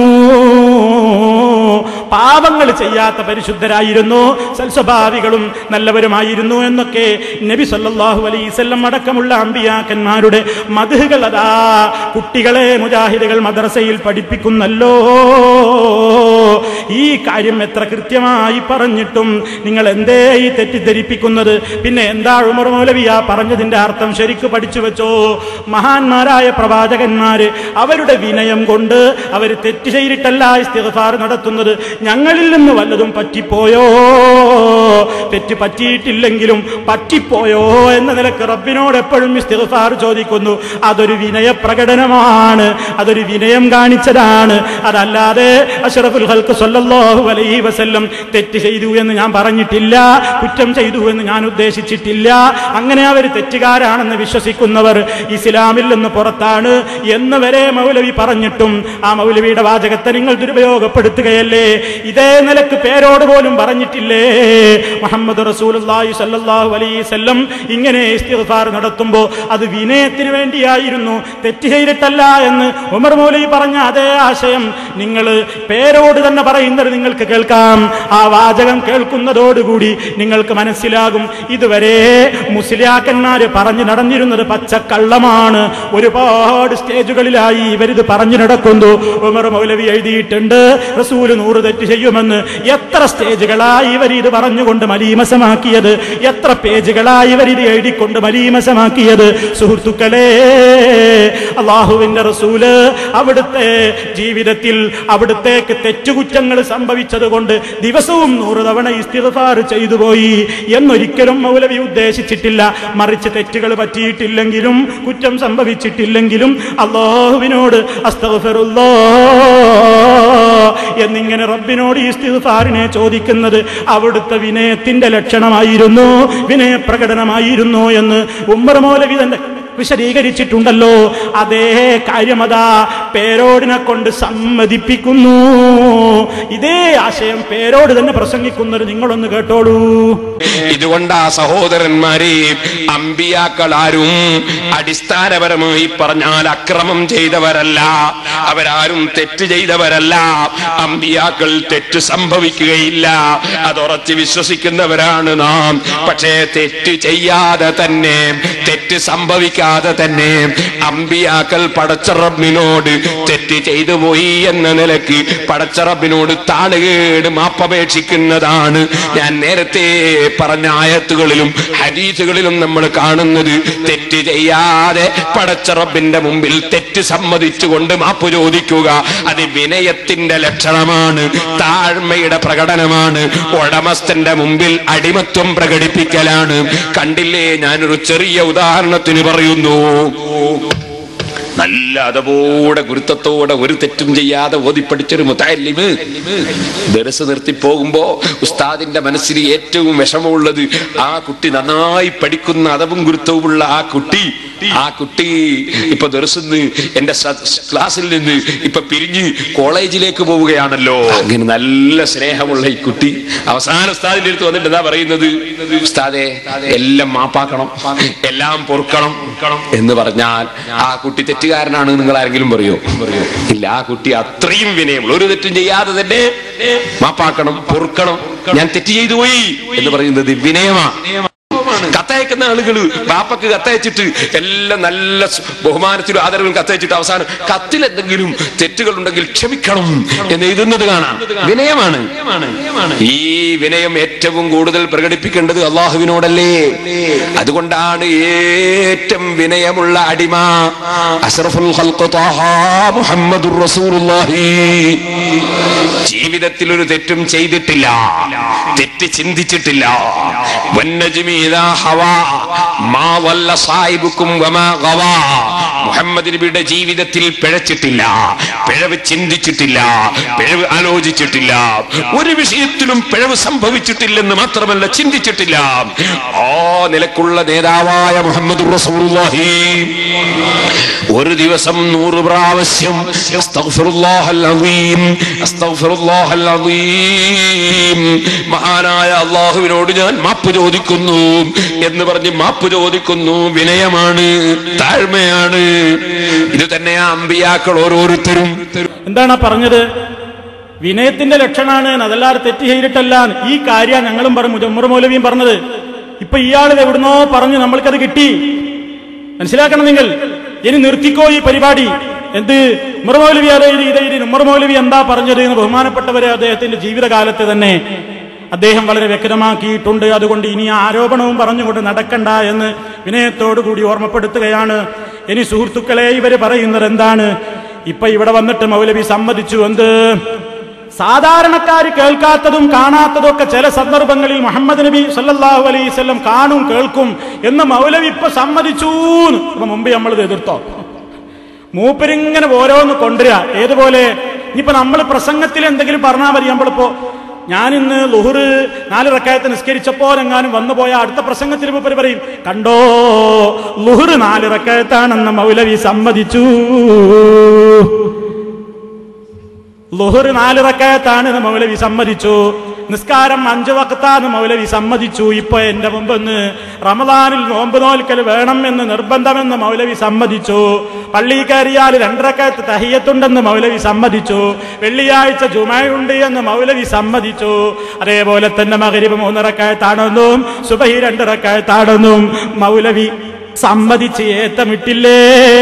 പാപങ്ങൾ ചെയ്യാത്ത പരിശുദ്ധരായിരുന്നു സൽസ്വഭാവികളും നല്ലവരുമായിരുന്നു എന്നൊക്കെ നബി സല്ലല്ലാഹു അലൈവല്ലം അടക്കമുള്ള അമ്പിയാക്കന്മാരുടെ മധുകൾ അതാ കുട്ടികളെ മുജാഹിദുകൾ മദ്രസയിൽ പഠിപ്പിക്കുന്നല്ലോ ഈ കാര്യം എത്ര കൃത്യമായി പറഞ്ഞിട്ടും നിങ്ങൾ എന്തേ ഈ തെറ്റിദ്ധരിപ്പിക്കുന്നത് പിന്നെ എന്താ ഉമർ മൗലവിയ പറഞ്ഞതിന്റെ അർത്ഥം ശരിക്കു പഠിച്ചു വെച്ചോ മഹാന്മാരായ പ്രവാചകന്മാര് അവരുടെ വിനയം കൊണ്ട് അവർ തെറ്റ് ചെയ്തിട്ടല്ല ഇസ്തിഗ്ഫാർ നടത്തുന്നത് ഞങ്ങളിൽ നിന്ന് വല്ലതും പറ്റിപ്പോയോ തെറ്റ് പറ്റിയിട്ടില്ലെങ്കിലും പറ്റിപ്പോയോ എന്ന നിലക്ക് റബ്ബിനോട് എപ്പോഴും ഇസ്തിഗ്ഫാർ ചോദിക്കുന്നു അതൊരു വിനയ പ്രകടനമാണ് അതൊരു വിനയം കാണിച്ചതാണ് അതല്ലാതെ അഷറഫുൽ ഹൽക്ക് സല്ലല്ലാഹു അലൈഹി വസല്ലം തെറ്റ് ചെയ്തു എന്ന് ഞാൻ പറഞ്ഞിട്ടില്ല കുറ്റം ചെയ്തു എന്ന് ഞാൻ ഉദ്ദേശിച്ചിട്ടില്ല അങ്ങനെ അവർ തെറ്റുകാരാണെന്ന് വിശ്വസിക്കുന്നവർ ഇസ്ലാമിൽ നിന്ന് പുറത്താണ് എന്ന് വരെ മൗലവി പറഞ്ഞിട്ടും ആ മൗലവിയുടെ വാചകത്തെ നിങ്ങൾ ദുരുപയോഗപ്പെടുത്തുകയല്ലേ ഇതേ നിലക്ക് പേരോട് പോലും പറഞ്ഞിട്ടില്ലേ മുഹമ്മദ് റസൂലുള്ളാഹി സല്ലല്ലാഹു അലൈഹി വസല്ലം ഇങ്ങനെ ഇസ്തിഗ്ഫാർ നടത്തുമ്പോൾ അത് വിനയത്തിന് വേണ്ടിയായിരുന്നു തെറ്റ് ചെയ്തിട്ടല്ല എന്ന് ഉമർ മൗലവി പറഞ്ഞ അതേ ആശയം നിങ്ങൾ പേരോട് തന്നെ പറയുന്നത് നിങ്ങൾക്ക് കേൾക്കാം ആ വാചകം കേൾക്കുന്നതോടുകൂടി നിങ്ങൾക്ക് മനസ്സിലാകും ഇതുവരെ മുസ്ലിയാക്കന്മാര് പറഞ്ഞു നടന്നിരുന്നത് പച്ചക്കള്ളമാണ് ഒരുപാട് സ്റ്റേജുകളിലായി ഇവരിത് പറഞ്ഞു നടക്കുന്നു ഉമർ മൗലവി എഴുതിയിട്ടുണ്ട് റസൂല് നൂറ് തെറ്റ് ചെയ്യുമെന്ന് എത്ര സ്റ്റേജുകളായി ഇവർ ഇത് പറഞ്ഞുകൊണ്ട് മലീമസമാക്കിയത് എത്ര പേജുകളായി ഇവർ ഇത് എഴുതിക്കൊണ്ട് മലീമസമാക്കിയത് സുഹൃത്തുക്കളെ അള്ളാഹുവിന്റെ റസൂല് അവിടുത്തെ ജീവിതത്തിൽ അവിടുത്തേക്ക് തെറ്റുകുറ്റങ്ങൾ സംഭവിച്ചത് കൊണ്ട് ദിവസവും നൂറ് തവണ ഇസ്തിഗ്ഫാർ ചെയ്തു പോയി എന്നൊരിക്കലും മൗലവി ഉദ്ദേശിച്ചിട്ടില്ല മറിച്ച് തെറ്റുകൾ പറ്റിയിട്ടില്ലെങ്കിലും കുറ്റം സംഭവിച്ചിട്ടില്ലെങ്കിലും അള്ളാഹുവിനോട് അസ്തഗ്ഫിറുല്ലാ എന്നിങ്ങനെ റബ്ബിനോട് ഇസ്തിഗ്ഫാറിനെ ചോദിക്കുന്നത് അവിടുത്തെ വിനയത്തിന്റെ ലക്ഷണമായിരുന്നു വിനയപ്രകടനമായിരുന്നു എന്ന് ഉമ്മർ മൗലവി തന്റെ വിശദീകരിച്ചിട്ടുണ്ടല്ലോ അതേ കാര്യമതാ പേരോടിനെ കൊണ്ട് സമ്മതിപ്പിക്കുന്നു ഇതേ ആശയം പേരോട് തന്നെ പ്രസംഗിക്കുന്നത് നിങ്ങളൊന്ന് കേട്ടോളൂ ഇതുകൊണ്ടാ സഹോദരന്മാരെ അമ്പിയാക്കൾ ആരും അടിസ്ഥാനപരമായി പറഞ്ഞാൽ അക്രമം ചെയ്തവരല്ല അവരാരും തെറ്റ് ചെയ്തവരല്ല അമ്പിയാക്കൾ തെറ്റ് സംഭവിക്കുകയില്ല അതുറച്ച് വിശ്വസിക്കുന്നവരാണ് നാം പക്ഷേ തെറ്റ് ചെയ്യാതെ തന്നെ തെറ്റ് സംഭവിക്കാതെ തന്നെ അമ്പിയാക്കൾ പടച്ചറബിനോട് തെറ്റ് ചെയ്തു പോയി എന്ന നിലക്ക് പടച്ചറബിനോട് താളുകേട് മാപ്പപേക്ഷിക്കുന്നതാണ് ഞാൻ നേരത്തെ പറഞ്ഞ ആയത്തുകളിലും ഹദീസുകളിലും നമ്മൾ കാണുന്നത് തെറ്റ് ചെയ്യാതെ പടച്ചറബിന്റെ മുമ്പിൽ തെറ്റ് സമ്മതിച്ചുകൊണ്ട് മാപ്പ് ചോദിക്കുക അത് വിനയത്തിന്റെ ലക്ഷണമാണ് താഴ്മയുടെ പ്രകടനമാണ് ഉടമസ്ഥന്റെ മുമ്പിൽ അടിമത്വം പ്രകടിപ്പിക്കലാണ് കണ്ടില്ലേ ഞാനൊരു ചെറിയ ഉദാഹരണത്തിന് പറയുന്നു നല്ല അതപോടെ ഗുരുത്വത്തോടെ ഒരു തെറ്റും ചെയ്യാതെ ഓതിപ്പടിച്ചൊരു മുത്താലിമ് ദരസ് നിർത്തി പോകുമ്പോ ഉസ്താദിന്റെ മനസ്സിൽ ഏറ്റവും വിഷമമുള്ളത് ആ കുട്ടി നന്നായി പഠിക്കുന്ന അതവും ഗുരുത്വവുമുള്ള ആ കുട്ടി ആ കുട്ടി ഇപ്പൊ ദർശന്ന് എന്റെ സ- ക്ലാസ്സിൽ നിന്ന് ഇപ്പൊ പിരിഞ്ഞ് കോളേജിലേക്ക് പോവുകയാണല്ലോ അങ്ങനെ നല്ല സ്നേഹമുള്ള ഈ കുട്ടി അവസാന ഉസ്താദിന്റെ അടുത്ത് വന്നിട്ട് എന്താ പറയുന്നത് ഉസ്താദെ എല്ലാം മാപ്പാക്കണം എല്ലാം പൊറുക്കണം എന്ന് പറഞ്ഞാൽ ആ കുട്ടി തെറ്റുകാരനാണ് നിങ്ങൾ ആരെങ്കിലും പറയോ ഇല്ല ആ കുട്ടി അത്രയും വിനയമുള്ള ഒരു തെറ്റും ചെയ്യാതെ തന്നെ മാപ്പാക്കണം പൊറുക്കണം ഞാൻ തെറ്റ് ചെയ്തു പോയി എന്ന് പറയുന്നത് വിനയമാണ് കത്തയക്കുന്ന ആളുകൾ ബാപ്പക്ക് കത്തയച്ചിട്ട് എല്ലാം നല്ല സ് ബഹുമാനത്തിലും ആദരവിലും കത്തയച്ചിട്ട് അവസാനം കത്തിൽ എന്തെങ്കിലും തെറ്റുകൾ ഉണ്ടെങ്കിൽ ക്ഷമിക്കണം എന്ന് എഴുതുന്നത് കാണാം വിനയമാണ് ഈ വിനയം ഏറ്റവും കൂടുതൽ പ്രകടിപ്പിക്കേണ്ടത് അള്ളാഹുവിനോടല്ലേ അതുകൊണ്ടാണ് ഏറ്റവും വിനയമുള്ള അടിമ അഷ്റഫുൽ ഖൽഖ് ത്വാഹ മുഹമ്മദുർ റസൂലുള്ളാഹി ജീവിതത്തിൽ ഒരു തെറ്റും ചെയ്തിട്ടില്ല തെറ്റ് ചിന്തിച്ചിട്ടില്ല വന്നജ്മി ഇദാ ഹവാ മാ വല്ല സാഹിബുക്കും വമാ ഗവാ മുഹമ്മദ് നബിയുടെ ജീവിതത്തിൽ പിഴച്ചിട്ടില്ല പിഴവ് ചിന്തിച്ചിട്ടില്ല പിഴവ് ആലോചിച്ചിട്ടില്ല ഒരു വിഷയത്തിലും പിഴവ് സംഭവിച്ചിട്ടില്ലെന്ന് മാത്രമല്ല ചിന്തിച്ചിട്ടില്ല ആ നിലക്കുള്ള നേതാവായ മുഹമ്മദ് റസൂലുള്ളാഹി ഒരു ദിവസം നൂറ് പ്രാവശ്യം അസ്തഗ്ഫിറുല്ലാഹൽ അസീം, അസ്തഗ്ഫിറുല്ലാഹൽ അസീം. മഹാനായ അള്ളാഹുവിനോട് ഞാൻ മാപ്പ് ചോദിക്കുന്നു എന്ന് പറഞ്ഞ് മാപ്പ് ചോദിക്കുന്നു വിനയമാണ് താഴ്മയാണ് ഇത് തന്നെയാ അമ്പിയാക്കൾ ഓരോരുത്തരും എന്താണ് ആ പറഞ്ഞത് വിനയത്തിന്റെ ലക്ഷണാണ് അതല്ലാതെ തെറ്റ് ചെയ്തിട്ടല്ല ഈ കാര്യം ഞങ്ങളും പറഞ്ഞു ജമ്മുർ മൗലവിയും പറഞ്ഞത് ഇപ്പൊ ഇയാൾ എവിടുന്നോ പറഞ്ഞു നമ്മൾക്കത് കിട്ടി മനസ്സിലാക്കണം നിങ്ങൾ ഇനി നിർത്തിക്കോ ഈ പരിപാടി എന്ത് ഉമർ മൗലവി അതായത് ഇതൈരി ഉമർ മൗലവി എന്താ പറഞ്ഞത് എന്ന് ബഹുമാനപ്പെട്ടവരെ അദ്ദേഹത്തിന്റെ ജീവിതകാലത്ത് തന്നെ അദ്ദേഹം വളരെ വ്യക്തമാക്കിയിട്ടുണ്ട് അതുകൊണ്ട് ഇനി ആരോപണവും പറഞ്ഞുകൊണ്ട് നടക്കണ്ട എന്ന് വിനയത്തോടു കൂടി ഓർമ്മപ്പെടുത്തുകയാണ് ഇനി സുഹൃത്തുക്കളെ ഇവര് പറയുന്നത് എന്താണ് ഇപ്പൊ ഇവിടെ വന്നിട്ട് മൗലവി സമ്മതിച്ചു എന്ത് സാധാരണക്കാർ കേൾക്കാത്തതും കാണാത്തതും ഒക്കെ ചില സന്ദർഭങ്ങളിൽ മുഹമ്മദ് നബി സല്ലല്ലാഹു അലൈഹി വസല്ലം കാണും കേൾക്കും എന്ന് മൗലവി ഇപ്പൊ സമ്മതിച്ചു അപ്പൊ മുമ്പ് നമ്മൾ ഇത് എതിർത്തോ മൂപ്പരിങ്ങനെ ഓരോന്ന് കൊണ്ടുവരിക ഏതുപോലെ ഇനിയിപ്പോ നമ്മൾ പ്രസംഗത്തിൽ എന്തെങ്കിലും പറഞ്ഞാൽ മതി നമ്മളിപ്പോ ഞാനിന്ന് ലുഹുറ് നാല് റക്കായത്ത് നിസ്കരിച്ചപ്പോ എങ്ങാനും വന്നുപോയ അടുത്ത പ്രസംഗത്തിൽ മൂപ്പര് പറയും കണ്ടോ ലുഹുറ് നാല് റക്കായത്താണെന്ന് മൗലവി സമ്മതിച്ചു ലുഹുർ നാല് റക്കായത്താണ് എന്ന് മൗലവി സമ്മതിച്ചു നിസ്കാരം അഞ്ചു വക്കത്താന്ന് മൗലവി സമ്മതിച്ചു ഇപ്പൊ എന്റെ മുമ്പെന്ന് റമദാനിൽ നോമ്പ് നോൽക്കൽ വേണം എന്ന് നിർബന്ധമെന്ന് മൗലവി സമ്മതിച്ചു പള്ളി കയറിയാൽ രണ്ടരക്കാലത്ത് തഹിയത്തുണ്ടെന്ന് മൗലവി സമ്മതിച്ചു വെള്ളിയാഴ്ച ജുമയുണ്ട് എന്ന് മൗലവി സമ്മതിച്ചു അതേപോലെ തന്നെ മകരിബ് മൂന്നിറക്കായത്താണെന്നും സുബഹി രണ്ടിറക്കായത്താണെന്നും മൗലവി സമ്മതിച്ച് ഏത്തമിട്ടില്ലേ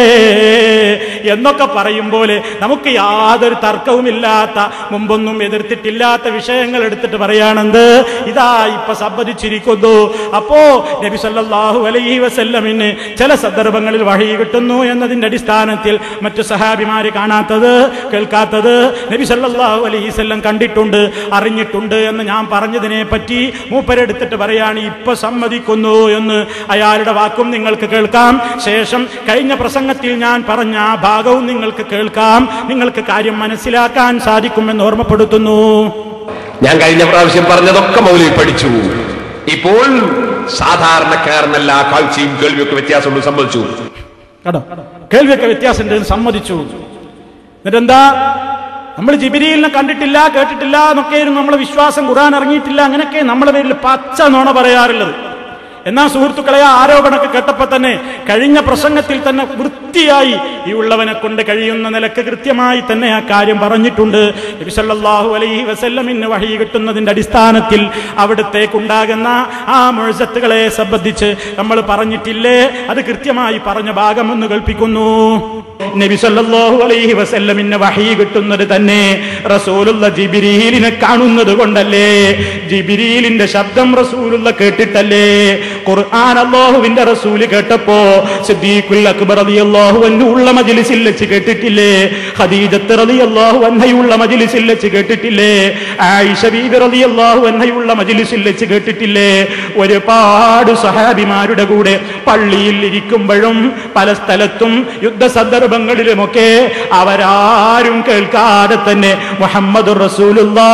എന്നൊക്കെ പറയും പോലെ നമുക്ക് യാതൊരു തർക്കവുമില്ലാത്ത മുമ്പൊന്നും എതിർത്തിട്ടില്ലാത്ത വിഷയങ്ങൾ എടുത്തിട്ട് പറയാണെന്ത് ഇതാ ഇപ്പൊ സമ്മതിച്ചിരിക്കുന്നു അപ്പോ നബി സല്ലല്ലാഹു അലൈഹി വസല്ലമിന് ചില സന്ദർഭങ്ങളിൽ വഴി കിട്ടുന്നു എന്നതിന്റെ അടിസ്ഥാനത്തിൽ മറ്റു സഹാബിമാര് കാണാത്തത് കേൾക്കാത്തത് നബി സല്ലല്ലാഹു അലൈഹി വസല്ലം കണ്ടിട്ടുണ്ട് അറിഞ്ഞിട്ടുണ്ട് എന്ന് ഞാൻ പറഞ്ഞതിനെ പറ്റി മൂപ്പരെടുത്തിട്ട് പറയാണ് ഇപ്പൊ സമ്മതിക്കുന്നു എന്ന് അയാളുടെ വാക്കും നിങ്ങൾക്ക് കേൾക്കാം ശേഷം കഴിഞ്ഞ പ്രസംഗത്തിൽ ഞാൻ പറഞ്ഞ ആ ഭാഗവും നിങ്ങൾക്ക് കേൾക്കാം നിങ്ങൾക്ക് കാര്യം മനസ്സിലാക്കാൻ സാധിക്കുമെന്ന് ഓർമ്മപ്പെടുത്തുന്നു ഞാൻ കഴിഞ്ഞ പ്രാവശ്യം പറഞ്ഞതൊക്കെ മൗലവി പഠിച്ചു ഇപ്പോൾ സാധാരണക്കാരനല്ല കാഴ്ചയും കേൾവിയൊക്കെ വ്യത്യാസമുണ്ട് സംഭവിച്ചു കേട്ടോ കേൾവിയൊക്കെ വ്യത്യാസമുണ്ട് എന്ന് സമ്മതിച്ചു എന്നിട്ടെന്താ നമ്മൾ ജിബിരിയിലിനെ കണ്ടിട്ടില്ല കേട്ടിട്ടില്ല എന്നൊക്കെയായിരുന്നു നമ്മളെ വിശ്വാസം ഖുറാൻ ഇറങ്ങിയിട്ടില്ല അങ്ങനെയൊക്കെ നമ്മളെ പേരിൽ പച്ച നോണ പറയാറുള്ളത് എന്നാ സുഹൃത്തുക്കളെ ആ ആരോപണമൊക്കെ കേട്ടപ്പോ തന്നെ കഴിഞ്ഞ പ്രസംഗത്തിൽ തന്നെ വൃത്തിയായി ഈ ഉള്ളവനെ കൊണ്ട് കഴിയുന്ന നിലക്ക് കൃത്യമായി തന്നെ ആ കാര്യം പറഞ്ഞിട്ടുണ്ട് നബി സല്ലല്ലാഹു അലൈഹി വസല്ലമിന് വഴി കിട്ടുന്നതിന്റെ അടിസ്ഥാനത്തിൽ അവിടത്തേക്കുണ്ടാകുന്ന ആ മുഴസത്തുകളെ സംബന്ധിച്ച് നമ്മൾ പറഞ്ഞിട്ടില്ലേ അത് കൃത്യമായി പറഞ്ഞ ഭാഗം ഒന്ന് കേൾപ്പിക്കുന്നു നബി സല്ലല്ലാഹു അലൈഹി വസല്ലമിന് വഹി കിട്ടുന്നത് തന്നെ റസൂലുള്ള ജിബിരിയിലിനെ കാണുന്നത് കൊണ്ടല്ലേ ജിബിരിയിലിന്റെ ശബ്ദം റസൂലുള്ള കേട്ടിട്ടല്ലേ ഖുർആൻ അല്ലാഹുവിന്റെ റസൂല് കേട്ടപ്പോ സിദ്ദീഖുൽ അക്ബർ റളിയല്ലാഹു അൻഹു ഉള്ള മജ്ലിസിൽ വെച്ച് കേട്ടിട്ടില്ലേ ഖദീജത്ത് റളിയല്ലാഹു അൻഹയുള്ള മജ്ലിസിൽ വെച്ച് കേട്ടിട്ടില്ലേ ആയിഷ ബീബി റളിയല്ലാഹു അൻഹയുള്ള മജ്ലിസിൽ വെച്ച് കേട്ടിട്ടില്ലേ ഒരുപാട് സഹാബിമാരുടെ കൂടെ പള്ളിയിൽ ഇരിക്കുമ്പോഴും പല സ്ഥലത്തും യുദ്ധ സന്ദർഭങ്ങളിലുമൊക്കെ അവരാരും കേൾക്കാതെ തന്നെ മുഹമ്മദ് റസൂലുള്ളാ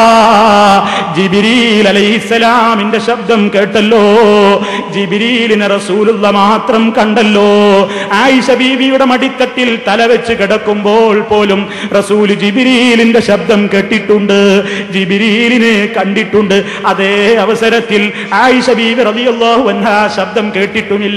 ജിബിരീൽ അലൈഹിസ്സലാമിന്റെ ശബ്ദം കേട്ടല്ലോ ജിബിരീലിനെ റസൂലുള്ള മാത്രം കണ്ടല്ലോ ആയിഷ ബീവിയുടെ മടിത്തട്ടിൽ തല വെച്ച് കിടക്കുമ്പോൾ പോലും റസൂല് ജിബിരീലിന്റെ ശബ്ദം കേട്ടിട്ടുണ്ട് ജിബിരീലിനെ കണ്ടിട്ടുണ്ട് അതേ അവസരത്തിൽ ആയിഷ ബീവി റളിയല്ലാഹു അൻഹ ശബ്ദം കേട്ടിട്ടുമില്ല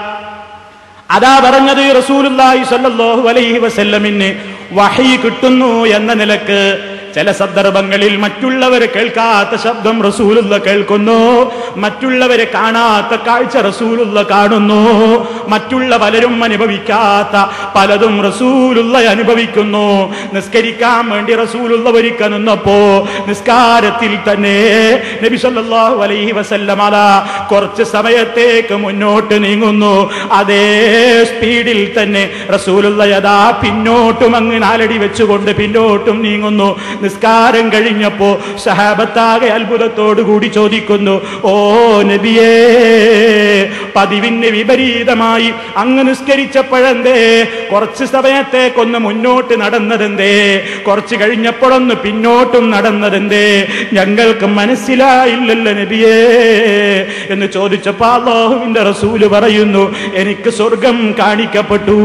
അതാ പറഞ്ഞത് റസൂലുള്ളാഹി സ്വല്ലല്ലാഹു അലൈഹി വസല്ലമിന് വഹി കിട്ടുന്നു എന്ന നിലക്ക് ചില സന്ദർഭങ്ങളിൽ മറ്റുള്ളവർ കേൾക്കാത്ത ശബ്ദം റസൂലുള്ള കേൾക്കുന്നു മറ്റുള്ളവരെ കാണാത്ത കാഴ്ച റസൂലുള്ള കാണുന്നു മറ്റുള്ള പലരും അനുഭവിക്കാത്ത പലതും റസൂലുള്ള അനുഭവിക്കുന്നു നിസ്കരിക്കാൻ വേണ്ടി റസൂലുള്ള ഒരുക്ക നിന്നപ്പോ നിസ്കാരത്തിൽ തന്നെ നബി സല്ലല്ലാഹു അലൈഹി വസല്ലം അതാ കുറച്ച് സമയത്തേക്ക് മുന്നോട്ട് നീങ്ങുന്നു അതേ സ്പീഡിൽ തന്നെ റസൂലുള്ള യഥാ പിന്നോട്ടും അങ്ങ് നാലടി വെച്ചുകൊണ്ട് പിന്നോട്ടും നീങ്ങുന്നു നിസ്കാരം കഴിഞ്ഞപ്പോ സഹാബത്താകെ അത്ഭുതത്തോടു കൂടി ചോദിക്കുന്നു ഓ നബിയേ പതിവിന് വിപരീതമായി അങ്ങ് നിസ്കരിച്ചപ്പോഴെന്തേ കുറച്ച് സമയത്തേക്കൊന്ന് മുന്നോട്ട് നടന്നതെന്തേ കുറച്ച് കഴിഞ്ഞപ്പോഴൊന്ന് പിന്നോട്ടും നടന്നതെന്തേ ഞങ്ങൾക്ക് മനസ്സിലായില്ലല്ലോ നബിയേ എന്ന് ചോദിച്ചപ്പോ അള്ളാഹുവിന്റെ റസൂല് പറയുന്നു എനിക്ക് സ്വർഗം കാണിക്കപ്പെട്ടു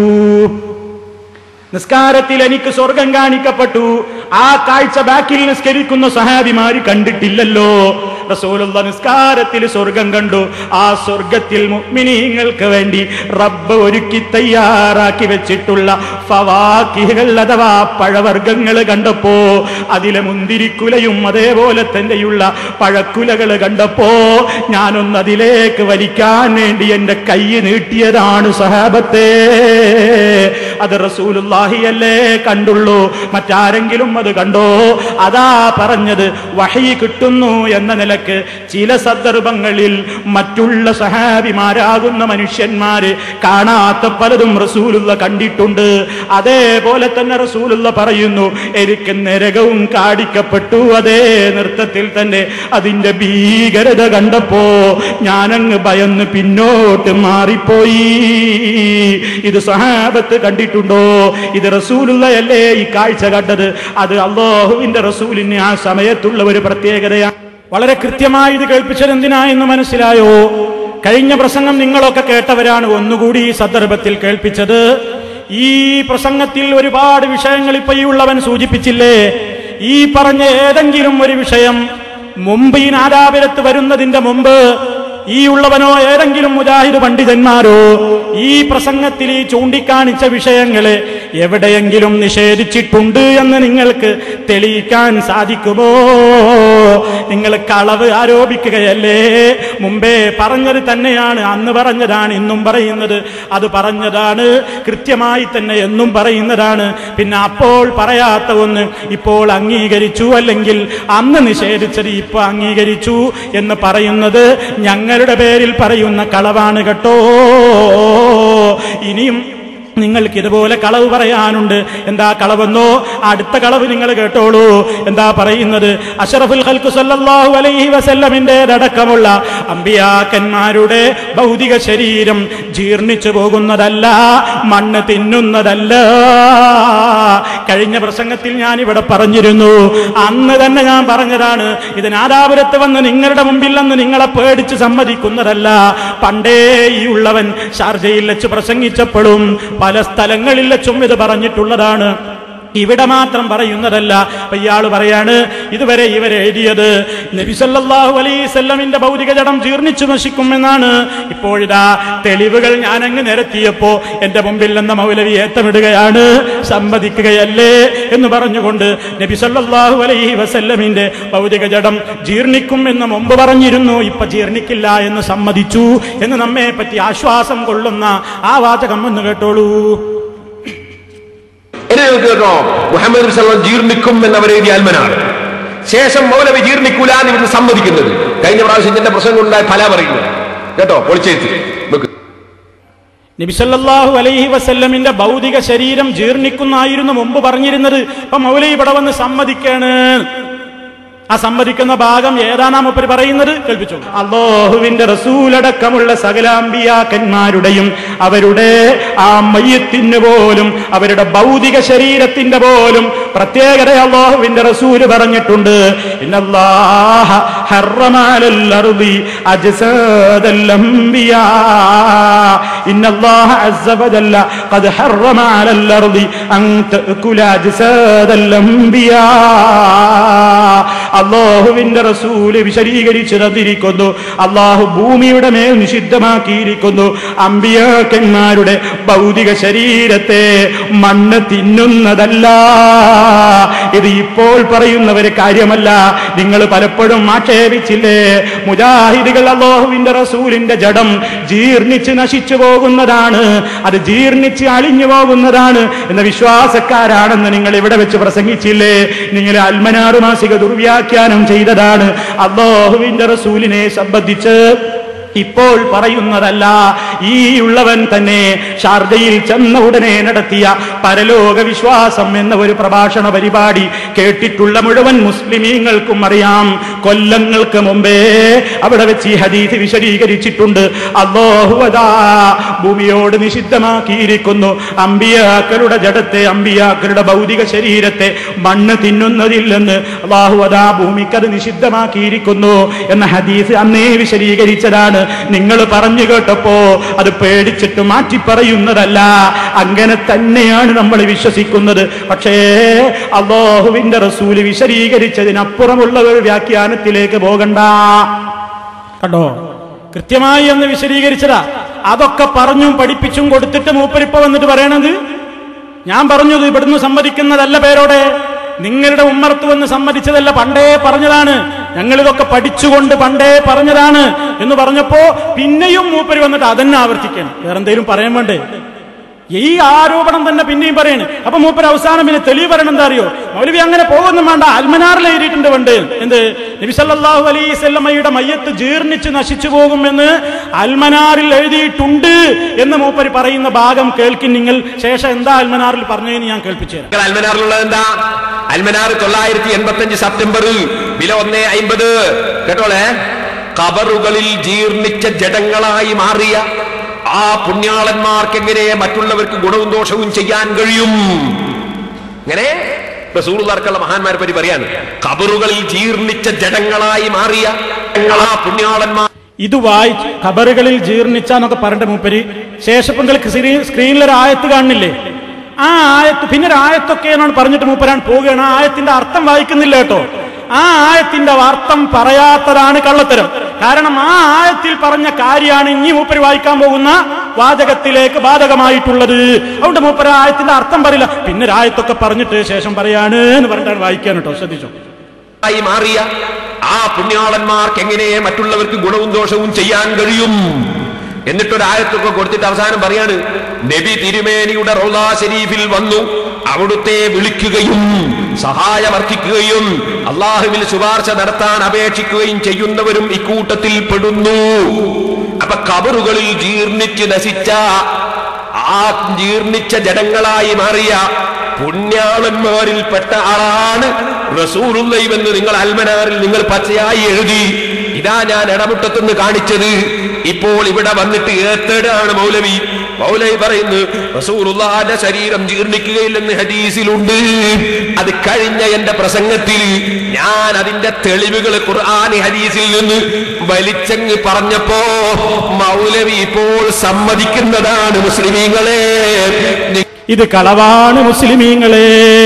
നിസ്കാരത്തിൽ എനിക്ക് സ്വർഗം കാണിക്കപ്പെട്ടു ആ കാഴ്ച ബാക്കിൽ നിസ്കരിക്കുന്ന സഹാബിമാര് കണ്ടിട്ടില്ലല്ലോ റസൂലുള്ള നിസ്കാരത്തിൽ സ്വർഗം കണ്ടു ആ സ്വർഗത്തിൽ മുഅ്മിനീങ്ങൾക്ക് വേണ്ടി റബ്ബ് ഒരുക്കി തയ്യാറാക്കി വെച്ചിട്ടുള്ള ഫവാക്കിഹുകൾ അഥവാ പഴവർഗ്ഗങ്ങൾ കണ്ടപ്പോ അതിലെ മുന്തിരിക്കുലയും അതേപോലെ തന്നെയുള്ള പഴക്കുലകൾ കണ്ടപ്പോ ഞാനൊന്ന് അതിലേക്ക് വലിക്കാൻ വേണ്ടി എന്റെ കൈ നീട്ടിയതാണ് സഹാബത്തെ അത് റസൂലുള്ള റസൂലുള്ളാഹിയല്ലേ കണ്ടുള്ളൂ മറ്റാരെങ്കിലും അത് കണ്ടോ അതാ പറഞ്ഞത് വഹി കിട്ടുന്നു എന്ന നിലക്ക് ചില സന്ദർഭങ്ങളിൽ മറ്റുള്ള സഹാബിമാരാകുന്ന മനുഷ്യന്മാര് കാണാത്ത പലതും റസൂലുള്ള കണ്ടിട്ടുണ്ട് അതേപോലെ തന്നെ റസൂലുള്ള പറയുന്നു എനിക്ക് നരകവും കാടിക്കപ്പെട്ടു അതേ നൃത്തത്തിൽ തന്നെ അതിന്റെ ഭീകരത കണ്ടപ്പോ ഞാനങ്ങ് ഭയന്ന് പിന്നോട്ട് മാറിപ്പോയി ഇത് സഹാബത്ത് കണ്ടിട്ടുണ്ടോ ഇത് റസൂലുള്ളയല്ലേ ഈ കാഴ്ച കണ്ടത് അത് അള്ളാഹുവിന്റെ റസൂലിന് ആ സമയത്തുള്ള ഒരു പ്രത്യേകതയാണ് വളരെ കൃത്യമായി ഇത് കേൾപ്പിച്ചത് എന്തിനാ എന്ന് മനസ്സിലായോ കഴിഞ്ഞ പ്രസംഗം നിങ്ങളൊക്കെ കേട്ടവരാണ് ഒന്നുകൂടി ഈ സന്ദർഭത്തിൽ കേൾപ്പിച്ചത് ഈ പ്രസംഗത്തിൽ ഒരുപാട് വിഷയങ്ങൾ ഇപ്പൊ ഈ ഉള്ളവൻ സൂചിപ്പിച്ചില്ലേ ഈ പറഞ്ഞ ഏതെങ്കിലും ഒരു വിഷയം മുമ്പ് ഈ നാദാപുരത്ത് വരുന്നതിന്റെ മുമ്പ് ഈ ഉള്ളവനോ ഏതെങ്കിലും മുജാഹിദ് പണ്ഡിതന്മാരോ ഈ പ്രസംഗത്തിൽ ഈ ചൂണ്ടിക്കാണിച്ച വിഷയങ്ങളെ എവിടെയെങ്കിലും നിഷേധിച്ചിട്ടുണ്ട് എന്ന് നിങ്ങൾക്ക് തെളിയിക്കാൻ സാധിക്കുമോ നിങ്ങൾ കളവ് ആരോപിക്കുകയല്ലേ മുമ്പേ പറഞ്ഞത് തന്നെയാണ് അന്ന് പറഞ്ഞതാണ് ഇന്നും പറയുന്നത് അത് പറഞ്ഞതാണ് കൃത്യമായി തന്നെ എന്നും പറയുന്നതാണ് പിന്നെ അപ്പോൾ പറയാത്ത ഒന്ന് ഇപ്പോൾ അംഗീകരിച്ചു അല്ലെങ്കിൽ അന്ന് നിഷേധിച്ചത് ഇപ്പൊ അംഗീകരിച്ചു എന്ന് പറയുന്നത് ഞങ്ങളുടെ പേരിൽ പറയുന്ന കളവാണ് കേട്ടോ ഇനിയും നിങ്ങൾക്ക് ഇതുപോലെ കളവ് പറയാനുണ്ട് എന്താ കളവെന്നോ അടുത്ത കളവ് നിങ്ങൾ കേട്ടോളൂ എന്താ പറയുന്നത് അഷറഫുൽ ഖൽക്കു സല്ലല്ലാഹു അലൈഹി വസല്ലമിന്റെ അടക്കമുള്ള അമ്പിയാക്കന്മാരുടെ ഭൗതിക ശരീരം ജീർണിച്ചു പോകുന്നതല്ല മണ്ണ് തിന്നുന്നതല്ല കഴിഞ്ഞ പ്രസംഗത്തിൽ ഞാൻ ഇവിടെ പറഞ്ഞിരുന്നു അന്ന് തന്നെ ഞാൻ പറഞ്ഞതാണ് ഇത് നാദാപുരത്ത് വന്ന് നിങ്ങളുടെ മുമ്പിൽ നിന്ന് നിങ്ങളെ പേടിച്ച് സമ്മതിക്കുന്നതല്ല പണ്ടേ ഈ ഉള്ളവൻ ഷാർജയിൽ വെച്ച് പ്രസംഗിച്ചപ്പോഴും പല സ്ഥലങ്ങളിൽ വെച്ചും ഇത് പറഞ്ഞിട്ടുള്ളതാണ് ഇവിടെ മാത്രം പറയുന്നതല്ല അപ്പൊ ഇയാള് പറയാണ് ഇതുവരെ ഇവരെ എഴുതിയത് നബിസല്ലാഹു അലൈസല്ലമിന്റെ ഭൗതിക ജഡം ജീർണിച്ചു നശിക്കുമെന്നാണ് ഇപ്പോഴിതാ തെളിവുകൾ ഞാനങ്ങ് നിരത്തിയപ്പോ എന്റെ മുമ്പിൽ നിന്ന് മൗലവി ഏത്തമിടുകയാണ് സമ്മതിക്കുകയല്ലേ എന്ന് പറഞ്ഞുകൊണ്ട് നബി സല്ലല്ലാഹു അലൈഹി വസല്ലമിന്റെ ഭൗതിക ജഡം ജീർണിക്കും എന്ന് മുമ്പ് പറഞ്ഞിരുന്നു ഇപ്പൊ ജീർണിക്കില്ല എന്ന് സമ്മതിച്ചു എന്ന് നമ്മെ പറ്റി ആശ്വാസം കൊള്ളുന്ന ആ വാചകം എന്ന് കേട്ടോളൂ ഇനി നിങ്ങൾക്ക് കേട്ടോ മുഹമ്മദ് നബി സല്ലല്ലാഹു ജീർണിക്കും എന്നവരെ എഴുതിയ അൽമനാണ് ശേഷം മൗലവി ജീർണിക്കൂല എന്ന് ഇവര് സമ്മതിക്കുന്നത് കഴിഞ്ഞ പ്രാവശ്യം എന്റെ പ്രസംഗം ഉണ്ടായ ഫല പറയുന്നത് കേട്ടോ പൊളിച്ചേത്ത് നോക്ക് നബിസല്ലാഹു അലൈഹി വസല്ലമിന്റെ ഭൗതിക ശരീരം ജീർണിക്കുന്നായിരുന്നു മുമ്പ് പറഞ്ഞിരുന്നത് ഇപ്പൊ മൗലൈ ഇവിടെ വന്ന് സമ്മതിക്കാണ് ആ സമ്മതിക്കുന്ന ഭാഗം ഏതാണ് മുപ്പര് പറയുന്നത് കേൾപ്പിച്ചു അള്ളാഹുവിന്റെ റസൂലടക്കമുള്ള സകലാംബിയാക്കന്മാരുടെയും അവരുടെ ആ മയ്യത്തിന് പോലും അവരുടെ ഭൗതിക ശരീരത്തിന്റെ പോലും പ്രത്യേകത അള്ളാഹുവിന്റെ റസൂല് പറഞ്ഞിട്ടുണ്ട് ഇന്നല്ലാഹ ഹറമാലൽ അർളി അജ്സാദൽ അംബിയാ ഇന്നല്ലാഹ അസ്സ വജല്ല ഖദ് ഹറമ അലൽ അർളി അൻ തഅകുല അജ്സാദൽ അംബിയാ അള്ളാഹുവിന്റെ റസൂല് വിശദീകരിച്ചു തന്നിരിക്കുന്നു അള്ളാഹു ഭൂമിയുടെ മേൽ നിഷിദ്ധമാക്കിയിരിക്കുന്നു അമ്പിയാക്കന്മാരുടെ ഭൗതിക ശരീരത്തെ മണ്ണ് തിന്നുന്നതല്ല ഇത് ഇപ്പോൾ പറയുന്ന ഒരു കാര്യമല്ല നിങ്ങൾ പലപ്പോഴും ആക്ഷേപിച്ചില്ലേ മുജാഹിദുകൾ അള്ളാഹുവിന്റെ റസൂലിന്റെ ജഡം ജീർണിച്ച് നശിച്ചു പോകുന്നതാണ് അത് ജീർണിച്ച് അളിഞ്ഞു പോകുന്നതാണ് എന്ന വിശ്വാസക്കാരാണെന്ന് നിങ്ങൾ ഇവിടെ വെച്ച് പ്രസംഗിച്ചില്ലേ നിങ്ങൾ അൽമനാറ് മാസിക ദുർവ്യാഖ്യാനം ചെയ്തതാണ് അള്ളാഹുവിന്റെ റസൂലിനെ സംബന്ധിച്ച് ഇപ്പോൾ പറയുന്നതല്ല ഈ ഉള്ളവൻ തന്നെ ഷാർജയിൽ ചെന്ന ഉടനെ നടത്തിയ പരലോക വിശ്വാസം എന്ന ഒരു പ്രഭാഷണ പരിപാടി കേട്ടിട്ടുള്ള മുഴുവൻ മുസ്ലിമീങ്ങൾക്കും അറിയാം കൊല്ലങ്ങൾക്ക് മുമ്പേ അവിടെ വെച്ച് ഈ ഹദീസ് വിശദീകരിച്ചിട്ടുണ്ട് അള്ളാഹുവതാ ഭൂമിയോട് നിഷിദ്ധമാക്കിയിരിക്കുന്നു അമ്പിയാക്കളുടെ ജഡത്തെ അമ്പിയാക്കളുടെ ഭൗതിക ശരീരത്തെ മണ്ണ് തിന്നുന്നതില്ലെന്ന് അള്ളാഹുവതാ ഭൂമിക്കത് നിഷിദ്ധമാക്കിയിരിക്കുന്നു എന്ന ഹദീസ് അന്നേ വിശദീകരിച്ചതാണ് നിങ്ങൾ പറഞ്ഞു കേട്ടപ്പോ അത് പേടിച്ചിട്ട് മാറ്റി പറയുന്നതല്ല അങ്ങനെ തന്നെയാണ് നമ്മൾ വിശ്വസിക്കുന്നത് പക്ഷേ അള്ളാഹുവിന്റെ റസൂല് വിശദീകരിച്ചതിനപ്പുറമുള്ള ഒരു വ്യാഖ്യാനത്തിലേക്ക് പോകണ്ട കണ്ടോ കൃത്യമായി എന്ന് വിശദീകരിച്ചതാ അതൊക്കെ പറഞ്ഞും പഠിപ്പിച്ചും കൊടുത്തിട്ട് മൂപ്പരിപ്പ വന്നിട്ട് പറയണത് ഞാൻ പറഞ്ഞത് ഇവിടുന്ന് സമ്മതിക്കുന്നതല്ല പേരോടെ നിങ്ങളുടെ ഉമ്മർത്ത് വന്ന് സമ്മതിച്ചതല്ല പണ്ടേ പറഞ്ഞതാണ് ഞങ്ങൾ ഇതൊക്കെ പഠിച്ചുകൊണ്ട് പണ്ടേ പറഞ്ഞതാണ് എന്ന് പറഞ്ഞപ്പോ പിന്നെയും മൂപ്പര് വന്നിട്ട് അതന്നെ ആവർത്തിക്കണം വേറെ എന്തെങ്കിലും പറയാൻ വേണ്ടേ ഈ ആരോപണം തന്നെ പിന്നെയും പറയണ് അപ്പൊ മൂപ്പർ അവസാനം പിന്നെ തെളിവ് പറയണം എന്താ അറിയോ മൗലവി അങ്ങനെ പോകുന്നു വേണ്ട അൽമനാറിൽ എഴുതിയിട്ടുണ്ട് പണ്ട് എന്ത് നബിസല്ലാഹു അലൈസല്ലമ്മയുടെ മയ്യത്ത് ജീർണിച്ച് നശിച്ചു പോകുമെന്ന് അൽമനാറിൽ എഴുതിയിട്ടുണ്ട് എന്ന് മൂപ്പർ പറയുന്ന ഭാഗം കേൾക്കും നിങ്ങൾ ശേഷം എന്താ അൽമനാറിൽ പറഞ്ഞതെന്ന് ഞാൻ കേൾപ്പിച്ചു തരാം നിങ്ങൾ അൽമനാറിലുള്ളത് എന്താ അൽമനാർ തൊള്ളായിരത്തി എൺപത്തി അഞ്ച് സെപ്റ്റംബർ വില ഒന്നേ അമ്പത് കേട്ടോളെ കബറുകളിൽ ജീർണിച്ച ജഡങ്ങളായി മാറിയ ആ പുണ്യാളന്മാർക്ക് എങ്ങനെ മറ്റുള്ളവർക്ക് ഗുണവും ദോഷവും ചെയ്യാൻ കഴിയും ഇങ്ങനെ റസൂറുള്ള മഹാന്മാരെ പറ്റി പറയാണ് കബറുകളിൽ ജീർണിച്ച ജഡങ്ങളായി മാറിയ ആ പുണ്യാളന്മാർ ഇത് വായിച്ച് ഖബറുകളിൽ ജീർണിച്ചാന്നൊക്കെ പറഞ്ഞിട്ട് മൂപ്പര് ശേഷം നിങ്ങൾക്ക് സ്ക്രീനിൽ ഒരു ആയത്ത് കാണുന്നില്ലേ ആ ആയത്ത് പിന്നെ ഒരു ആയത്തൊക്കെയാണ് പറഞ്ഞിട്ട് മൂപ്പരാണ് പോവുകയാണ് ആ ആയത്തിന്റെ അർത്ഥം വായിക്കുന്നില്ല കേട്ടോ ആ ആയത്തിന്റെ അർത്ഥം പറയാത്തതാണ് കള്ളത്തരം കാരണം ആ ആയത്തിൽ പറഞ്ഞ കാര്യമാണ് ഇനി മൂപ്പര് വായിക്കാൻ പോകുന്ന വാചകത്തിലേക്ക് ബാധകമായിട്ടുള്ളത് അതുകൊണ്ട് മൂപ്പര് ആ ആയത്തിന്റെ അർത്ഥം പറയില്ല പിന്നെ ഒരു ആയത്തൊക്കെ പറഞ്ഞിട്ട് ശേഷം പറയാണ് എന്ന് പറഞ്ഞിട്ടാണ് വായിക്കാൻ കേട്ടോ ശ്രദ്ധിച്ചോ ആയി മാറിയ ആ പുണ്യാളന്മാർക്ക് എങ്ങനെ മറ്റുള്ളവർക്ക് ഗുണവും ദോഷവും ചെയ്യാൻ കഴിയും എന്നിട്ടൊരായത്തൊക്കെ കൊടുത്തിട്ട് അവസാനം പറയാണ് നബി തിരുമേനിയുടെ റൗലാ ഷരീഫിൽ വന്നു അവിടുത്തെ വിളിക്കുകയും സഹായമർപ്പിക്കുകയും അള്ളാഹുവിൽ ശുപാർശ നടത്താൻ അപേക്ഷിക്കുകയും ചെയ്യുന്നവരും ഇക്കൂട്ടത്തിൽ പെടുന്നു അപ്പൊ കബറുകളിൽ ജീർണിച്ച് നശിച്ച ആ ജീർണിച്ച ജഡങ്ങളായി മാറിയ പുണ്യാളന്മാരിൽപ്പെട്ട ആളാണ് റസൂറുല്ലൈവെന്ന് നിങ്ങൾ അൽമനാറിൽ നിങ്ങൾ പച്ചയായി എഴുതി ഇതാ ഞാൻ ഇടമുട്ടത്തുനിന്ന് കാണിച്ചത് ഇപ്പോൾ ഇവിടെ വന്നിട്ട് ഏത്തേടാണ് മൗലവി മൗലവി പറയുന്നു റസൂറുല്ലാന്റെ ശരീരം ജീർണിക്കുകയില്ലെന്ന് ഹദീസിലുണ്ട് അത് കഴിഞ്ഞ എന്റെ പ്രസംഗത്തിൽ ഞാൻ അതിന്റെ തെളിവുകൾ ഖുർആാനി ഹദീസിൽ നിന്ന് വലിച്ചങ്ങ് പറഞ്ഞപ്പോ മൗലവി ഇപ്പോൾ സമ്മതിക്കുന്നതാണ് മുസ്ലിമീങ്ങളെ ഇത് കളവാണ് മുസ്ലിമീങ്ങളെ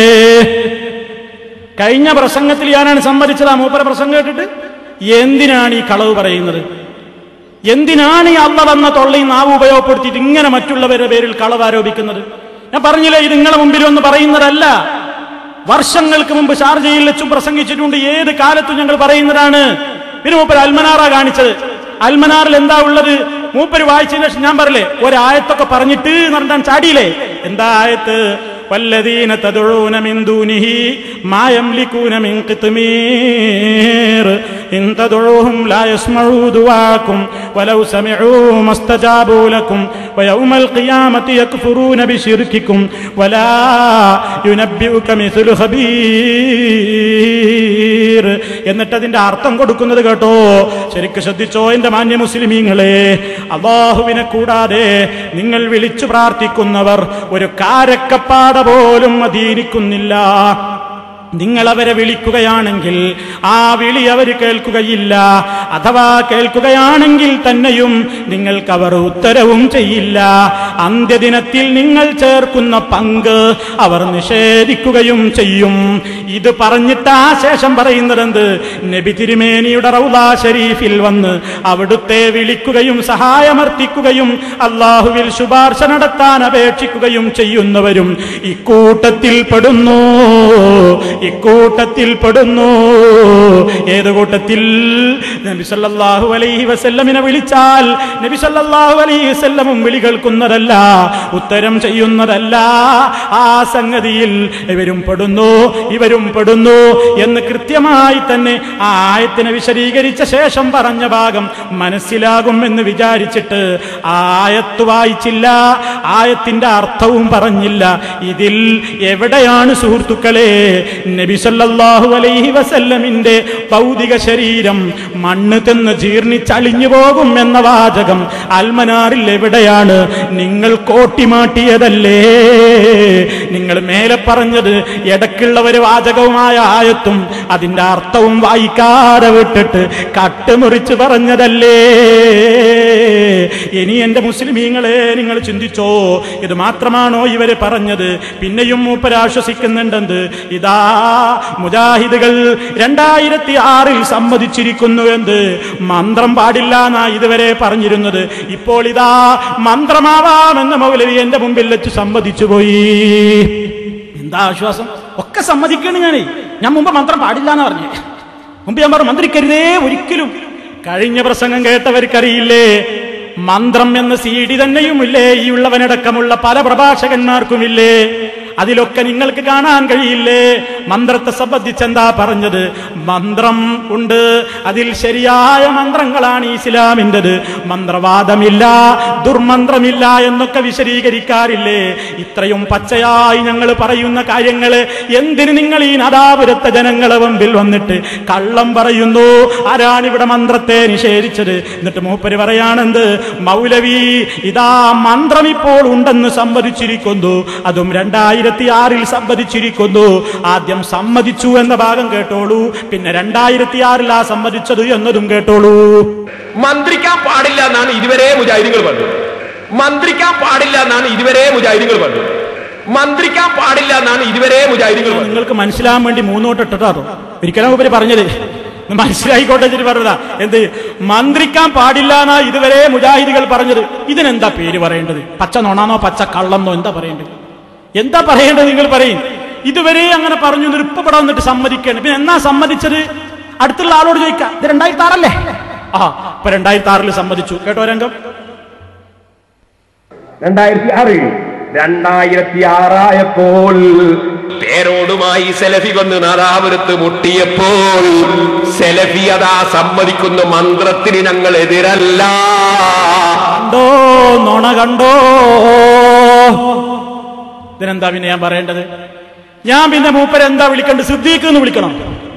കഴിഞ്ഞ പ്രസംഗത്തിൽ ഞാനാണ് സമ്മതിച്ചത് ആ മൂപ്പര പ്രസംഗം കേട്ടിട്ട് എന്തിനാണ് ഈ കളവ് പറയുന്നത് എന്തിനാണ് ഈ അള്ള വന്ന തൊള്ളയും നാവ് ഉപയോഗപ്പെടുത്തിയിട്ട് ഇങ്ങനെ മറ്റുള്ളവരുടെ പേരിൽ കളവ് ആരോപിക്കുന്നത് ഞാൻ പറഞ്ഞില്ലേ ഇത് നിങ്ങളെ മുമ്പിൽ ഒന്ന് പറയുന്നതല്ല വർഷങ്ങൾക്ക് മുമ്പ് ഷാർജയിൽ വെച്ചും പ്രസംഗിച്ചിട്ടുണ്ട് ഏത് കാലത്തും ഞങ്ങൾ പറയുന്നതാണ് പിന്നെ മൂപ്പര് അൽമനാറ കാണിച്ചത് അൽമനാറിൽ എന്താ ഉള്ളത് മൂപ്പര് വായിച്ചതിന് ശേഷം ഞാൻ പറയില്ലേ ഒരായത്തൊക്കെ പറഞ്ഞിട്ട് എന്ന് പറഞ്ഞാൽ ചാടിയില്ലേ എന്താ ആയത്ത് والذين تدعون من دونه ما يملكون من قطمير إن تدعوهم لا يسمعوا دعاكم ولو سمعوا ما استجابوا لكم ويوم القيامة يكفرون بشرككم ولا ينبئك مثل خبير എന്നിട്ട് അതിന്റെ അർത്ഥം കൊടുക്കുന്നത് കേട്ടോ ശരിക്ക് ശ്രദ്ധിച്ചോ എന്റെ മാന്യ മുസ്ലിമീങ്ങളെ അള്ളാഹുവിനെ കൂടാതെ നിങ്ങൾ വിളിച്ചു പ്രാർത്ഥിക്കുന്നവർ ഒരു കാരക്കപ്പാട പോലും അധീനിക്കുന്നില്ല നിങ്ങൾ അവരെ വിളിക്കുകയാണെങ്കിൽ ആ വിളി അവർ കേൾക്കുകയില്ല അഥവാ കേൾക്കുകയാണെങ്കിൽ തന്നെയും നിങ്ങൾക്ക് അവർ ഉത്തരവും ചെയ്യില്ല അന്ത്യദിനത്തിൽ നിങ്ങൾ ചേർക്കുന്ന പങ്ക് അവർ നിഷേധിക്കുകയും ചെയ്യും ഇത് പറഞ്ഞിട്ട് ആ ശേഷം പറയുന്നത് എന്ത് നബി തിരുമേനിയുടെ റൗദാ ഷരീഫിൽ വന്ന് അവിടുത്തെ വിളിക്കുകയും സഹായമർത്ഥിക്കുകയും അള്ളാഹുവിൽ ശുപാർശ നടത്താൻ അപേക്ഷിക്കുകയും ചെയ്യുന്നവരും ഇക്കൂട്ടത്തിൽ പെടുന്നു ഇക്കൂട്ടത്തിൽ പെടുന്നു ഏത് കൂട്ടത്തിൽ നബി സല്ലല്ലാഹു അലൈഹി വസല്ലമിനെ വിളിച്ചാൽ നബി സല്ലല്ലാഹു അലൈഹി വസല്ലമും വിളി കേൾക്കുന്നതല്ല ഉത്തരം ചെയ്യുന്നതല്ല ആ സംഗതിയിൽ ഇവരും പെടുന്നു ഇവരും പെടുന്നു എന്ന് കൃത്യമായി തന്നെ ആ ആയത്തിനെ വിശദീകരിച്ച ശേഷം പറഞ്ഞ ഭാഗം മനസ്സിലാകും എന്ന് വിചാരിച്ചിട്ട് ആ ആയത്ത് വായിച്ചില്ല ആയത്തിന്റെ അർത്ഥവും പറഞ്ഞില്ല ഇതിൽ എവിടെയാണ് സുഹൃത്തുക്കളെ നബി സല്ലല്ലാഹു അലൈഹി വസല്ലമിന്റെ ഭൗതിക ശരീരം മണ്ണ് തിന്ന് ജീർണിച്ചളിഞ്ഞു പോകും എന്ന വാചകം അൽമനാറിൽ എവിടെയാണ് നിങ്ങൾ കോട്ടിമാട്ടിയതല്ലേ നിങ്ങൾ മേലെ പറഞ്ഞത് ഇടയ്ക്കുള്ള ഒരു വാചകവുമായ ആയത്തും അതിന്റെ അർത്ഥവും വായിക്കാതെ വിട്ടിട്ട് കട്ടുമുറിച്ച് പറഞ്ഞതല്ലേ ഇനി എന്റെ മുസ്ലിമീങ്ങളെ നിങ്ങൾ ചിന്തിച്ചോ ഇത് മാത്രമാണോ ഇവര് പറഞ്ഞത് പിന്നെയും മൂപ്പരാശ്വസിക്കുന്നുണ്ടെന്ന് ഇതാ മുജാഹിദുകൾ രണ്ടായിരത്തി ആറിൽ സമ്മതിച്ചിരിക്കുന്നു എന്ത് മന്ത്രം പാടില്ല എന്നാ ഇതുവരെ പറഞ്ഞിരുന്നത് ഇപ്പോൾ ഇതാ മന്ത്രമാവാമെന്ന് മൗലവി എന്റെ മുമ്പിൽ വെച്ച് സമ്മതിച്ചു പോയി എന്താ ആശ്വാസം ഒക്കെ സമ്മതിക്കാണ് ഞാനേ ഞാൻ മുമ്പ് മന്ത്രം പാടില്ല എന്ന് പറഞ്ഞേ മുമ്പ് ഞാൻ പറഞ്ഞു മന്ത്രിക്കരുതേ ഒരിക്കലും കഴിഞ്ഞ പ്രസംഗം കേട്ടവർക്കറിയില്ലേ മന്ത്രം എന്ന സി ഡി തന്നെയുമില്ലേ ഈ ഉള്ളവനടക്കമുള്ള പല പ്രഭാഷകന്മാർക്കുമില്ലേ അതിലൊക്കെ നിങ്ങൾക്ക് കാണാൻ കഴിയില്ലേ മന്ത്രത്തെ സംബന്ധിച്ച് എന്താ പറഞ്ഞത് മന്ത്രം ഉണ്ട് അതിൽ ശരിയായ മന്ത്രങ്ങളാണ് ഇസ്ലാമിൻ്റെത് മന്ത്രവാദമില്ല ദുർമന്ത്രമില്ല എന്നൊക്കെ വിശദീകരിക്കാറില്ലേ ഇത്രയും പച്ചയായി ഞങ്ങൾ പറയുന്ന കാര്യങ്ങള് എന്തിന് നിങ്ങൾ ഈ നദാപുരത്തെ ജനങ്ങളെ മുമ്പിൽ വന്നിട്ട് കള്ളം പറയുന്നു ആരാണ് ഇവിടെ മന്ത്രത്തെ നിഷേധിച്ചത് എന്നിട്ട് മൂപ്പര് പറയാണെന്ത് മൗലവി ഇതാ മന്ത്രം ഇപ്പോൾ ഉണ്ടെന്ന് സമ്മതിച്ചിരിക്കുന്നു അതും രണ്ടായിരത്തി ആറിൽ സമ്മതിച്ചിരിക്കുന്നു ആദ്യം സമ്മതിച്ചു എന്ന ഭാഗം കേട്ടോളൂ പിന്നെ രണ്ടായിരത്തി ആറിൽ ആ സമ്മതിച്ചത് എന്നതും കേട്ടോളൂ മന്ത്രിക്കാൻ പാടില്ല എന്നാണ് ഇതുവരെ മുജാഹിദികൾ പറഞ്ഞത് മന്ത്രിക്കാൻ പാടില്ല എന്നാണ് ഇതുവരെ മുജാഹിദികൾ പറഞ്ഞത് മന്ത്രിക്കാൻ പാടില്ല എന്നാണ് ഇതുവരെ മുജാഹിദികൾ പറഞ്ഞത് നിങ്ങൾക്ക് മനസ്സിലാകാൻ വേണ്ടി മൂന്നോട്ട് ഇട്ടിട്ടോ ഒരിക്കലും ഉപരി പറഞ്ഞത് ഒന്ന് മനസ്സിലായിക്കോട്ടെ വെച്ചിട്ട് പറഞ്ഞതാ എന്ത് മന്ത്രിക്കാൻ പാടില്ല എന്നാ ഇതുവരെ മുജാഹിദികൾ പറഞ്ഞത് ഇതിനെന്താ പേര് പറയേണ്ടത് പച്ച നൊണാന്നോ പച്ച കള്ളന്നോ എന്താ പറയേണ്ടത് എന്താ പറയേണ്ടത് നിങ്ങൾ പറയും ഇതുവരെ അങ്ങനെ പറഞ്ഞു എന്നിട്ട് ഇപ്പൊ ഇവിടെ വന്നിട്ട് സമ്മതിക്കുകയാണ് പിന്നെ എന്നാ സമ്മതിച്ചത് അടുത്തുള്ള ആളോട് ചോദിക്കാം ഇത് രണ്ടായിരത്തി ആറല്ലേ ആ ഇപ്പൊ രണ്ടായിരത്തി ആറിൽ സമ്മതിച്ചു കേട്ടോ രംഗം രണ്ടായിരത്തി ആറ് രണ്ടായിരത്തി ആറായപ്പോൾ പേരോടുമായി സെലഫി വന്ന് നാദാപുരത്ത് മുട്ടിയപ്പോൾ സെലഫി അതാ സമ്മതിക്കുന്ന മന്ത്രത്തിന് ഞങ്ങൾ എതിരല്ല കണ്ടോ നുണ കണ്ടോ ഇതിനെന്താ പിന്നെ ഞാൻ പറയേണ്ടത് ഞാൻ പിന്നെ മൂപ്പരെ എന്താ വിളിക്കേണ്ടത് സിദ്ദീഖ് എന്ന് വിളിക്കണം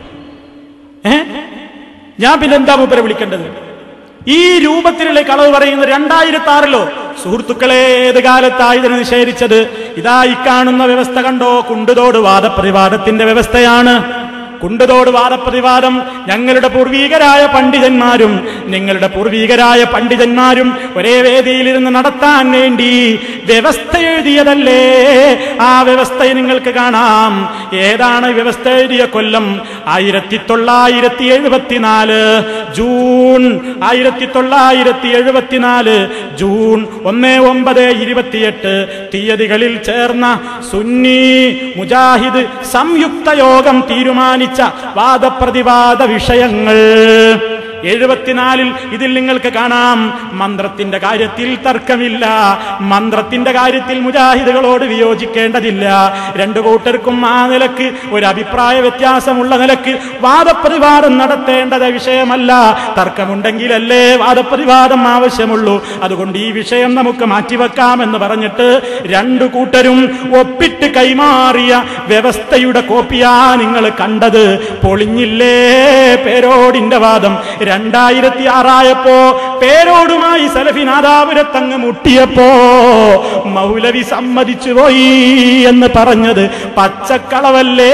ഏ ഞാൻ പിന്നെ എന്താ മൂപ്പരെ വിളിക്കേണ്ടത് ഈ രൂപത്തിലുള്ള കളവ് പറയുന്നത് രണ്ടായിരത്തി ആറിലോ സുഹൃത്തുക്കളെ ഏത് കാലത്തായി ഇതിനെ നിഷേധിച്ചത് ഇതാ ഈ കാണുന്ന വ്യവസ്ഥ കണ്ടോ കുണ്ടുതോട് വാദപ്രതിവാദത്തിന്റെ വ്യവസ്ഥയാണ് കുണ്ടുതോട് വാദപ്രതിവാദം ഞങ്ങളുടെ പൂർവീകരായ പണ്ഡിതന്മാരും നിങ്ങളുടെ പൂർവീകരായ പണ്ഡിതന്മാരും ഒരേ വേദിയിലിരുന്ന് നടത്താൻ വേണ്ടി വ്യവസ്ഥ എഴുതിയതല്ലേ ആ വ്യവസ്ഥയെ നിങ്ങൾക്ക് കാണാം ഏതാണ് വ്യവസ്ഥ എഴുതിയ കൊല്ലം ആയിരത്തി തൊള്ളായിരത്തി എഴുപത്തിനാല് ജൂൺ ആയിരത്തി തൊള്ളായിരത്തി എഴുപത്തിനാല് ജൂൺ ഒന്ന് ഒമ്പത് ഇരുപത്തിയെട്ട് തീയതികളിൽ ചേർന്ന സുന്നി മുജാഹിദ് സംയുക്ത യോഗം തീരുമാനിച്ച വാദപ്രതിവാദ വിഷയങ്ങൾ എഴുപത്തിനാലിൽ ഇതിൽ നിങ്ങൾക്ക് കാണാം മന്ത്രത്തിന്റെ കാര്യത്തിൽ തർക്കമില്ല മന്ത്രത്തിന്റെ കാര്യത്തിൽ മുജാഹിദുകളോട് വിയോജിക്കേണ്ടതില്ല രണ്ടു കൂട്ടർക്കും ആ നിലക്ക് ഒരു അഭിപ്രായ വ്യത്യാസമുള്ള നിലക്ക് വാദപ്രതിവാദം നടത്തേണ്ടത് വിഷയമല്ല തർക്കമുണ്ടെങ്കിലല്ലേ വാദപ്രതിവാദം ആവശ്യമുള്ളൂ അതുകൊണ്ട് ഈ വിഷയം നമുക്ക് മാറ്റിവെക്കാമെന്ന് പറഞ്ഞിട്ട് രണ്ടു കൂട്ടരും ഒപ്പിട്ട് കൈമാറിയ വ്യവസ്ഥയുടെ കോപ്പിയാ നിങ്ങൾ കണ്ടത് പൊളിഞ്ഞില്ലേ പേരോടിന്റെ വാദം രണ്ടായിരത്തി ആറായപ്പോ പേരോടുമായി സലഫിനാദാപുരത്തങ്ങ് മുട്ടിയപ്പോ മൗലവി സമ്മതിച്ചു പോയി എന്ന് പറഞ്ഞത് പച്ചക്കളവല്ലേ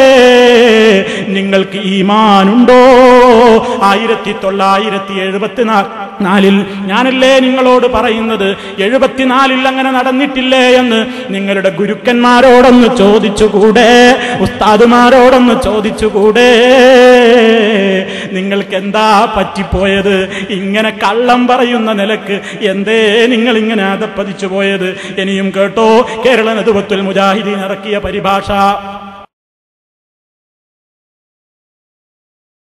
നിങ്ങൾക്ക് ഈമാനുണ്ടോ ആയിരത്തി തൊള്ളായിരത്തി എഴുപത്തിനാലിൽ ഞാനല്ലേ നിങ്ങളോട് പറയുന്നത് എഴുപത്തിനാലിൽ അങ്ങനെ നടന്നിട്ടില്ലേ എന്ന് നിങ്ങളുടെ ഗുരുക്കന്മാരോടൊന്ന് ചോദിച്ചുകൂടെ ഉസ്താദുമാരോടൊന്ന് ചോദിച്ചുകൂടെ നിങ്ങൾക്ക് എന്താ പറ്റിപ്പോയത് ഇങ്ങനെ കള്ളം പറയുന്ന നിലക്ക് എന്തേ നിങ്ങൾ ഇങ്ങനെ അതപ്പതിച്ചു പോയത് ഇനിയും കേട്ടോ കേരള നദുവത്തുൽ മുജാഹിദീൻ ഇറക്കിയ പരിഭാഷ